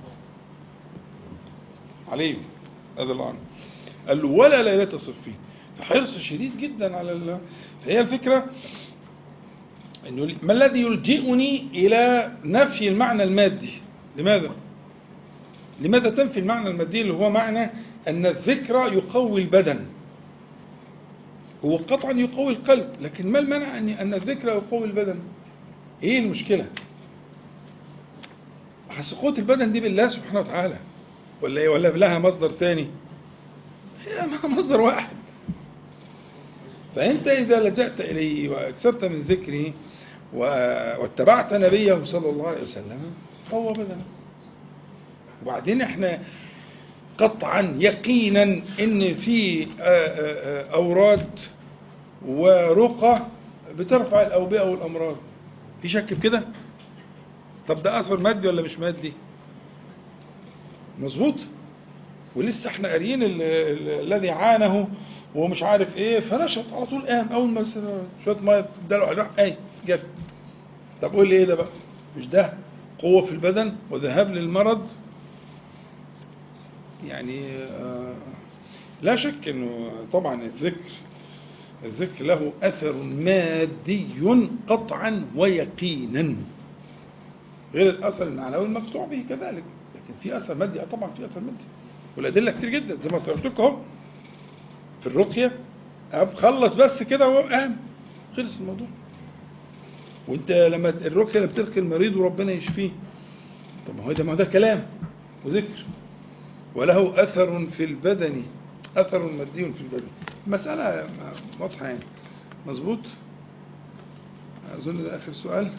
علي رضي الله عنه قال له ولا ليلة صفين فحرص شديد جدا على ال... فهي الفكرة انه ما الذي يلجئني الى نفي المعنى المادي لماذا لماذا تنفي المعنى المادي اللي هو معنى ان الذكر يقوي البدن هو قطعا يقوي القلب لكن ما المانع ان ان الذكر يقوي البدن ايه المشكله حس قوه البدن دي بالله سبحانه وتعالى ولا ايه ولا لها مصدر تاني هي مصدر واحد فانت اذا لجأت اليه واكثرت من ذكره و- واتبعت نبيه صلى الله عليه وسلم فهو بدنك وبعدين احنا قطعا يقينا ان في آه، آه، آه، اوراد ورقى بترفع الاوبئه والامراض في شك في كده طب ده اثر مادي ولا مش مادي مظبوط ولسه احنا قاريين ال- ال- الذي عانه وهو مش عارف ايه فنشط على طول قام اول ما س- شويه ميه اداله على راح ايه جاب طب قول لي ايه ده بقى مش ده قوه في البدن وذهاب للمرض يعني آه، لا شك انه طبعا الذكر الذكر له اثر مادي قطعا ويقينا غير الاثر المعنوي المقطوع به كذلك لكن في اثر مادي آه طبعا في اثر مادي والادله كتير جدا زي ما قلت لكم اهو في الرقيه أب خلص بس كده وهو قام خلص الموضوع وانت لما الرقيه اللي بترقي المريض وربنا يشفيه طب ما هو ده ما هو ده كلام وذكر وله أثر في البدن أثر مادي في البدن مسألة واضحة يعني مظبوط أظن ده آخر سؤال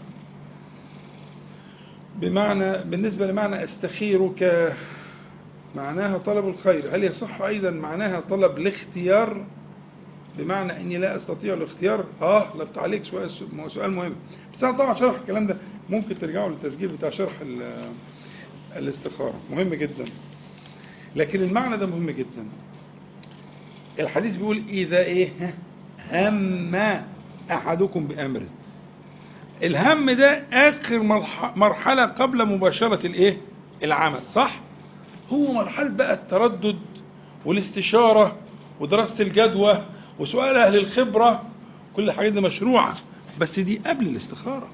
بمعنى بالنسبة لمعنى أستخيرك معناها طلب الخير هل يصح أيضا معناها طلب الاختيار بمعنى أني لا أستطيع الاختيار آه لفت عليك سؤال سؤال مهم بس أنا طبعا شرح الكلام ده ممكن ترجعوا للتسجيل بتاع شرح ال- الاستخارة مهم جدا لكن المعنى ده مهم جدا الحديث بيقول إذا إيه هم أحدكم بأمر الهم ده آخر مرح- مرحلة قبل مباشرة الإيه العمل صح هو مرحلة بقى التردد والاستشارة ودراسة الجدوى وسؤال أهل الخبرة كل الحاجات دي مشروعة بس دي قبل الاستخارة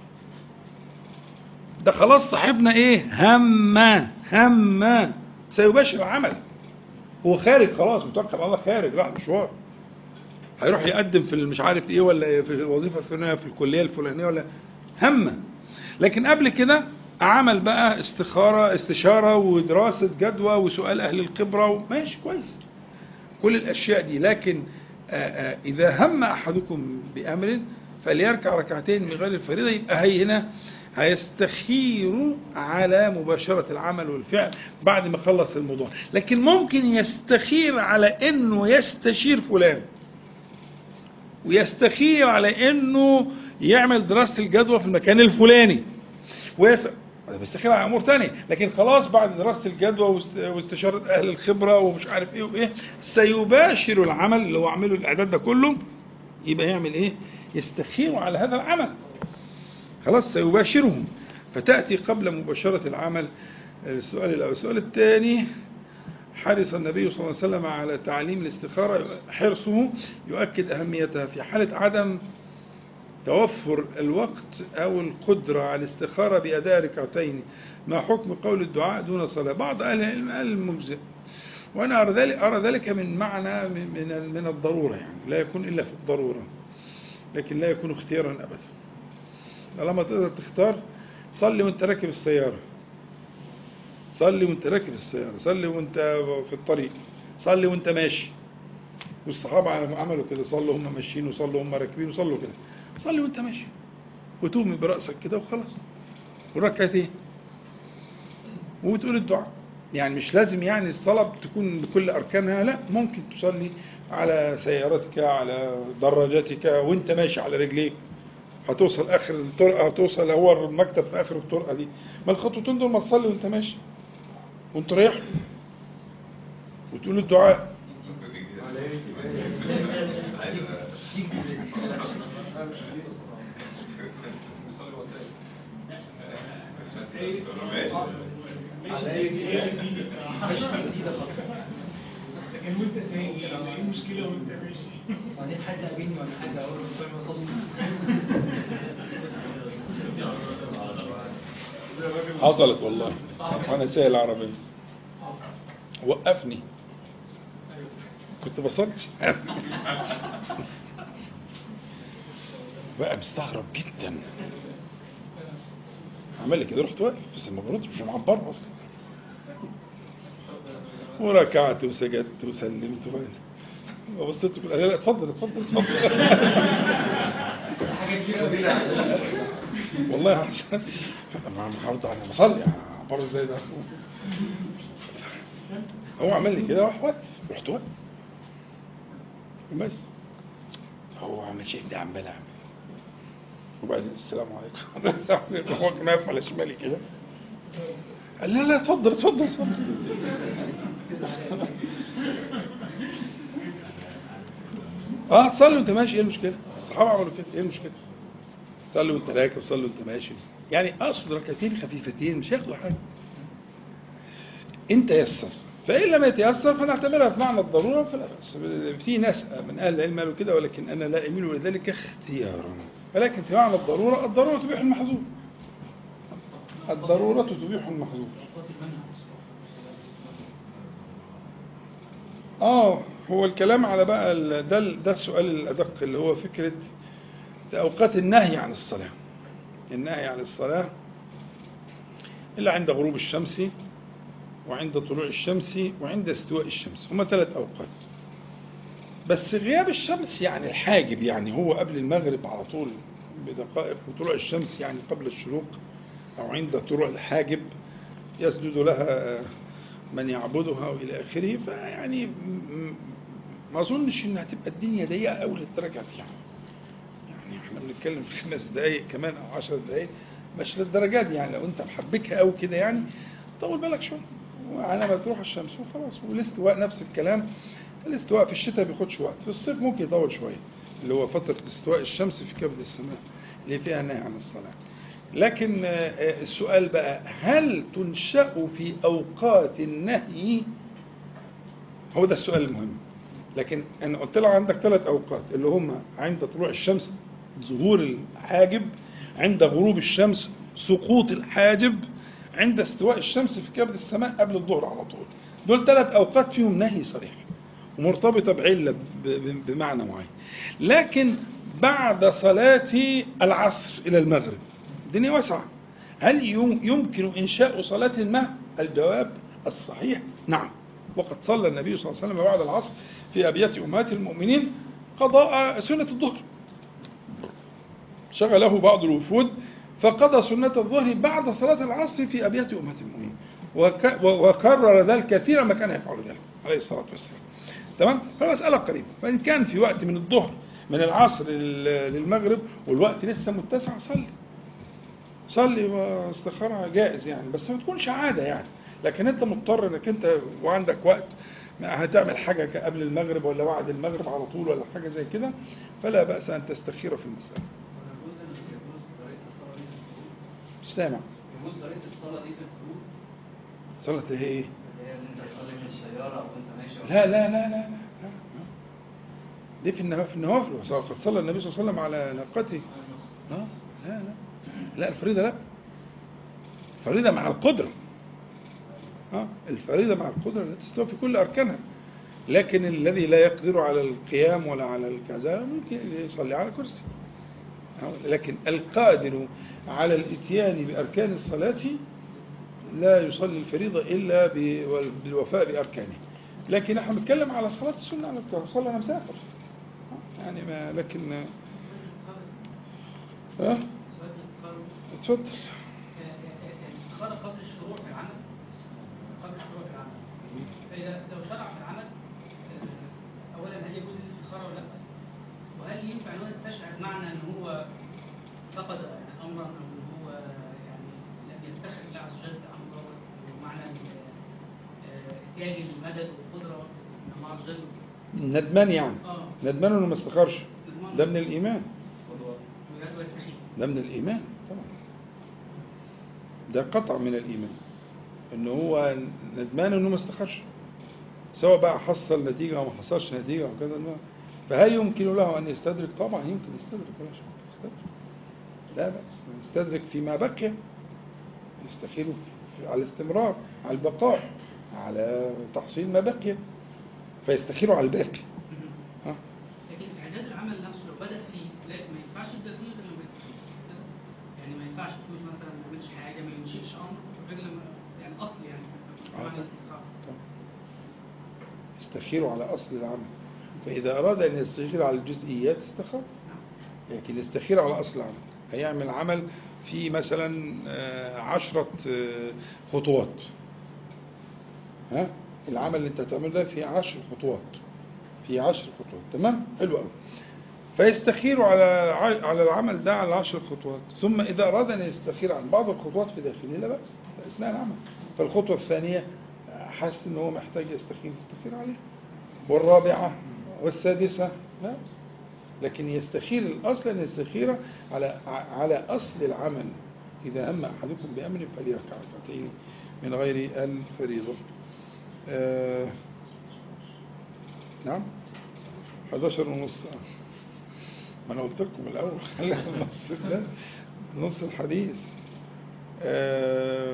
ده خلاص صاحبنا ايه هم هم سيباشر العمل هو خارج خلاص متوكل على الله خارج راح مشوار هيروح يقدم في مش عارف ايه ولا في الوظيفه الفلانيه في الكليه الفلانيه ولا هم لكن قبل كده عمل بقى استخاره استشاره ودراسه جدوى وسؤال اهل الخبره ماشي كويس كل الاشياء دي لكن آآ آآ اذا هم احدكم بامر فليركع ركعتين من غير الفريضه يبقى هي هنا هيستخير على مباشرة العمل والفعل بعد ما خلص الموضوع لكن ممكن يستخير على انه يستشير فلان ويستخير على انه يعمل دراسة الجدوى في المكان الفلاني ويس... هذا بيستخير على امور ثانيه لكن خلاص بعد دراسه الجدوى واست- واستشاره اهل الخبره ومش عارف ايه وايه سيباشر العمل اللي هو عامله الاعداد ده كله يبقى يعمل ايه يستخير على هذا العمل خلاص سيباشرهم فتاتي قبل مباشره العمل السؤال الاول السؤال الثاني حرص النبي صلى الله عليه وسلم على تعليم الاستخارة حرصه يؤكد أهميتها في حالة عدم توفر الوقت أو القدرة على الاستخارة بأداء ركعتين ما حكم قول الدعاء دون صلاة بعض أهل العلم قال المجزئ وأنا أرى ذلك, أرى ذلك من معنى من, من, من الضرورة يعني لا يكون إلا في الضرورة لكن لا يكون اختيارا أبدا لما تقدر تختار صلي وانت راكب السيارة صلي وانت راكب السيارة صلي وانت في الطريق صلي وانت ماشي والصحابة عملوا كده صلوا هم ماشيين وصلوا هم راكبين وصلوا كده صلي وانت ماشي وتومي برأسك كده وخلاص وركعتين وتقول الدعاء يعني مش لازم يعني الصلاة تكون بكل أركانها لا ممكن تصلي على سيارتك على دراجتك وانت ماشي على رجليك هتوصل اخر الطرقه هتوصل هو المكتب في اخر الطرقه دي ما الخطوتين دول ما تصلي وانت ماشي وانت رايح له. وتقول الدعاء بيصلي وسائل ماشي هي دي هي دي لكن وانت سايق لو ايه المشكله وانت ماشي بعدين حد قابلني ولا حاجه اقول له بصلي بصلي حصلت والله وانا سايق العربيه وقفني كنت بصلي بقى مستغرب جدا عمل لي كده رحت واقف بس ما بردش مش معبر اصلا وركعت وسجدت وسلمت وبعدين بصيت له قال لا لا اتفضل اتفضل اتفضل والله عشان ما ما هرد انا بصلي عبر ازاي ده هو عمل لي كده راح واقف رحت واقف بس هو عمل شيء ده عمال اعمل وبعدين السلام عليكم السلام عليكم هو كان واقف على شمالي كده قال لا لا اتفضل اتفضل اتفضل اه تصلي وانت ماشي ايه المشكله؟ الصحابه عملوا كده ايه المشكله؟ صلي وانت راكب صلي وانت ماشي يعني اقصد ركعتين خفيفتين مش ياخدوا حاجه انت يسر فان لم يتيسر فنعتبرها في معنى الضروره فلا باس في ناس من اهل العلم قالوا كده ولكن انا لا اميل لذلك اختيارا ولكن في معنى الضروره الضروره تبيح المحظور الضروره تبيح المحظور اه هو الكلام على بقى ال- ده ال- ده السؤال الادق اللي هو فكره اوقات النهي عن الصلاه النهي عن الصلاه الا عند غروب الشمس وعند طلوع الشمس وعند استواء الشمس هما ثلاث اوقات بس غياب الشمس يعني الحاجب يعني هو قبل المغرب على طول بدقائق وطلوع الشمس يعني قبل الشروق او عند طلوع الحاجب يسجد لها من يعبدها والى اخره فيعني م- م- ما اظنش انها تبقى الدنيا ضيقه قوي للدرجه دي يعني يعني احنا بنتكلم في خمس دقائق كمان او عشر دقائق مش للدرجه دي يعني لو انت محبكها قوي كده يعني طول بالك شويه وعلى ما تروح الشمس وخلاص والاستواء نفس الكلام الاستواء في الشتاء ما بياخدش وقت في الصيف ممكن يطول شويه اللي هو فتره استواء الشمس في كبد السماء اللي فيها نهي عن الصلاه لكن آه، آه، السؤال بقى هل تنشأ في أوقات النهي هو ده السؤال المهم لكن أنا قلت له عندك ثلاث أوقات اللي هم عند طلوع الشمس ظهور الحاجب عند غروب الشمس سقوط الحاجب عند استواء الشمس في كبد السماء قبل الظهر على طول دول ثلاث أوقات فيهم نهي صريح ومرتبطة بعلة ب- ب- بمعنى معين لكن بعد صلاة العصر إلى المغرب الدنيا واسعة هل يم- يمكن إنشاء صلاة ما؟ الجواب الصحيح نعم وقد صلى النبي صلى الله عليه وسلم بعد العصر في أبيات أمهات المؤمنين قضاء سنة الظهر شغله بعض الوفود فقضى سنة الظهر بعد صلاة العصر في أبيات أمهات المؤمنين وك- و- وكرر ذلك كثيرا ما كان يفعل ذلك عليه الصلاة والسلام تمام فمسألة قريبة فإن كان في وقت من الظهر من العصر لل- للمغرب والوقت لسه متسع صلي صلي واستخارة جائز يعني بس ما تكونش عادة يعني لكن انت مضطر انك انت وعندك وقت ما هتعمل حاجة قبل المغرب ولا بعد المغرب على طول ولا حاجة زي كده فلا بأس أن تستخير في المسألة يجوز يجوز طريقة الصلاة دي في الخروج مش سامع يجوز طريقة الصلاة دي في الخروج صلاة اللي هي ايه؟ اللي هي ان انت تصلي في السيارة او انت ماشي لا لا لا لا لا, لا. دي في النوافل في النوافل وقد صلى النبي صلى الله عليه وسلم على ناقته اه لا لا لا الفريضة لا الفريضة مع القدرة اه الفريضة مع القدرة لا تستوى في كل أركانها لكن الذي لا يقدر على القيام ولا على الكذا ممكن يصلي على كرسي آه، لكن القادر على الاتيان بأركان الصلاة لا يصلي الفريضة إلا ب- بالوفاء بأركانه لكن احنا بنتكلم على صلاة السنة أنا بصلي أنا مسافر آه، يعني ما لكن ها سؤال الاستخارة اتفضل الاستخارة قبل الشروع في العمل قبل الشروع في العمل فإذا لو شرع في العمل آه، أولا هل يجوز الاستخارة ولا لا؟ وهل ينفع أن هو يستشعر معنى أن هو فقد أمرا أو أن هو يعني لم يستخر الله عز وجل أمره ومعنى آه، إتيان المدد والقدرة من الله عز وجل ندمان يعني اه ندمان انه ما استخرش ندمان. ده من الايمان ويراد ويستخير ده من الايمان طبعا ده قطع من الايمان ان هو ندمان انه ما استخرش سواء بقى حصل نتيجه او ما حصلش نتيجه او كذا ما- فهل يمكن له ان يستدرك طبعا يمكن يستدرك ولا شك يستدرك لا بأس يستدرك فيما بقي يستخير في- على الاستمرار على البقاء على تحصيل ما بقي فيستخير على الباقي ها لكن اعداد العمل نفسه لو بدا فيه لا ما ينفعش يبدا فيه غير لما يستخير يعني ما ينفعش تقول مثلا ما يعملش حاجه ما ينشئش امر غير لما يعني اصل يعني آه، معنى طبعا. الاستخاره يستخير على أصل العمل فإذا أراد أن يستخير على الجزئيات استخار لكن يستخير على أصل العمل هيعمل عمل في مثلا آه، عشرة آه، خطوات ها العمل اللي انت هتعمله ده فيه عشر خطوات في عشر خطوات تمام حلو قوي فيستخير على ع- على العمل ده على عشر خطوات ثم إذا أراد أن يستخير عن بعض الخطوات في داخله لا بأس في أثناء العمل فالخطوة الثانية حس إن هو محتاج يستخير يستخير عليها والرابعة والسادسة لا لكن يستخير الأصل أن يستخير على على أصل العمل إذا هم أحدكم بأمر فليركع ركعتين من غير الفريضة آه نعم 11 ونص ما أنا قلت لكم الأول خليها النص ده نص الحديث آه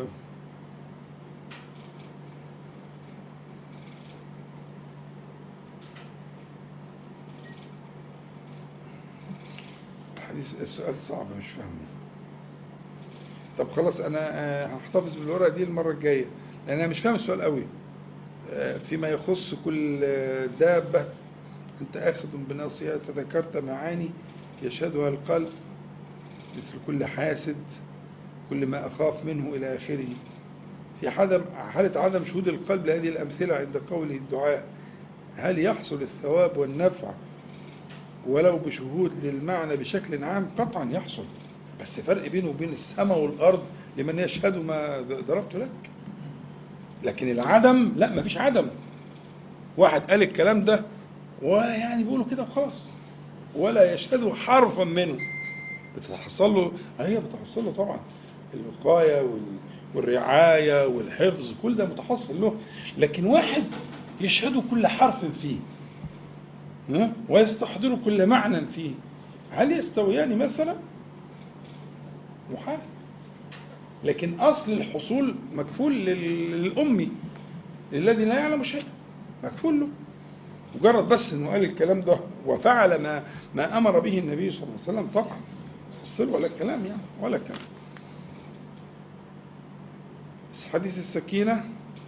الحديث السؤال صعب مش فاهمه طب خلاص انا آه، هحتفظ بالورقه دي المره الجايه لان انا مش فاهم السؤال قوي آه، فيما يخص كل آه، دابه انت اخذ بناصيتها ذكرت معاني يشهدها القلب مثل كل حاسد كل ما اخاف منه الى اخره في حدم حاله عدم شهود القلب لهذه الامثله عند قوله الدعاء هل يحصل الثواب والنفع ولو بشهود للمعنى بشكل عام قطعا يحصل بس فرق بينه وبين السماء والأرض لمن يشهد ما ضربت لك لكن العدم لا مفيش عدم واحد قال الكلام ده ويعني بيقولوا كده وخلاص ولا يشهد حرفا منه بتحصل له هي بتحصل له طبعا الوقاية وال- والرعاية والحفظ كل ده متحصل له لكن واحد يشهد كل حرف فيه ها؟ ويستحضر كل معنى فيه هل يستويان مثلا محال لكن أصل الحصول مكفول لل- للأمي الذي لا يعلم شيء مكفول له مجرد بس انه قال الكلام ده وفعل ما ما امر به النبي صلى الله عليه وسلم طبعا حصل ولا كلام يعني ولا كلام حديث السكينه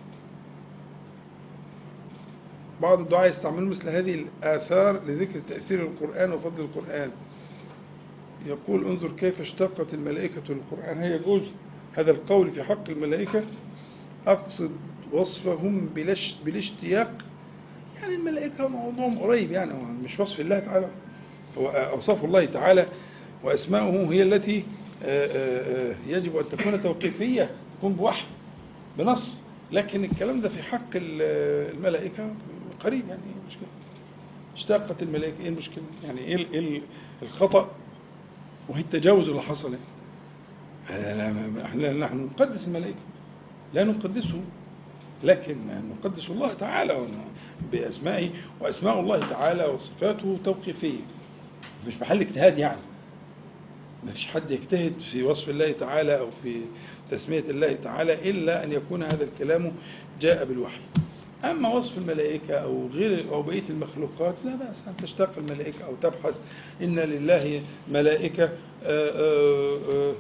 بعض الدعاء يستعملون مثل هذه الآثار لذكر تأثير القرآن وفضل القرآن يقول انظر كيف اشتقت الملائكة للقرآن هي جزء هذا القول في حق الملائكة أقصد وصفهم بلاش بالاشتياق يعني الملائكة موضوعهم قريب يعني هو مش وصف الله تعالى هو أوصاف الله تعالى وأسماؤه هي التي آه، آه، آه، يجب أن تكون توقيفية تكون بوحي بنص لكن الكلام ده في حق ال- الملائكة قريب يعني إيه المشكلة اشتاقت الملائكة ايه المشكلة يعني ايه ال- إيه ال- الخطأ وهي التجاوز اللي حصل يعني. لا- لا- احنا نحن نقدس الملائكة لا نقدسهم لكن نقدس الله تعالى ون- بأسمائه وأسماء الله تعالى وصفاته توقيفية مش محل اجتهاد يعني ما فيش حد يجتهد في وصف الله تعالى أو في تسمية الله تعالى إلا أن يكون هذا الكلام جاء بالوحي أما وصف الملائكة أو غير أو بقية المخلوقات لا بأس أن تشتاق الملائكة أو تبحث إن لله ملائكة آه، آه، آه،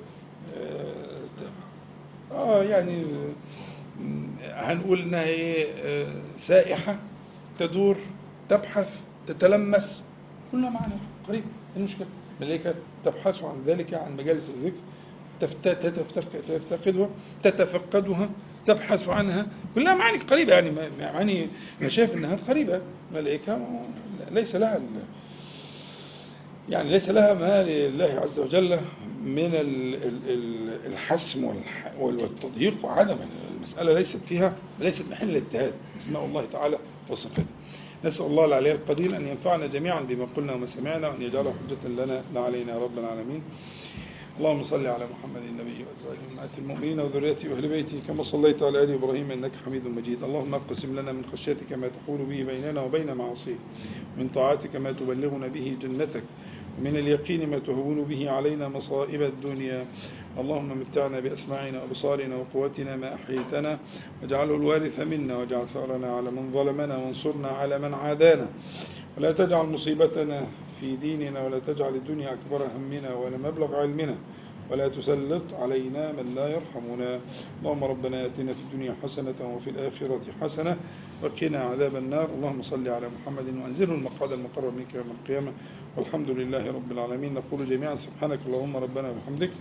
آه، آه يعني آه، هنقول إنها إيه آه، سائحة تدور تبحث تتلمس كلها معنى قريب إيه المشكلة ملائكة تبحث عن ذلك عن مجالس الذكر تفت- تتفت- تفتقدها تتفقدها تبحث عنها كلها معاني قريبة يعني ما- معاني أنا شايف أنها قريبة ملائكة ليس لها ال- يعني ليس لها ما لله عز وجل من ال- ال- ال- الحسم والح- والتضييق وعدم المسألة ليست فيها ليست محل الاجتهاد اسماء الله تعالى وصفاته نسأل الله العلي القدير أن ينفعنا جميعا بما قلنا وما سمعنا وأن يجعله حجة لنا لا علينا يا رب العالمين اللهم صل على محمد النبي وازواجه امهات المؤمنين وذريته واهل بيته كما صليت على ال ابراهيم انك حميد مجيد اللهم اقسم لنا من خشيتك ما تحول به بيننا وبين معاصيك من طاعتك ما تبلغنا به جنتك ومن اليقين ما تهون به علينا مصائب الدنيا اللهم متعنا بأسماعنا وأبصارنا وقوتنا ما أحييتنا واجعله الوارث منا واجعل ثأرنا على من ظلمنا وانصرنا على من عادانا ولا تجعل مصيبتنا في ديننا ولا تجعل الدنيا أكبر همنا ولا مبلغ علمنا ولا تسلط علينا من لا يرحمنا اللهم ربنا آتنا في الدنيا حسنة وفي الآخرة حسنة وقنا عذاب النار اللهم صل على محمد وأنزله المقعد المقرب منك يوم القيامة والحمد لله رب العالمين نقول جميعا سبحانك اللهم ربنا وبحمدك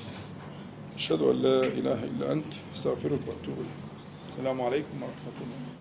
أشهد أن لا إله إلا أنت استغفرك وأتوب إليك السلام عليكم ورحمة الله